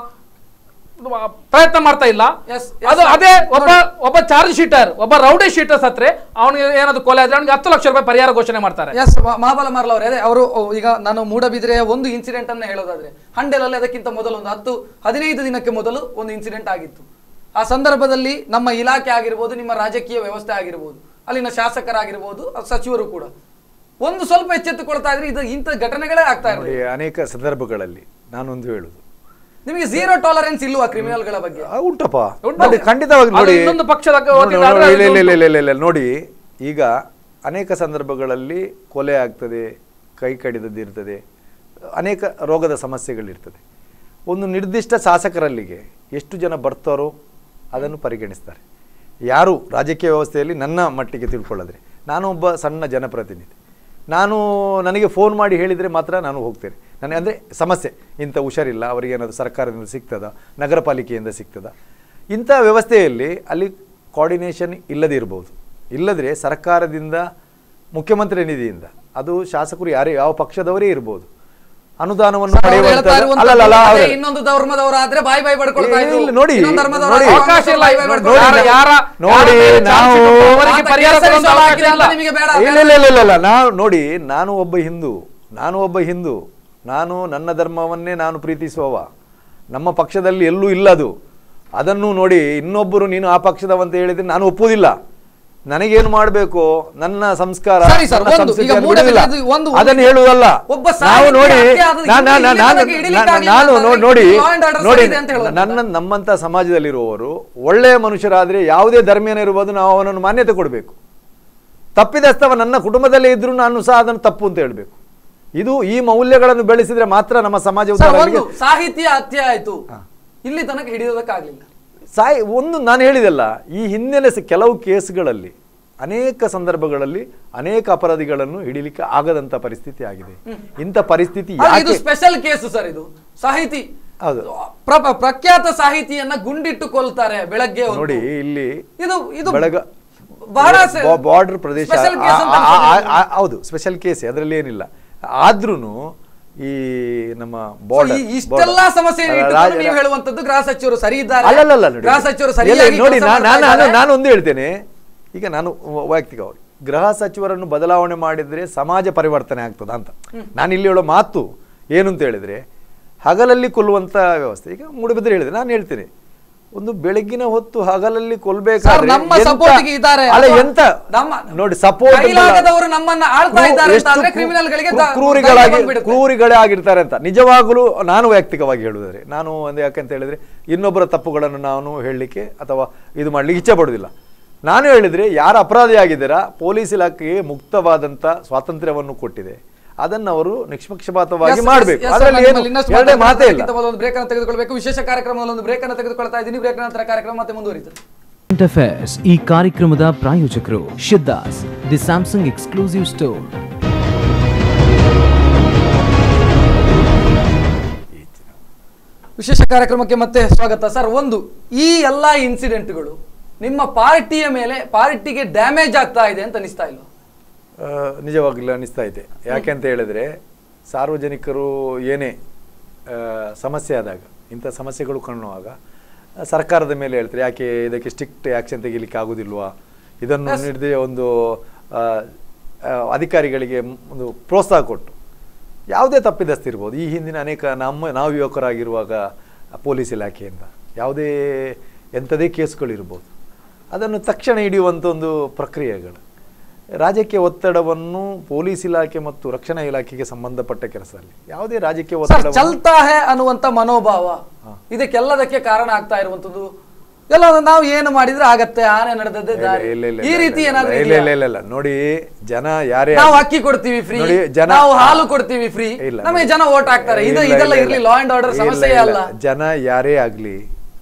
Speaker 4: ಪ್ರಯತ್ನ ಮಾಡ್ತಾ ಇಲ್ಲ
Speaker 2: Yes, yes,
Speaker 4: ಅದು
Speaker 2: sir.
Speaker 4: ಅದೇ ಒಬ್ಬ ಒಬ್ಬ ಚಾರ್ಜ್ ಶೀಟರ್ ಒಬ್ಬ ರೌಡಿ ಶೀಟರ್ ಸತ್ರೆ ಅವನಿಗೆ ಏನಾದ್ರು ಕೊಲೆ ಆದ್ರೆ ಅವನಿಗೆ ಹತ್ತು ಲಕ್ಷ ರೂಪಾಯಿ ಪರಿಹಾರ ಘೋಷಣೆ ಮಾಡ್ತಾರೆ
Speaker 2: ಎಸ್ ಮಹಾಬಲ ಮಾರ್ಲ ಅವರೇ ಅದೇ ಅವರು ಈಗ ನಾನು ಮೂಡಬಿದ್ರೆಯ ಒಂದು ಇನ್ಸಿಡೆಂಟ್ ಅನ್ನ ಹೇಳೋದಾದ್ರೆ ಹಂಡೆಲಲ್ಲಿ ಅದಕ್ಕಿಂತ ಮೊದಲು ಒಂದು ಹತ್ತು ಹದಿನೈದು ದಿನಕ್ಕೆ ಮೊದಲು ಒಂದು ಇನ್ಸಿಡೆಂಟ್ ಆಗಿತ್ತು ಆ ಸಂದರ್ಭದಲ್ಲಿ ನಮ್ಮ ಇಲಾಖೆ ಆಗಿರ್ಬೋದು ನಿಮ್ಮ ರಾಜಕೀಯ ವ್ಯವಸ್ಥೆ ಆಗಿರ್ಬೋದು ಅಲ್ಲಿನ ಶಾಸಕರಾಗಿರ್ಬೋದು ಸಚಿವರು ಕೂಡ ಒಂದು ಸ್ವಲ್ಪ ಎಚ್ಚೆತ್ತುಕೊಳ್ತಾ ಇದ್ರೆ ಇದು ಇಂಥ ಘಟನೆಗಳೇ ಆಗ್ತಾ
Speaker 3: ನೋಡಿ
Speaker 2: ಇರಲಿ
Speaker 3: ಅನೇಕ ಸಂದರ್ಭಗಳಲ್ಲಿ ನಾನೊಂದು ಹೇಳುದು
Speaker 2: ನಿಮಗೆ ಝೀರೋ ಟಾಲರೆನ್ಸ್ ಇಲ್ವಾ ಕ್ರಿಮಿನಲ್ಗಳ ಬಗ್ಗೆ
Speaker 3: ಆ, ಉಂಟಪ್ಪ
Speaker 4: ಉಂಟು.
Speaker 3: ನೋಡಿ ಖಂಡಿತವಾಗಿ
Speaker 4: ಅದು
Speaker 3: ನೋಡಿ
Speaker 4: ಇನ್ನೊಂದು ಪಕ್ಷದ
Speaker 3: ನೋಡಿ,
Speaker 4: ವತಿಯಿಂದ
Speaker 3: ನೋಡಿ,
Speaker 4: ಆದ್ರೆ
Speaker 3: ಇಲ್ಲ, ಇಲ್ಲ,
Speaker 4: ಅದು
Speaker 3: ಇಲ್ಲ, ಇಲ್ಲ, ಇಲ್ಲ, ಇಲ್ಲ, ನೋಡಿ ಈಗ ಅನೇಕ ಸಂದರ್ಭಗಳಲ್ಲಿ ಕೊಲೆ ಆಗ್ತದೆ ಕೈ ಕಡಿದದ್ದಿರ್ತದೆ ಅನೇಕ ರೋಗದ ಸಮಸ್ಯೆಗಳಿರ್ತದೆ ಒಂದು ನಿರ್ದಿಷ್ಟ ಶಾಸಕರಲ್ಲಿಗೆ ಎಷ್ಟು ಜನ ಬರ್ತಾರೋ ಅದನ್ನು ಪರಿಗಣಿಸ್ತಾರೆ ಯಾರು ರಾಜಕೀಯ ವ್ಯವಸ್ಥೆಯಲ್ಲಿ ನನ್ನ ಮಟ್ಟಿಗೆ ತಿಳ್ಕೊಳ್ಳೋದ್ರೆ ನಾನು ಒಬ್ಬ ಸಣ್ಣ ಜನಪ್ರತಿನಿಧಿ ನಾನು ನನಗೆ ಫೋನ್ ಮಾಡಿ ಹೇಳಿದರೆ ಮಾತ್ರ ನಾನು ಹೋಗ್ತೇನೆ ನನಗೆ ಅಂದರೆ ಸಮಸ್ಯೆ ಇಂಥ ಹುಷಾರಿಲ್ಲ ಅವರಿಗೆ ಏನಾದರೂ ಸರ್ಕಾರದಿಂದ ಸಿಗ್ತದ ನಗರ ಪಾಲಿಕೆಯಿಂದ ಸಿಗ್ತದ ಇಂಥ ವ್ಯವಸ್ಥೆಯಲ್ಲಿ ಅಲ್ಲಿ ಕೋಆರ್ಡಿನೇಷನ್ ಇಲ್ಲದೇ ಇರ್ಬೋದು ಇಲ್ಲದ್ರೆ ಸರ್ಕಾರದಿಂದ ಮುಖ್ಯಮಂತ್ರಿ ನಿಧಿಯಿಂದ ಅದು ಶಾಸಕರು ಯಾರೇ ಯಾವ ಪಕ್ಷದವರೇ ಇರ್ಬೋದು ಅನುದಾನವನ್ನು
Speaker 2: ಸರ್, ಅವ್ರು
Speaker 3: ಪಡೆಯುವಂಥದ್ದು-
Speaker 2: ಹೇಳ್ತಾ ಇರುವಂತದ್ದು
Speaker 3: ಅಲ್ಲಲ್ಲ, ಅಲ್ಲ,
Speaker 2: ಅದೇ
Speaker 3: ಅವ್ರು-
Speaker 2: ಇನ್ನೊಂದು ಧರ್ಮದವರಾದ್ರೆ ಬಾಯ್ ಬಾಯ್ ಬಡ್ಕೊಳ್ತಾ
Speaker 3: ಏ,
Speaker 2: ಇದ್ರು
Speaker 3: ಇಲ್ಲ, ನೋಡಿ,
Speaker 2: ಇನ್ನೊಂದು ಧರ್ಮದವರಾದ್ರೆ
Speaker 3: ನೋಡಿ,
Speaker 4: ಅವಕಾಶ ಇಲ್ಲ
Speaker 2: ಬಾಯ್ ಬಾಯ್
Speaker 4: ನೋಡಿ,
Speaker 2: ಬಡ್ಕೊಳ್ತಾ
Speaker 4: ಯಾರ-
Speaker 2: ಇದ್ರು.
Speaker 4: ಯಾರ-
Speaker 3: ನೋಡಿ,
Speaker 4: ಯಾರ ಮೇಲೆ
Speaker 3: ನಾವು-
Speaker 4: ಚಾರ್ಜ್ ಶೀಟ್ ಅವರಿಗೆ
Speaker 2: ಆತ
Speaker 4: ಪರಿಹಾರ
Speaker 2: ಕೇಸರಿ
Speaker 4: ಕೊಡುವಂತ
Speaker 2: ಶಾಲು
Speaker 4: ಅವಕಾಶ
Speaker 2: ಹಾಕಿದ
Speaker 4: ಇಲ್ಲ.
Speaker 2: ಅಂತ ನಿಮಗೆ ಬೇಡ
Speaker 3: ಇಲ್ಲ ಇಲ್ಲ ಇಲ್ಲ ಇಲ್ಲ ಇಲ್ಲ ನಾವು ನೋಡಿ ನಾನು ಒಬ್ಬ ಹಿಂದೂ ನಾನು ಒಬ್ಬ ಹಿಂದೂ ನಾನು ನನ್ನ ಧರ್ಮವನ್ನೇ ನಾನು ಪ್ರೀತಿಸುವವ ನಮ್ಮ ಪಕ್ಷದಲ್ಲಿ ಎಲ್ಲೂ ಇಲ್ಲ ಅದು ಅದನ್ನು ನೋಡಿ ಇನ್ನೊಬ್ಬರು ನೀನು ಆ ಪಕ್ಷದವಂತ ಹೇಳಿದ್ರೆ ನಾನು ಒಪ್ಪುವುದಿಲ್ಲ ನನಗೇನು ಮಾಡಬೇಕು ನನ್ನ ಸಂಸ್ಕಾರ
Speaker 2: ಸರಿ ಸರ್,
Speaker 3: ನನ್ನ
Speaker 2: ಒಂದು,
Speaker 3: ಸಂಸ್ಕೃತಿ
Speaker 2: ಈಗ
Speaker 3: ಅನ್ನು
Speaker 2: ಮೂಢ
Speaker 3: ಬಿಡುವುದಿಲ್ಲ.
Speaker 2: ಬಿದ್ದು ಒಂದು-
Speaker 3: ಅದನ್ನು ಹೇಳುವುದಲ್ಲ
Speaker 2: ಒಬ್ಬ
Speaker 3: ನಾವು
Speaker 2: ಸಾಹಿತ್ಯ
Speaker 3: ನೋಡಿ
Speaker 2: ಹತ್ಯೆ ಆದದ್ದು
Speaker 3: ನಾನು
Speaker 2: ಇಲ್ಲಿ
Speaker 3: ನಾನು
Speaker 2: ಇಲ್ಲಿವರೆಗೆ ಹಿಡಿಲಿಕ್ಕಾಗಿಲ್ಲ
Speaker 3: ನಾನು
Speaker 2: ಅಂತಂದ್ರೆ
Speaker 3: ನೋಡಿ
Speaker 2: law and order
Speaker 3: ನೋಡಿ
Speaker 2: ಸರಿ ಇದೆ ಅಂತ ಹೇಳುವಂಥದ್ದಾ?
Speaker 3: ನನ್ನ ನಮ್ಮಂತ ಸಮಾಜದಲ್ಲಿರುವವರು ಒಳ್ಳೆಯ ಮನುಷ್ಯರಾದ್ರೆ ಯಾವುದೇ ಧರ್ಮೇನ ಇರ್ಬೋದು ನಾವು ಅವನನ್ನು ಮಾನ್ಯತೆ ಕೊಡಬೇಕು ತಪ್ಪಿದಸ್ತವ ನನ್ನ ಕುಟುಂಬದಲ್ಲೇ ಇದ್ರೂ ನಾನು ಸಹ ಅದನ್ನು ತಪ್ಪು ಅಂತ ಹೇಳಬೇಕು ಇದು ಈ ಮೌಲ್ಯಗಳನ್ನು ಬೆಳೆಸಿದ್ರೆ ಮಾತ್ರ ನಮ್ಮ ಸಮಾಜ
Speaker 2: ಸರ್,
Speaker 3: ಉದ್ಧಾರ
Speaker 2: ಒಂದು
Speaker 3: ಆಗಲಿಕ್ಕೆ-
Speaker 2: ಸಾಹಿತ್ಯ ಹತ್ಯೆ ಆಯ್ತು ಇಲ್ಲಿ ತನಕ ಹಿಡಿಯೋದಕ್ಕಾಗ್ಲಿಲ್ಲ
Speaker 3: ಸಾಯಿ ಒಂದು ನಾನು ಹೇಳಿದಲ್ಲ ಈ ಹಿನ್ನೆಲೆ ಸ- ಕೆಲವು ಕೇಸ್ಗಳಲ್ಲಿ ಅನೇಕ ಸಂದರ್ಭಗಳಲ್ಲಿ ಅನೇಕ ಅಪರಾಧಿಗಳನ್ನು ಹಿಡಿಲಿಕ್ಕೆ ಆಗದಂತ ಪರಿಸ್ಥಿತಿ ಆಗಿದೆ ಇಂಥ ಪರಿಸ್ಥಿತಿ
Speaker 2: ಅಲ್ಲ, ಇದು
Speaker 3: ಯಾಕೆ
Speaker 2: ಸ್ಪೆಷಲ್ ಕೇಸ್ ಸರ್ ಇದು ಸಾಹಿತಿ
Speaker 3: ಹೌದು.
Speaker 2: ಪ್ರ- ಪ್ರಖ್ಯಾತ ಸಾಹಿತಿಯನ್ನ ಗುಂಡಿಟ್ಟು ಕೊಲ್ತಾರೆ ಬೆಳಗ್ಗೆ ಹೊತ್ತು.
Speaker 3: ನೋಡಿ ಇಲ್ಲಿ
Speaker 2: ಇದು ಇದು
Speaker 3: ಬೆಳಗ
Speaker 2: ಬಹಳ ಸ-
Speaker 3: ಬಾರ್ಡರ್ ಪ್ರದೇಶ
Speaker 2: special case ಅಂತ
Speaker 3: ಆ- ಆ- ಆ-
Speaker 2: ಅನ್ಕೊಂಡಿದ್ದೀನಿ.
Speaker 3: ಆ- ಹೌದು ಸ್ಪೆಷಲ್ ಕೇಸ್ ಅದರಲ್ಲಿ ಏನಿಲ್ಲ ಆದ್ರೂ ಈ ನಮ್ಮ ಬಾರ್ಡರ್
Speaker 2: ಈ- ಇಷ್ಟೆಲ್ಲಾ ಸಮಸ್ಯೆ ಇಟ್ಟುಕೊಂಡು ನೀವು ಹೇಳುವಂತದ್ದು ಗೃಹ ಸಚಿವರು ಸರಿ ಇದ್ದಾರೆ
Speaker 3: ಅಲ್ಲಲ್ಲ ನೋಡಿ
Speaker 2: ಗೃಹ ಸಚಿವರು
Speaker 3: ಎಲ್ಲ
Speaker 2: ಸರಿಯಾಗಿ
Speaker 3: ನೋಡಿ
Speaker 2: ಕೆಲಸ
Speaker 3: ನಾನು
Speaker 2: ಮಾಡ್ತಾ
Speaker 3: ನಾನು
Speaker 2: ಇದ್ದಾರೆ.
Speaker 3: ನಾನು ಒಂದು ಹೇಳ್ತೇನೆ ಈಗ ನಾನು ವ- ವೈಯಕ್ತಿಕವಾಗಿ ಗೃಹ ಸಚಿವರನ್ನು ಬದಲಾವಣೆ ಮಾಡಿದ್ರೆ ಸಮಾಜ ಪರಿವರ್ತನೆ ಆಗ್ತದ ಅಂತ ನಾನು ಇಲ್ಲಿ ಹೇಳೋ ಮಾತು ಏನು ಅಂತ ಹೇಳಿದ್ರೆ ಹಗಲಲ್ಲಿ ಕೊಲ್ಲುವಂತ ವ್ಯವಸ್ಥೆ ಈಗ ಮೂಡಬಿದ್ರೆ ಹೇಳಿದೆ ನಾನು ಹೇಳ್ತೇನೆ ಒಂದು ಬೆಳಗಿನ ಹೊತ್ತು ಹಗಲಲ್ಲಿ
Speaker 2: ಸರ್,
Speaker 3: ಕೊಲ್ಬೇಕಾದ್ರೆ
Speaker 2: ನಮ್ಮ
Speaker 3: ಎಂತ-
Speaker 2: ಸಪೋರ್ಟ್ಗೆ ಇದ್ದಾರೆ
Speaker 3: ಅಲ್ಲ
Speaker 2: ಅಥವಾ
Speaker 3: ಎಂತ
Speaker 2: ನಮ್ಮ
Speaker 3: ನೋಡಿ ಸಪೋರ್ಟ್
Speaker 2: ಕೈಲಾಗದವರು ನಮ್ಮನ್ನ ಆಳ್ತಾ ಇದ್ದಾರೆ ಅಂತ ಆದ್ರೆ ಕ್ರಿಮಿನಲ್ಗಳಿಗೆ ದ-
Speaker 3: ಕ್ರೂರಿಗಳಾಗಿ
Speaker 2: ಧೈರ್ಯ ಬಂದ್ಬಿಡುತ್ತೆ.
Speaker 3: ಕ್ರೂರಿಗಳೇ ಆಗಿರ್ತಾರೆ ಅಂತ ನಿಜವಾಗಲೂ ನಾನು ವೈಯಕ್ತಿಕವಾಗಿ ಹೇಳುವುದಾದ್ರೆ ನಾನು ಒಂದು ಯಾಕಂತ ಹೇಳಿದ್ರೆ ಇನ್ನೊಬ್ಬರ ತಪ್ಪುಗಳನ್ನು ನಾನು ಹೇಳಲಿಕ್ಕೆ ಅಥವಾ ಇದು ಮಾಡ್ಲಿಕ್ಕೆ ಇಚ್ಛೆ ಪಡುವುದಿಲ್ಲ ನಾನು ಹೇಳಿದ್ರೆ ಯಾರು ಅಪರಾಧಿ ಆಗಿದ್ದೀರಾ ಪೊಲೀಸ್ ಇಲಾಖೆಗೆ ಮುಕ್ತವಾದಂತ ಸ್ವಾತಂತ್ರ್ಯವನ್ನು ಕೊಟ್ಟಿದೆ ಅದನ್ನು ಅವರು ನಿಷ್ಪಕ್ಷಪಾತವಾಗಿ
Speaker 2: Yes,
Speaker 3: ಮಾಡಬೇಕು
Speaker 2: yes, yes,
Speaker 3: ಅದರಲ್ಲಿ
Speaker 2: sir,
Speaker 3: ಏನು
Speaker 2: ನಿಮ್ಮಲ್ಲಿ ಇನ್ನಷ್ಟು
Speaker 3: ಎರಡೇ ಮಾತೇ ಇಲ್ಲ
Speaker 2: ಮಾತಾಡೋದಕ್ಕಿಂತ ಮೊದಲು ಒಂದು ಬ್ರೇಕ್ ಅನ್ನು ತೆಗೆದುಕೊಳ್ಬೇಕು ವಿಶೇಷ ಕಾರ್ಯಕ್ರಮದಲ್ಲಿ ಒಂದು ಬ್ರೇಕ್ ಅನ್ನು ತೆಗೆದುಕೊಳ್ತಾ ಇದ್ದೀನಿ ಬ್ರೇಕ್ ನಂತರ ಕಾರ್ಯಕ್ರಮ ಮತ್ತೆ ಮುಂದುವರಿಯುತ್ತದೆ
Speaker 1: ಕರೆಂಟ್ ಅಫೇರ್ಸ್ ಈ ಕಾರ್ಯಕ್ರಮದ ಪ್ರಾಯೋಜಕರು ಶಿದ್ದಾಸ್ ದಿ ಸ್ಯಾಮ್ಸಂಗ್ ಎಕ್ಸ್ಕ್ಲೂಸಿವ್ ಸ್ಟೋರ್
Speaker 2: ವಿಶೇಷ ಕಾರ್ಯಕ್ರಮಕ್ಕೆ ಮತ್ತೆ ಸ್ವಾಗತ ಸರ್ ಒಂದು ಈ ಎಲ್ಲ ಇನ್ಸಿಡೆಂಟ್ಗಳು ನಿಮ್ಮ ಪಾರ್ಟಿಯ ಮೇಲೆ ಪಾರ್ಟಿಗೆ ಡ್ಯಾಮೇಜ್ ಆಗ್ತಾ ಇದೆ ಅಂತ ಅನಿಸ್ತಾ ಇಲ್ವಾ
Speaker 3: ಆ, ನಿಜವಾಗ್ಲೂ ಅನಿಸ್ತಾ ಇದೆ ಯಾಕೆ ಅಂತ ಹೇಳಿದ್ರೆ ಸಾರ್ವಜನಿಕರು ಏನೇ ಆ, ಸಮಸ್ಯೆ ಆದಾಗ ಇಂಥ ಸಮಸ್ಯೆಗಳು ಕಾಣುವಾಗ ಆ, ಸರ್ಕಾರದ ಮೇಲೆ ಹೇಳ್ತಾರೆ ಯಾಕೆ ಇದಕ್ಕೆ ಸ್ಟ್ರಿಕ್ಟ್ ಆ್ಯಕ್ಷನ್ ತೆಗಿಲಿಕ್ಕೆ ಆಗುದಿಲ್ವಾ ಇದನ್ನು ನಿರ್ದೇ ಒಂದು ಆ, ಆ, ಅಧಿಕಾರಿಗಳಿಗೆ ಒಂದು ಪ್ರೋತ್ಸಾಹ ಕೊಟ್ಟು ಯಾವುದೇ ತಪ್ಪಿದಸ್ತಿರ್ಬೋದು ಈ ಹಿಂದಿನ ಅನೇಕ ನಮ್ಮ ನಾವು ಯುವಕರಾಗಿರುವಾಗ ಪೊಲೀಸ್ ಇಲಾಖೆಯಿಂದ ಯಾವುದೇ ಎಂಥದೇ ಕೇಸ್ಗಳಿರ್ಬೋದು ಅದನ್ನು ತಕ್ಷಣ ಹಿಡಿಯುವಂಥ ಒಂದು ಪ್ರಕ್ರಿಯೆಗಳು ರಾಜಕೀಯ ಒತ್ತಡವನ್ನು ಪೊಲೀಸ್ ಇಲಾಖೆ ಮತ್ತು ರಕ್ಷಣಾ ಇಲಾಖೆಗೆ ಸಂಬಂಧಪಟ್ಟ ಕೆಲಸದಲ್ಲಿ ಯಾವುದೇ ರಾಜಕೀಯ
Speaker 2: ಸರ್
Speaker 3: ಒತ್ತಡ
Speaker 2: ಚಲ್ತಾ ಹೇ ಅನ್ನುವಂತ ಮನೋಭಾವ ಇದಕ್ಕೆಲ್ಲದಕ್ಕೆ ಕಾರಣ ಆಗ್ತಾ ಇರುವಂತದ್ದು ಎಲ್ಲ ನಾವು ಏನು ಮಾಡಿದ್ರೆ ಆಗತ್ತೆ ಆನೆ ನಡೆದದ್ದೇ ದಾರಿ
Speaker 3: ಇಲ್ಲ, ಇಲ್ಲ,
Speaker 2: ಈ
Speaker 3: ಇಲ್ಲ,
Speaker 2: ರೀತಿ
Speaker 3: ಇಲ್ಲ,
Speaker 2: ಏನಾದ್ರು
Speaker 3: ಇಲ್ಲ,
Speaker 2: ಇದೆಯಾ?
Speaker 3: ಇಲ್ಲ, ಇಲ್ಲ, ಇಲ್ಲ. ನೋಡಿ ಜನ ಯಾರೇ
Speaker 2: ನಾವು ಅಕ್ಕಿ ಕೊಡ್ತೀವಿ ಫ್ರೀ
Speaker 3: ನೋಡಿ, ಜನ-
Speaker 2: ನಾವು ಹಾಲು ಕೊಡ್ತೀವಿ ಫ್ರೀ
Speaker 3: ಇಲ್ಲ,
Speaker 2: ನಮಗೆ
Speaker 3: ನೋಡಿ.
Speaker 2: ಜನ ಓಟ್ ಹಾಕ್ತಾರೆ ಇದು
Speaker 3: ಇಲ್ಲ,
Speaker 2: ಇದೆಲ್ಲ
Speaker 3: ಇಲ್ಲ,
Speaker 2: ಇರ್ಲಿ
Speaker 3: ಇಲ್ಲ.
Speaker 2: ಲಾ ಅಂಡ್ ಆರ್ಡರ್
Speaker 3: ಇಲ್ಲ,
Speaker 2: ಸಮಸ್ಯೆ
Speaker 3: ಇಲ್ಲ.
Speaker 2: ಅಲ್ಲ
Speaker 3: ಜನ ಯಾರೇ ಆಗಲಿ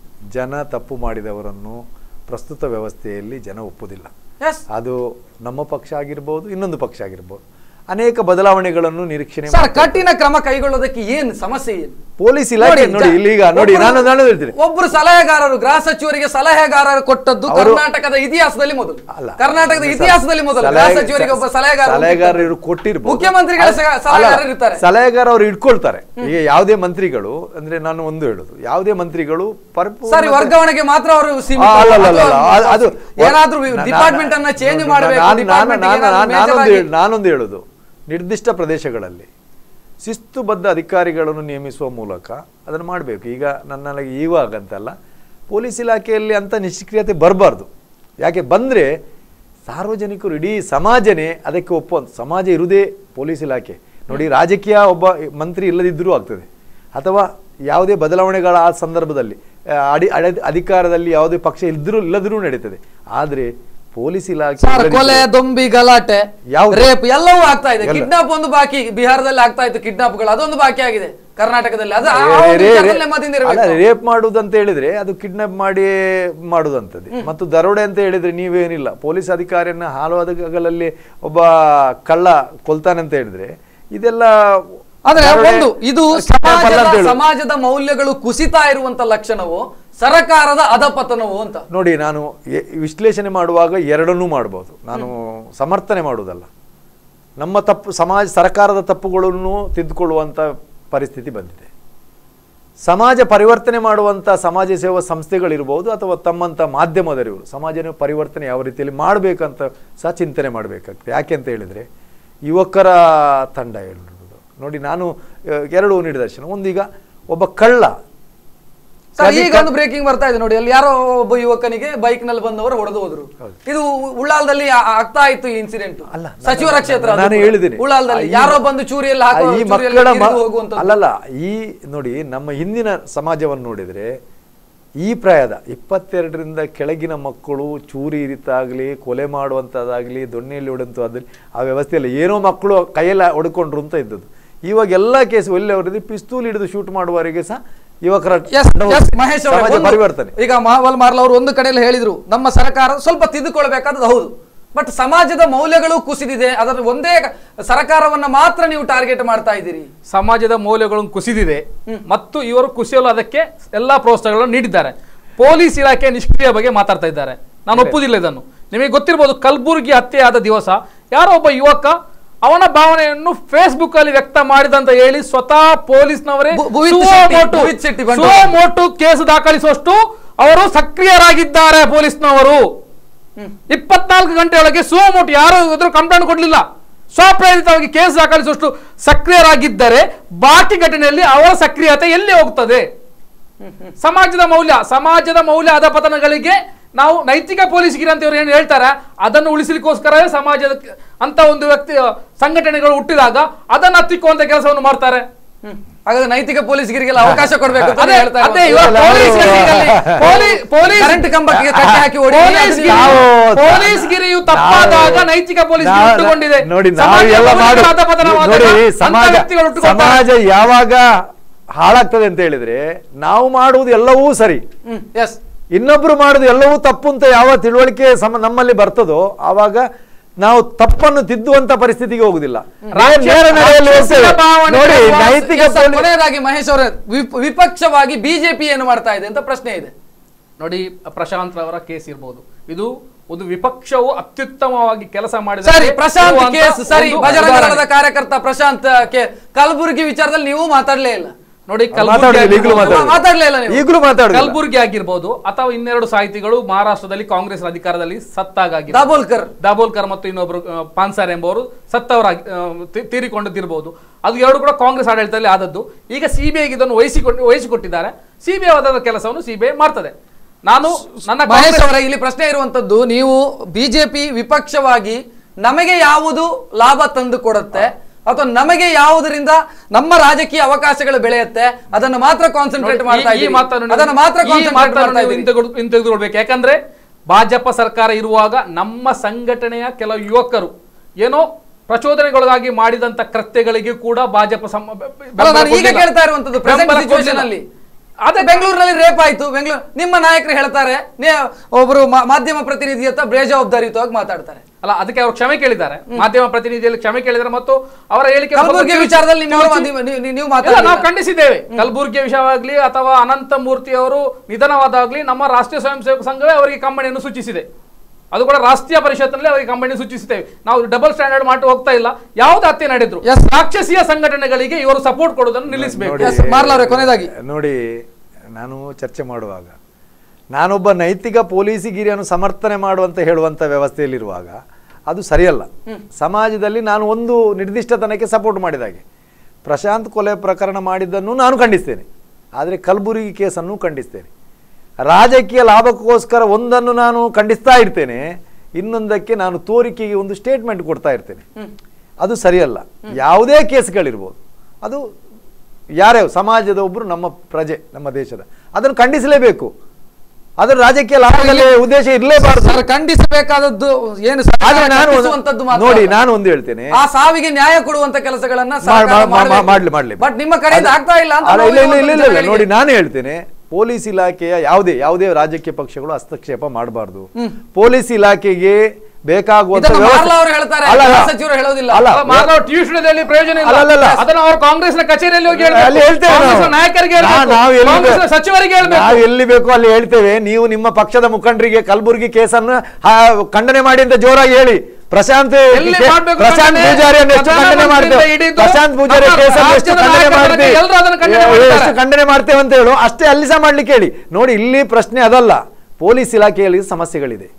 Speaker 3: ಜನ ತಪ್ಪು ಮಾಡಿದವರನ್ನು ಪ್ರಸ್ತುತ ವ್ಯವಸ್ಥೆಯಲ್ಲಿ ಜನ ಒಪ್ಪುದಿಲ್ಲ
Speaker 2: ಎಸ್
Speaker 3: ಅದು ನಮ್ಮ ಪಕ್ಷ ಆಗಿರ್ಬೋದು ಇನ್ನೊಂದು ಪಕ್ಷ ಆಗಿರ್ಬೋದು ಅನೇಕ ಬದಲಾವಣೆಗಳನ್ನು ನಿರೀಕ್ಷಣೆ
Speaker 2: ಸರ್
Speaker 3: ಮಾಡ್ತಾರೆ.
Speaker 2: ಕಠಿಣ ಕ್ರಮ ಕೈಗೊಳ್ಳೋದಕ್ಕೆ ಏನ್ ಸಮಸ್ಯೆ ಏನು
Speaker 3: ಪೊಲೀಸ್ ಇಲಾಖೆ ನೋಡಿ
Speaker 2: ಜ-
Speaker 3: ಇಲ್ಲೀಗ ನೋಡಿ
Speaker 2: ಒಬ್ರು-
Speaker 3: ನಾನು ನಾನು ಹೇಳ್ತೀನಿ
Speaker 2: ಒಬ್ರು ಸಲಹೆಗಾರರು ಗೃಹ ಸಚಿವರಿಗೆ ಸಲಹೆಗಾರರು ಕೊಟ್ಟದ್ದು
Speaker 3: ಅವರು-
Speaker 2: ಕರ್ನಾಟಕದ ಇತಿಹಾಸದಲ್ಲಿ ಮೊದಲು
Speaker 3: ಅಲ್ಲ.
Speaker 2: ಕರ್ನಾಟಕದ
Speaker 3: ಸಲ-
Speaker 2: ಇತಿಹಾಸದಲ್ಲಿ ಮೊದಲು ಗೃಹ
Speaker 3: ಸಲಹೆ-
Speaker 2: ಸಚಿವರಿಗೆ ಒಬ್ಬ ಸಲಹೆಗಾರ
Speaker 3: ಸಲಹೆಗಾರರು ಕೊಟ್ಟಿರ್ಬೋದು
Speaker 2: ಮುಖ್ಯಮಂತ್ರಿಗಳ
Speaker 3: ಅಲ್ಲ,
Speaker 2: ಸಹ-
Speaker 3: ಅಲ್ಲ,
Speaker 2: ಸಲಹೆಗಾರರು ಇರ್ತಾರೆ
Speaker 3: ಸಲಹೆಗಾರ ಅವರು ಇಟ್ಕೊಳ್ತಾರೆ ಈಗ ಯಾವುದೇ ಮಂತ್ರಿಗಳು ಅಂದ್ರೆ ನಾನು ಒಂದು ಹೇಳುದು ಯಾವುದೇ ಮಂತ್ರಿಗಳು ಪರಿಪೂರ್ಣ
Speaker 2: ಸರ್ ಈ ವರ್ಗಾವಣೆಗೆ ಮಾತ್ರ ಅವರು ಸೀಮಿತ.
Speaker 3: ಆ, ಅಲ್ಲ, ಅಲ್ಲ, ಅಲ್ಲ,
Speaker 2: ಅಥವಾ
Speaker 3: ಅದು- ಅದು
Speaker 2: ಏನಾದ್ರೂ
Speaker 3: ನಾ-
Speaker 2: ಡಿಪಾರ್ಟ್ಮೆಂಟ್ ಅನ್ನ ಚೇಂಜ್
Speaker 3: ನಾನು-
Speaker 2: ಮಾಡಬೇಕು
Speaker 3: ನಾನು-
Speaker 2: ಡಿಪಾರ್ಟ್ಮೆಂಟ್
Speaker 3: ನಾನು- ನಾನು-
Speaker 2: ಏನಾದ್ರೂ
Speaker 3: ನಾನೊಂದು
Speaker 2: major ಆಗಿ-
Speaker 3: ಹೇಳು- ನಾನೊಂದು ಹೇಳುದು ನಿರ್ದಿಷ್ಟ ಪ್ರದೇಶಗಳಲ್ಲಿ ಶಿಸ್ತುಬದ್ಧ ಅಧಿಕಾರಿಗಳನ್ನು ನೇಮಿಸುವ ಮೂಲಕ ಅದನ್ನು ಮಾಡಬೇಕು ಈಗ ನನ್ನಲ್ಲಿ ಇವಾಗ ಅಂತಲ್ಲ ಪೊಲೀಸ್ ಇಲಾಖೆಯಲ್ಲಿ ಅಂತ ನಿಷ್ಕ್ರಿಯತೆ ಬರಬಾರ್ದು ಯಾಕೆ ಬಂದರೆ ಸಾರ್ವಜನಿಕರು ಇಡೀ ಸಮಾಜನೇ ಅದಕ್ಕೆ ಒಪ್ಪುವಂತ ಸಮಾಜ ಇರುವುದೇ ಪೊಲೀಸ್ ಇಲಾಖೆ ನೋಡಿ ರಾಜಕೀಯ ಒಬ್ಬ ಮಂತ್ರಿ ಇಲ್ಲದಿದ್ದರೂ ಆಗ್ತದೆ ಅಥವಾ ಯಾವುದೇ ಬದಲಾವಣೆಗಳ ಆ ಸಂದರ್ಭದಲ್ಲಿ ಆ, ಅಡಿ ಅಡೆ- ಅಧಿಕಾರದಲ್ಲಿ ಯಾವುದೇ ಪಕ್ಷ ಇದ್ದರೂ ಇಲ್ಲದರೂ ನಡೀತದೆ ಆದರೆ ಪೊಲೀಸ್ ಇಲಾಖೆ
Speaker 2: ಸರ್
Speaker 3: ಇಲ್ಲದಿದ್ದರೆ-
Speaker 2: ಕೊಲೆ ದೊಂಬಿ ಗಲಾಟೆ
Speaker 3: ಯಾವ್ದು?
Speaker 2: ರೇಪ್ ಎಲ್ಲವೂ ಆಗ್ತಾ ಇದೆ
Speaker 3: ಎಲ್ಲ.
Speaker 2: ಕಿಡ್ನಾಪ್ ಒಂದು ಬಾಕಿ ಬಿಹಾರದಲ್ಲಿ ಆಗ್ತಾ ಇತ್ತು ಕಿಡ್ನಾಪ್ಗಳು ಅದೊಂದು ಬಾಕಿ ಆಗಿದೆ ಕರ್ನಾಟಕದಲ್ಲಿ ಅದು ಆ
Speaker 3: ರೇ-
Speaker 2: ಒಂದು
Speaker 3: ರೇ-
Speaker 2: ವಿಚಾರದಲ್ಲಿ ನೆಮ್ಮದಿಯಿಂದ ಇರ್ಬೇಕು.
Speaker 3: ಅಲ್ಲ, ರೇಪ್ ಮಾಡುವುದಂತ ಹೇಳಿದ್ರೆ ಅದು ಕಿಡ್ನಾಪ್ ಮಾಡಿ ಮಾಡುದಂತದ್ದು ಮತ್ತು ದರೋಡೆ ಅಂತ ಹೇಳಿದ್ರೆ ನೀವೇನಿಲ್ಲ ಪೊಲೀಸ್ ಅಧಿಕಾರಿಯನ್ನ ಹಾಲು ಹಗಲಲ್ಲಿ ಒಬ್ಬ ಕಳ್ಳ ಕೊಲ್ತಾನೆ ಅಂತ ಹೇಳಿದ್ರೆ ಇದೆಲ್ಲ
Speaker 2: ಆದ್ರೆ
Speaker 3: ದರೋಡೆ,
Speaker 2: ಒಂದು ಇದು
Speaker 3: kidnap ಅಲ್ಲ
Speaker 2: ಸಮಾಜದ
Speaker 3: ಅಂತ ಹೇಳುದು.
Speaker 2: ಸಮಾಜದ ಮೌಲ್ಯಗಳು ಕುಸಿತಾ ಇರುವಂತ ಲಕ್ಷಣವೋ ಸರಕಾರದ ಅಧಪತನವೋ ಅಂತ
Speaker 3: ನೋಡಿ ನಾನು ಎ- ವಿಶ್ಲೇಷಣೆ ಮಾಡುವಾಗ ಎರಡನ್ನೂ ಮಾಡ್ಬೋದು ನಾನು ಸಮರ್ಥನೆ ಮಾಡುವುದಲ್ಲ ನಮ್ಮ ತಪ್ಪು ಸಮಾಜ ಸರ್ಕಾರದ ತಪ್ಪುಗಳನ್ನು ತಿದ್ದುಕೊಳ್ಳುವಂಥ ಪರಿಸ್ಥಿತಿ ಬಂದಿದೆ ಸಮಾಜ ಪರಿವರ್ತನೆ ಮಾಡುವಂಥ ಸಮಾಜ ಸೇವಾ ಸಂಸ್ಥೆಗಳಿರ್ಬೋದು ಅಥವಾ ತಮ್ಮಂಥ ಮಾಧ್ಯಮದರಿವರು ಸಮಾಜನ ಪರಿವರ್ತನೆ ಯಾವ ರೀತಿಯಲ್ಲಿ ಮಾಡಬೇಕಂತ ಸಹ ಚಿಂತನೆ ಮಾಡಬೇಕಾಗ್ತದೆ ಯಾಕೆ ಅಂತ ಹೇಳಿದರೆ ಯುವಕರ ತಂಡ ಹೇಳುವುದು ನೋಡಿ ನಾನು ಆ, ಎರಡು ನಿದರ್ಶನ ಒಂದೀಗ ಒಬ್ಬ ಕಳ್ಳ
Speaker 2: ಸರ್ ಈಗ ಒಂದು ಬ್ರೇಕಿಂಗ್ ಬರ್ತಾ ಇದೆ ನೋಡಿ ಅಲ್ಲಿ ಯಾರೋ ಒಬ್ಬ ಯುವಕನಿಗೆ ಬೈಕ್ ನಲ್ಲಿ ಬಂದವರು ಹೊಡೆದು ಹೋದ್ರು ಇದು ಉಳ್ಳಾಲದಲ್ಲಿ ಆ- ಆಗ್ತಾ ಇತ್ತು ಇನ್ಸಿಡೆಂಟ್
Speaker 3: ಅಲ್ಲ, ನಾನು-
Speaker 2: ಸಚಿವರ ಕ್ಷೇತ್ರ ಅದು
Speaker 3: ನಾನು
Speaker 2: ಕೂಡ.
Speaker 3: ಹೇಳಿದ್ದೀನಿ.
Speaker 2: ಉಳ್ಳಾಲದಲ್ಲಿ
Speaker 3: ಆ, ಈ-
Speaker 2: ಯಾರೋ ಬಂದು ಚೂರಿಯಲ್ಲಿ ಹಾಕೋ
Speaker 3: ಈ
Speaker 2: ಚೂರಿಯಲ್ಲಿ
Speaker 3: ಮಕ್ಕಳ ಮ-
Speaker 2: ಇರಿದು ಹೋಗುವಂಥದ್ದು.
Speaker 3: ಅಲ್ಲಲ್ಲ ಈ ನೋಡಿ ನಮ್ಮ ಹಿಂದಿನ ಸಮಾಜವನ್ನು ನೋಡಿದ್ರೆ ಈ ಪ್ರಾಯದ ಇಪ್ಪತ್ತೆರಡರಿಂದ ಕೆಳಗಿನ ಮಕ್ಕಳು ಚೂರಿ ಇರಿತಾಗ್ಲಿ ಕೊಲೆ ಮಾಡುವಂಥದ್ದಾಗ್ಲಿ ದೊಣ್ಣೆಯಲ್ಲಿ ಹೊಡೆಂಥದ್ದಾಗಲಿ ಆ ವ್ಯವಸ್ಥೆಯಲ್ಲಿ ಏನೋ ಮಕ್ಕಳು ಕೈಯಲ್ಲಿ ಹೊಡ್ಕೊಂಡ್ರು ಅಂತ ಇದ್ದದ್ದು ಇವಾಗ ಎಲ್ಲ ಕೇಸ್ ಒಳ್ಳೆ ಅವರಿದ್ದು ಪಿಸ್ತೂಲ್ ಹಿಡಿದು ಶೂಟ್ ಮಾಡುವವರೆಗೆ ಸಹ ಯುವಕರ
Speaker 2: Yes,
Speaker 3: ತಂಡವು
Speaker 2: yes, ಮಹೇಶ್ ಅವರೇ,
Speaker 3: ಸಮಾಜ
Speaker 2: ಒಂದು-
Speaker 3: ಪರಿವರ್ತನೆ
Speaker 2: ಈಗ ಮಹಾವಲ್ ಮಾರ್ಲ ಅವರು ಒಂದು ಕಡೆಯಲ್ಲಿ ಹೇಳಿದ್ರು ನಮ್ಮ ಸರ್ಕಾರ ಸ್ವಲ್ಪ ತಿದ್ದುಕೊಳ್ಬೇಕಾದದ್ದು ಹೌದು ಬಟ್ ಸಮಾಜದ ಮೌಲ್ಯಗಳು ಕುಸಿದಿದೆ ಅದರ ಒಂದೇ ಕ- ಸರ್ಕಾರವನ್ನ ಮಾತ್ರ ನೀವು ಟಾರ್ಗೆಟ್ ಮಾಡ್ತಾ ಇದ್ದೀರಿ
Speaker 4: ಸಮಾಜದ ಮೌಲ್ಯಗಳನ್ನು ಕುಸಿದಿದೆ ಮತ್ತು ಇವರು ಕುಸಿಯಲು ಅದಕ್ಕೆ ಎಲ್ಲಾ ಪ್ರೋತ್ಸಾಹಗಳನ್ನು ನೀಡಿದ್ದಾರೆ ಪೊಲೀಸ್ ಇಲಾಖೆ ನಿಷ್ಕ್ರಿಯ ಬಗ್ಗೆ ಮಾತಾಡ್ತಾ ಇದ್ದಾರೆ ನಾನು ಒಪ್ಪುದಿಲ್ಲ ಇದನ್ನು ನಿಮಗೆ ಗೊತ್ತಿರಬಹುದು ಕಲಬುರ್ಗಿ ಹತ್ಯೆ ಆದ ದಿವಸ ಯಾರೋ ಒಬ್ಬ ಯುವಕ ಅವನ ಭಾವನೆಯನ್ನು ಫೇಸ್ಬುಕ್ ಅಲ್ಲಿ ವ್ಯಕ್ತ ಮಾಡಿದಂತ ಹೇಳಿ ಸ್ವತಃ ಪೊಲೀಸ್ನವರೇ
Speaker 2: ಭು- ಭುವಿತ್
Speaker 4: ಸುವೋ
Speaker 2: ಶೆಟ್ಟಿ-
Speaker 4: ಮೋಟು-
Speaker 2: ಭುವಿತ್ ಶೆಟ್ಟಿ ಬಂಟು.
Speaker 4: ಸುವೋ ಮೋಟು ಕೇಸು ದಾಖಲಿಸುವಷ್ಟು ಅವರು ಸಕ್ರಿಯರಾಗಿದ್ದಾರೆ ಪೊಲೀಸ್ನವರು ಇಪ್ಪತ್ನಾಲ್ಕು ಗಂಟೆಯೊಳಗೆ ಸುವಮೋಟು ಯಾರು ಎದುರು ಕಂಪ್ಲೇಂಟ್ ಕೊಡಲಿಲ್ಲ ಸ್ವಪ್ರೇರಿತವಾಗಿ ಕೇಸ್ ದಾಖಲಿಸುವಷ್ಟು ಸಕ್ರಿಯರಾಗಿದ್ದರೆ ಬಾಕಿ ಘಟನೆಯಲ್ಲಿ ಅವರ ಸಕ್ರಿಯತೆ ಎಲ್ಲಿ ಹೋಗ್ತದೆ ಸಮಾಜದ ಮೌಲ್ಯ ಸಮಾಜದ ಮೌಲ್ಯ ಅಧಪತನಗಳಿಗೆ ನಾವು ನೈತಿಕ ಪೊಲೀಸ್ಗಿರಿ ಅಂತ ಇವರು ಏನು ಹೇಳ್ತಾರೆ ಅದನ್ನು ಉಳಿಸಲಿಕ್ಕೋಸ್ಕರವೇ ಸಮಾಜದ ಅಂತ ಒಂದು ವ್ಯಕ್ತಿ ಸಂಘಟನೆಗಳು ಹುಟ್ಟಿದಾಗ ಅದನ್ನು ಹತ್ತಿಕ್ಕುವಂತ ಕೆಲಸವನ್ನು ಮಾಡ್ತಾರೆ
Speaker 2: ಹ್ಮ್. ಹಾಗಾದ್ರೆ ನೈತಿಕ ಪೊಲೀಸ್ಗಿರಿಗೆಲ್ಲ ಅವಕಾಶ ಕೊಡಬೇಕು ಅಂತ
Speaker 4: ಅದೇ
Speaker 2: ಹೇಳ್ತಾ
Speaker 4: ಅದೇ
Speaker 2: ಇರೋದು.
Speaker 4: ಇವಾಗ ಪೊಲೀಸ್ ಗಿರಿಯಲ್ಲಿ ಪೊಲೀ- ಪೊಲೀಸ್
Speaker 2: ಕರೆಂಟ್ ಕಂಬಕ್ಕೆ ಕಟ್ಟಿ ಹಾಕಿ ಹೊಡಿ
Speaker 4: ಪೊಲೀಸ್ ಗಿರಿ-
Speaker 3: ನಾವು-
Speaker 4: ಪೊಲೀಸ್ ಗಿರಿಯು ತಪ್ಪಾದಾಗ
Speaker 3: ನಾವು-
Speaker 4: ನೈತಿಕ ಪೊಲೀಸ್
Speaker 3: ನಾವು-
Speaker 4: ಹುಟ್ಟುಕೊಂಡಿದೆ
Speaker 3: ನೋಡಿ ನಾವು
Speaker 4: ಸಮಾಜ
Speaker 3: ಎಲ್ಲ
Speaker 4: ಮೌಲ್ಯಗಳ
Speaker 3: ಮಾಡು
Speaker 4: ಅಧಪತನವಾದಾಗ
Speaker 3: ನೋಡಿ
Speaker 4: ಅಂಥ
Speaker 3: ಸಮಾಜ
Speaker 4: ವ್ಯಕ್ತಿಗಳು ಹುಟ್ಟುಕೊಳ್ತಾರೆ.
Speaker 3: ಸಮಾಜ ಯಾವಾಗ ಹಾಳಾಗ್ತದೆ ಅಂತ ಹೇಳಿದ್ರೆ ನಾವು ಮಾಡುವುದು ಎಲ್ಲವೂ ಸರಿ
Speaker 2: ಹ್ಮ್ ಎಸ್
Speaker 3: ಇನ್ನೊಬ್ರು ಮಾಡುದು ಎಲ್ಲವೂ ತಪ್ಪು ಅಂತ ಯಾವ ತಿಳುವಳಿಕೆ ಸಮ ನಮ್ಮಲ್ಲಿ ಬರ್ತದೋ ಆವಾಗ ನಾವು ತಪ್ಪನ್ನು ತಿದ್ದುವಂತ ಪರಿಸ್ಥಿತಿಗೆ ಹೋಗುದಿಲ್ಲ
Speaker 4: ರಾಜ್ಯ-
Speaker 3: ನೇರ ನಡೆಯಲ್ಲಿ
Speaker 4: ರಾಕ್ಷಸರ
Speaker 3: ಹೋಗ್ತೇವೆ.
Speaker 4: ಭಾವನೆ
Speaker 3: ನೋಡಿ
Speaker 4: ವಿಶ್ವಾಸ-
Speaker 3: ನೈತಿಕ
Speaker 2: ಎಸ್ ಸರ್,
Speaker 3: ಪೊಲೀಸ್
Speaker 2: ಕೊನೆಯದಾಗಿ ಮಹೇಶ್ ಅವರ ವಿಪಕ್ಷವಾಗಿ ಬಿಜೆಪಿ ಏನು ಮಾಡ್ತಾ ಇದೆ ಅಂತ ಪ್ರಶ್ನೆ ಇದೆ
Speaker 4: ನೋಡಿ ಪ್ರಶಾಂತ್ ಅವರ ಕೇಸ್ ಇರ್ಬೋದು ಇದು ಒಂದು ವಿಪಕ್ಷವು ಅತ್ಯುತ್ತಮವಾಗಿ ಕೆಲಸ ಮಾಡಿದ
Speaker 2: ಸರಿ ಪ್ರಶಾಂತ್ ಕೇಸ್ ಸರಿ ಬಜರಂಗ ದಳದ ಕಾರ್ಯಕರ್ತ ಪ್ರಶಾಂತ್ ಕೆ ಕಲಬುರಗಿ ವಿಚಾರದಲ್ಲಿ ನೀವು ಮಾತಾಡ್ಲೇ ಇಲ್ಲ
Speaker 4: ನೋಡಿ
Speaker 3: ಮಾತಾಡುದಿಲ್ಲ, ಈಗಲೂ ಮಾತಾಡುದಿಲ್ಲ.
Speaker 2: ಮಾತಾಡ್ಲೇ ಇಲ್ಲ ನೀವು
Speaker 3: ಈಗಲೂ ಮಾತಾಡುದಿಲ್ಲ
Speaker 4: ಕಲಬುರ್ಗಿ ಆಗಿರ್ಬೋದು ಅಥವಾ ಇನ್ನೆರಡು ಸಾಹಿತಿಗಳು ಮಹಾರಾಷ್ಟ್ರದಲ್ಲಿ ಕಾಂಗ್ರೆಸ್ ಅಧಿಕಾರದಲ್ಲಿ ಸತ್ತಾಗಿ
Speaker 2: ದಾಬೋಲ್ಕರ್
Speaker 4: ದಾಬೋಲ್ಕರ್ ಮತ್ತು ಇನ್ನೊಬ್ರು ಆ, ಪಾನ್ಸಾರ್ ಎಂಬುವರು ಸತ್ತವರಾಗಿ ಆ, ತಿ- ತೀರಿಕೊಂಡದ್ದಿರ್ಬೋದು ಅದು ಎರಡು ಕೂಡ ಕಾಂಗ್ರೆಸ್ ಆಡಳಿತದಲ್ಲಿ ಆದದ್ದು ಈಗ ಸಿಬಿಐಗೆ ಇದನ್ನು ವಹಿಸಿಕೊಂಡು ವಹಿಸಿಕೊಟ್ಟಿದ್ದಾರೆ ಸಿಬಿಐ ಆದ ಕೆಲಸವನ್ನು ಸಿಬಿಐ ಮಾಡ್ತದೆ ನಾನು ನನ್ನ
Speaker 2: ಮಹೇಶ್
Speaker 4: ಕಾಂಗ್ರೆಸ್-
Speaker 2: ಅವರ ಇಲ್ಲಿ ಪ್ರಶ್ನೆ ಇರುವಂತದ್ದು ನೀವು ಬಿಜೆಪಿ ವಿಪಕ್ಷವಾಗಿ ನಮಗೆ ಯಾವುದು ಲಾಭ ತಂದು ಕೊಡುತ್ತೆ ಅಥವಾ ನಮಗೆ ಯಾವುದರಿಂದ ನಮ್ಮ ರಾಜಕೀಯ ಅವಕಾಶಗಳು ಬೆಳೆಯುತ್ತೆ ಅದನ್ನು ಮಾತ್ರ ಕಾನ್ಸಂಟ್ರೇಟ್ ಮಾಡ್ತಾ
Speaker 4: ಈ- ಈ
Speaker 2: ಇದ್ದೀವಿ
Speaker 4: ಮಾತನ್ನು ನೀವು-
Speaker 2: ಅದನ್ನು ಮಾತ್ರ
Speaker 4: ಈ
Speaker 2: ಕಾನ್ಸಂಟ್ರೇಟ್
Speaker 4: ಮಾತನ್ನು
Speaker 2: ಮಾಡ್ತಾ
Speaker 4: ನೀವು
Speaker 2: ಇದ್ದೀವಿ
Speaker 4: ಹಿಂತೆಗೆದು- ಹಿಂತೆಗೆದುಕೊಳ್ಬೇಕು ಯಾಕಂದ್ರೆ ಭಾಜಪ ಸರ್ಕಾರ ಇರುವಾಗ ನಮ್ಮ ಸಂಘಟನೆಯ ಕೆಲವು ಯುವಕರು ಏನೋ ಪ್ರಚೋದನೆಗೊಳಗಾಗಿ ಮಾಡಿದಂತ ಕೃತ್ಯಗಳಿಗೆ ಕೂಡ ಭಾಜಪ ಸಮ- ಬೆ- ಬೆ-
Speaker 2: ಅಲ್ಲ, ನಾನು ಈಗ
Speaker 4: ಕೊಡ್ಲಿಲ್ಲ.
Speaker 2: ಕೇಳ್ತಾ ಇರುವಂತದ್ದು ಪ್ರೆಸೆಂಟ್
Speaker 4: ಬೆಂಬಲ
Speaker 2: ಸಿಚುವೇಶನ್
Speaker 4: ಕೊಡ್ಲಿಲ್ಲ.
Speaker 2: ಅಲ್ಲಿ
Speaker 4: ಅದೇ
Speaker 2: ಅದೇ ಬೆಂಗಳೂರಿನಲ್ಲಿ ರೇಪ್ ಆಯ್ತು ಬೆಂಗಳೂರು ನಿಮ್ಮ ನಾಯಕರು ಹೇಳ್ತಾರೆ ನೇ- ಒಬ್ರು ಮಾ- ಮಾಧ್ಯಮ ಪ್ರತಿನಿಧಿ ಅಂತ ಬೇಜವಾಬ್ದಾರಿಯುತವಾಗಿ ಮಾತಾಡ್ತಾರೆ
Speaker 4: ಅಲ್ಲ ಅದಕ್ಕೆ ಅವರು ಕ್ಷಮೆ ಕೇಳಿದ್ದಾರೆ ಮಾಧ್ಯಮ ಪ್ರತಿನಿಧಿಯಲ್ಲಿ ಕ್ಷಮೆ ಕೇಳಿದ್ದಾರೆ ಮತ್ತು ಅವರ ಹೇಳಿಕೆ
Speaker 2: ಕಲಬುರಗಿ
Speaker 4: ಸ್ವಲ್ಪ
Speaker 2: ವಿಚಾರದಲ್ಲಿ ನೀವು
Speaker 4: ತಿರುಚಿ-
Speaker 2: ನೀವು- ನೀವು- ನೀವು
Speaker 4: ಇಲ್ಲ,
Speaker 2: ಮಾತಾಡಿಲ್ಲ.
Speaker 4: ನಾವು ಖಂಡಿಸಿದ್ದೇವೆ ಕಲಬುರ್ಗಿ ವಿಷಯವಾಗ್ಲಿ ಅಥವಾ ಅನಂತ ಮೂರ್ತಿ ಅವರು ನಿಧನವಾದಾಗ್ಲಿ ನಮ್ಮ ರಾಷ್ಟ್ರೀಯ ಸ್ವಯಂ ಸೇವಕ ಸಂಘವೇ ಅವರಿಗೆ ಕಂಬನಿಯನ್ನು ಸೂಚಿಸಿದೆ ಅದು ಕೂಡ ರಾಷ್ಟ್ರೀಯ ಪರಿಷತ್ನಲ್ಲಿ ಅವರಿಗೆ ಕಂಬನಿ ಸೂಚಿಸುತ್ತೇವೆ ನಾವು ಡಬಲ್ ಸ್ಟ್ಯಾಂಡರ್ಡ್ ಮಾಡಿ ಹೋಗ್ತಾ ಇಲ್ಲ ಯಾವ್ದು ಹತ್ಯೆ ನಡೆದ್ರು
Speaker 2: Yes.
Speaker 4: ರಾಕ್ಷಸೀಯ ಸಂಘಟನೆಗಳಿಗೆ ಇವರು ಸಪೋರ್ಟ್ ಕೊಡುವುದನ್ನು ನಿಲ್ಲಿಸಬೇಕು
Speaker 3: ನೋಡಿ,
Speaker 2: Yes, ಮಾರ್ಲವ್ರೆ, ಕೊನೆಯದಾಗಿ.
Speaker 3: ನೋಡಿ ನಾನು ಚರ್ಚೆ ಮಾಡುವಾಗ ನಾನೊಬ್ಬ ನೈತಿಕ ಪೊಲೀಸಿಗಿರಿಯನ್ನು ಸಮರ್ಥನೆ ಮಾಡುವಂತ ಹೇಳುವಂತ ವ್ಯವಸ್ಥೆಯಲ್ಲಿರುವಾಗ ಅದು ಸರಿಯಲ್ಲ ಸಮಾಜದಲ್ಲಿ ನಾನು ಒಂದು ನಿರ್ದಿಷ್ಟತನಕ್ಕೆ ಸಪೋರ್ಟ್ ಮಾಡಿದಾಗೆ ಪ್ರಶಾಂತ್ ಕೊಲೆ ಪ್ರಕರಣ ಮಾಡಿದ್ದನ್ನು ನಾನು ಖಂಡಿಸ್ತೇನೆ ಆದರೆ ಕಲಬುರಗಿ ಕೇಸನ್ನು ಖಂಡಿಸ್ತೇನೆ ರಾಜಕೀಯ ಲಾಭಕ್ಕೋಸ್ಕರ ಒಂದನ್ನು ನಾನು ಖಂಡಿಸ್ತಾ ಇರ್ತೇನೆ ಇನ್ನೊಂದಕ್ಕೆ ನಾನು ತೋರಿಕೆಗೆ ಒಂದು ಸ್ಟೇಟ್ಮೆಂಟ್ ಕೊಡ್ತಾ ಇರ್ತೇನೆ ಅದು ಸರಿಯಲ್ಲ ಯಾವುದೇ ಕೇಸ್ಗಳಿರ್ಬೋದು ಅದು ಯಾರೇ ಸಮಾಜದ ಒಬ್ಬರು ನಮ್ಮ ಪ್ರಜೆ ನಮ್ಮ ದೇಶದ ಅದನ್ನು ಖಂಡಿಸಲೇಬೇಕು ಅದರ ರಾಜಕೀಯ ಲಾಭದಲ್ಲಿ ಉದ್ದೇಶ ಇರಲೇಬಾರದು
Speaker 2: ಸರ್ ಖಂಡಿಸಬೇಕಾದದ್ದು ಏನು
Speaker 3: ಆದ್ರೆ ನಾನು ಒಂದು-
Speaker 2: ಖಂಡಿಸುವಂತದ್ದು ಮಾತ್ರ
Speaker 3: ನೋಡಿ
Speaker 2: ಅಲ್ಲ.
Speaker 3: ನಾನು ಒಂದು ಹೇಳ್ತೇನೆ
Speaker 2: ಆ ಸಾವಿಗೆ ನ್ಯಾಯ ಕೊಡುವಂತ ಕೆಲಸಗಳನ್ನ
Speaker 3: ಮಾಡ್- ಮಾಡ್- ಮಾಡ್- ಮಾಡ್ಲಿ ಮಾಡ್ಲಿ
Speaker 2: ಬಟ್ ನಿಮ್ಮ ಕಡೆಯಿಂದ
Speaker 3: ಅದು-
Speaker 2: ಆಗ್ತಾ ಇಲ್ಲ ಅಂತ
Speaker 3: ಅಲ್ಲ, ಇಲ್ಲ ಇಲ್ಲ ಇಲ್ಲ ಇಲ್ಲ, ಇಲ್ಲ
Speaker 2: ನೋವಿರುವಂತ
Speaker 3: ನೋಡಿ ನಾನು ಹೇಳ್ತೇನೆ ಪೊಲೀಸ್ ಇಲಾಖೆಯ ಯಾವುದೇ ಯಾವುದೇ ರಾಜಕೀಯ ಪಕ್ಷಗಳು ಹಸ್ತಕ್ಷೇಪ ಮಾಡಬಾರ್ದು ಪೊಲೀಸ್ ಇಲಾಖೆಗೆ ಬೇಕಾಗುವಂತ
Speaker 2: ಇದನ್ನು
Speaker 3: ವ್ಯವಸ್ಥೆ-
Speaker 2: ಮಾರ್ಲಾ ಅವರು ಹೇಳ್ತಾರೆ,
Speaker 3: ಅಲ್ಲ, ಅಲ್ಲ.
Speaker 2: ಗೃಹ ಸಚಿವರು ಹೇಳೋದಿಲ್ಲ.
Speaker 3: ಅಲ್ಲ,
Speaker 4: ಟ್ಯೂಷನ್ದಲ್ಲಿ ಪ್ರಯೋಜನ ಇಲ್ಲ
Speaker 3: ಅಲ್ಲ, ಅಲ್ಲ, ಅಲ್ಲ.
Speaker 4: ಅದನ್ನು ಅವರು ಕಾಂಗ್ರೆಸ್ನ ಕಚೇರಿಯಲ್ಲಿ ಹೋಗಿ ಹೇಳ್ಬೇಕು.
Speaker 3: ಅಲ್ಲಿ ಹೇಳ್ತೇವೆ ನಾವು.
Speaker 4: ಕಾಂಗ್ರೆಸ್ನ ನಾಯಕರಿಗೆ ಹೇಳ್ಬೇಕು.
Speaker 3: ನಾ- ನಾವು ಎಲ್ಲಿ
Speaker 4: ಕಾಂಗ್ರೆಸ್ನ
Speaker 3: ಬೇ-
Speaker 4: ಸಚಿವರಿಗೆ ಹೇಳ್ಬೇಕು
Speaker 3: ನಾವು ಎಲ್ಲಿ ಬೇಕೋ ಅಲ್ಲಿ ಹೇಳ್ತೇವೆ ನೀವು ನಿಮ್ಮ ಪಕ್ಷದ ಮುಖಂಡರಿಗೆ ಕಲಬುರಗಿ ಕೇಸನ್ನು ಆ, ಖಂಡನೆ ಮಾಡಿ ಅಂತ ಜೋರಾಗಿ ಹೇಳಿ ಪ್ರಶಾಂತ್
Speaker 4: ಎಲ್ಲಿ
Speaker 3: ಕೇ-
Speaker 4: ಮಾಡ್ಬೇಕು
Speaker 3: ಪ್ರಶಾಂತ್
Speaker 4: ಖಂಡನೆ?
Speaker 3: ಪೂಜಾರಿಯನ್ನು ಎಷ್ಟು ಖಂಡನೆ
Speaker 4: ಪ್ರಧಾನಮಂತ್ರಿಯಿಂದ
Speaker 3: ಮಾಡ್ತೇವೆ
Speaker 4: ಹಿಡಿದು
Speaker 3: ಪ್ರಶಾಂತ್ ಪೂಜಾರಿ
Speaker 4: ನಮ್ಮ
Speaker 3: ಕೇಸನ್ನು ಎಷ್ಟು
Speaker 4: ರಾಜ್ಯದ
Speaker 3: ಖಂಡನೆ
Speaker 4: ನಾಯಕರ
Speaker 3: ಮಾಡ್ತೇವೆ
Speaker 4: ಎಲ್ಲರೂ ಅದನ್ನು ಖಂಡನೆ
Speaker 3: ಏ,
Speaker 4: ಮಾಡ್ತಾರೆ.
Speaker 3: ಎಷ್ಟು ಖಂಡನೆ ಮಾಡ್ತೇವೆ ಅಂತ ಹೇಳು ಅಷ್ಟೇ ಅಲ್ಲಿ ಸಹ ಮಾಡ್ಲಿಕ್ಕೆ ಹೇಳಿ ನೋಡಿ ಇಲ್ಲಿ ಪ್ರಶ್ನೆ ಅದಲ್ಲ ಪೊಲೀಸ್ ಇಲಾಖೆಯಲ್ಲಿ ಸಮಸ್ಯೆಗಳಿದೆ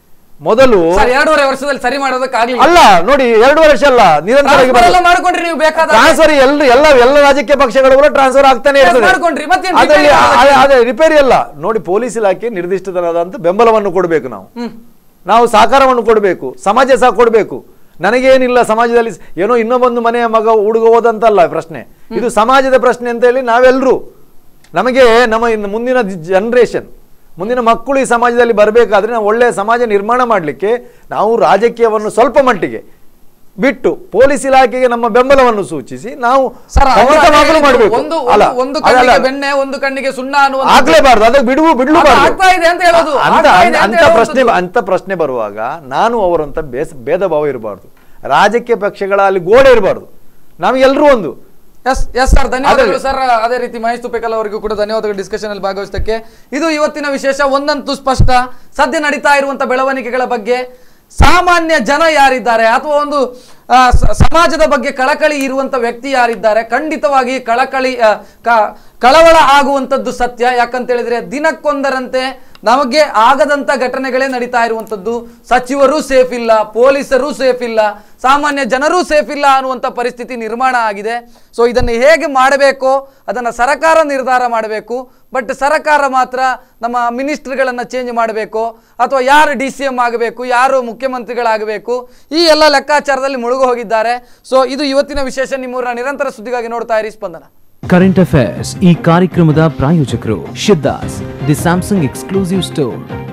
Speaker 3: ಮೊದಲು
Speaker 2: ಸರ್ ಎರಡೂವರೆ ವರ್ಷದಲ್ಲಿ ಸರಿ ಮಾಡೋದಕ್ಕಾಗ್ಲಿಲ್ಲ
Speaker 3: ಅಲ್ಲ ನೋಡಿ ಎರಡು ವರ್ಷ ಅಲ್ಲ ನಿರಂತರವಾಗಿ
Speaker 2: ಟ್ರಾನ್ಸ್ಫರ್ ಎಲ್ಲ ಮಾಡ್ಕೊಂಡ್ರಿ ನೀವು ಬೇಕಾದ
Speaker 3: ಟ್ರಾನ್ಸ್ಫರ್ ಎಲ್ಲ ಎಲ್ಲ ಎಲ್ಲ ರಾಜಕೀಯ ಪಕ್ಷಗಳು ಕೂಡ ಟ್ರಾನ್ಸ್ಫರ್ ಆಗ್ತಾನೆ
Speaker 2: Yes,
Speaker 3: ಇರ್ತದೆ
Speaker 2: ಮಾಡ್ಕೊಂಡ್ರಿ. ಮತ್ತೇನ್
Speaker 3: ಅದರಲ್ಲಿ
Speaker 2: ರಿಪೇರಿ
Speaker 3: ಅದೇ- ಅದೇ ರಿಪೇರಿ ಅಲ್ಲ ನೋಡಿ ಪೊಲೀಸ್ ಇಲಾಖೆ ನಿರ್ದಿಷ್ಟತನದಂತ ಬೆಂಬಲವನ್ನು ಕೊಡಬೇಕು ನಾವು ನಾವು ಸಹಕಾರವನ್ನು ಕೊಡಬೇಕು ಸಮಾಜ ಸಹ ಕೊಡಬೇಕು ನನಗೇನಿಲ್ಲ ಸಮಾಜದಲ್ಲಿ ಸ್- ಏನೋ ಇನ್ನೊಬ್ಬೊಂದು ಮನೆಯ ಮಗ ಹುಡುಗ ಹೋದಂತಲ್ಲ ಪ್ರಶ್ನೆ ಇದು ಸಮಾಜದ ಪ್ರಶ್ನೆ ಅಂತ ಹೇಳಿ ನಾವೆಲ್ಲರೂ ನಮಗೆ ನಮ್ಮ ಇನ್ನು ಮುಂದಿನ ಜನರೇಷನ್ ಮುಂದಿನ ಮಕ್ಕಳು ಈ ಸಮಾಜದಲ್ಲಿ ಬರಬೇಕಾದ್ರೆ ನಾವು ಒಳ್ಳೆಯ ಸಮಾಜ ನಿರ್ಮಾಣ ಮಾಡಲಿಕ್ಕೆ ನಾವು ರಾಜಕೀಯವನ್ನು ಸ್ವಲ್ಪ ಮಟ್ಟಿಗೆ ಬಿಟ್ಟು ಪೊಲೀಸ್ ಇಲಾಖೆಗೆ ನಮ್ಮ ಬೆಂಬಲವನ್ನು ಸೂಚಿಸಿ ನಾವು
Speaker 2: ಸರ್ ಅವರು
Speaker 3: ಖಂಡಿತವಾಗ್ಲೂ
Speaker 2: ಹೇಳಿದ್ದು
Speaker 3: ಮಾಡಬೇಕು
Speaker 2: ಒಂದು
Speaker 3: ಅಲ್ಲ
Speaker 2: ಒಂದು- ಒಂದು
Speaker 3: ಅಲ್ಲ,
Speaker 2: ಕಣ್ಣಿಗೆ
Speaker 3: ಅಲ್ಲ.
Speaker 2: ಬೆಣ್ಣೆ ಒಂದು ಕಣ್ಣಿಗೆ ಸುಣ್ಣ ಅನ್ನುವಂಥದ್ದು-
Speaker 3: ಆಗ್ಲೇಬಾರ್ದು ಅದಕ್ಕೆ ಬಿಡುವು ಬಿಡ್ಲೂಬಾರ್ದು
Speaker 2: ಅದು ಆಗ್ತಾ ಇದೆ ಅಂತ ಹೇಳೋದು.
Speaker 3: ಅಂತ
Speaker 2: ಆಗ್ತಾ ಇದೆ ಅಂತ
Speaker 3: ಅಂತ ಪ್ರಶ್ನೆ
Speaker 2: ಹೇಳುವಂಥದ್ದು.
Speaker 3: ಅಂತ ಪ್ರಶ್ನೆ ಬರುವಾಗ ನಾನು ಅವರಂತ ಬೇಸ್ ಭೇದ ಭಾವ ಇರಬಾರ್ದು ರಾಜಕೀಯ ಪಕ್ಷಗಳ ಅಲ್ಲಿ ಗೋಡೆ ಇರಬಾರ್ದು ನಮಗೆಲ್ಲರೂ ಒಂದು
Speaker 2: ಎಸ್ ಎಸ್ ಸರ್ ಧನ್ಯವಾದಗಳು
Speaker 3: ಅದೇ-
Speaker 2: ಸರ್ ಅದೇ ರೀತಿ ಮಹೇಶ್ ತುಪೇಕಲ್ ಅವರಿಗೂ ಕೂಡ ಧನ್ಯವಾದಗಳು ಡಿಸ್ಕಷನ್ ಅಲ್ಲಿ ಭಾಗವಹಿಸಕ್ಕೆ ಇದು ಇವತ್ತಿನ ವಿಶೇಷ ಒಂದಂತೂ ಸ್ಪಷ್ಟ ಸದ್ಯ ನಡೀತಾ ಇರುವಂತ ಬೆಳವಣಿಗೆಗಳ ಬಗ್ಗೆ ಸಾಮಾನ್ಯ ಜನ ಯಾರಿದ್ದಾರೆ ಅಥವಾ ಒಂದು ಆ, ಸ- ಸಮಾಜದ ಬಗ್ಗೆ ಕಳಕಳಿ ಇರುವಂತ ವ್ಯಕ್ತಿ ಯಾರಿದ್ದಾರೆ ಖಂಡಿತವಾಗಿ ಕಳಕಳಿ ಆ, ಕ- ಕಳವಳ ಆಗುವಂತದ್ದು ಸತ್ಯ ಯಾಕಂತ ಹೇಳಿದ್ರೆ ದಿನಕ್ಕೊಂದರಂತೆ ನಮಗೆ ಆಗದಂತ ಘಟನೆಗಳೇ ನಡೀತಾ ಇರುವಂತದ್ದು ಸಚಿವರು ಸೇಫ್ ಇಲ್ಲ ಪೊಲೀಸರು ಸೇಫ್ ಇಲ್ಲ ಸಾಮಾನ್ಯ ಜನರೂ ಸೇಫ್ ಇಲ್ಲ ಅನ್ನುವಂಥ ಪರಿಸ್ಥಿತಿ ನಿರ್ಮಾಣ ಆಗಿದೆ ಸೊ ಇದನ್ನು ಹೇಗೆ ಮಾಡಬೇಕೋ ಅದನ್ನು ಸರಕಾರ ನಿರ್ಧಾರ ಮಾಡಬೇಕು ಬಟ್ ಸರಕಾರ ಮಾತ್ರ ನಮ್ಮ ಮಿನಿಸ್ಟ್ರಿಗಳನ್ನು ಚೇಂಜ್ ಮಾಡಬೇಕು ಅಥವಾ ಯಾರು ಡಿ ಸಿ ಎಂ ಆಗಬೇಕು ಯಾರು ಮುಖ್ಯಮಂತ್ರಿಗಳಾಗಬೇಕು ಈ ಎಲ್ಲ ಲೆಕ್ಕಾಚಾರದಲ್ಲಿ ಮುಳುಗು ಹೋಗಿದ್ದಾರೆ ಸೊ ಇದು ಇವತ್ತಿನ ವಿಶೇಷ ನಿಮ್ಮೂರಿನ ನಿರಂತರ ಸುದ್ದಿಗಾಗಿ ನೋಡ್ತಾ ಇರಿ ಸ್ಪಂದನ
Speaker 1: ಕರೆಂಟ್ ಅಫೇರ್ಸ್ ಈ ಕಾರ್ಯಕ್ರಮದ ಪ್ರಾಯೋಜಕರು ಶಿದ್ದಾಸ್ ದಿ ಸ್ಯಾಮ್ಸಂಗ್ ಎಕ್ಸ್ಕ್ಲೂಸಿವ್ ಸ್ಟೋರ್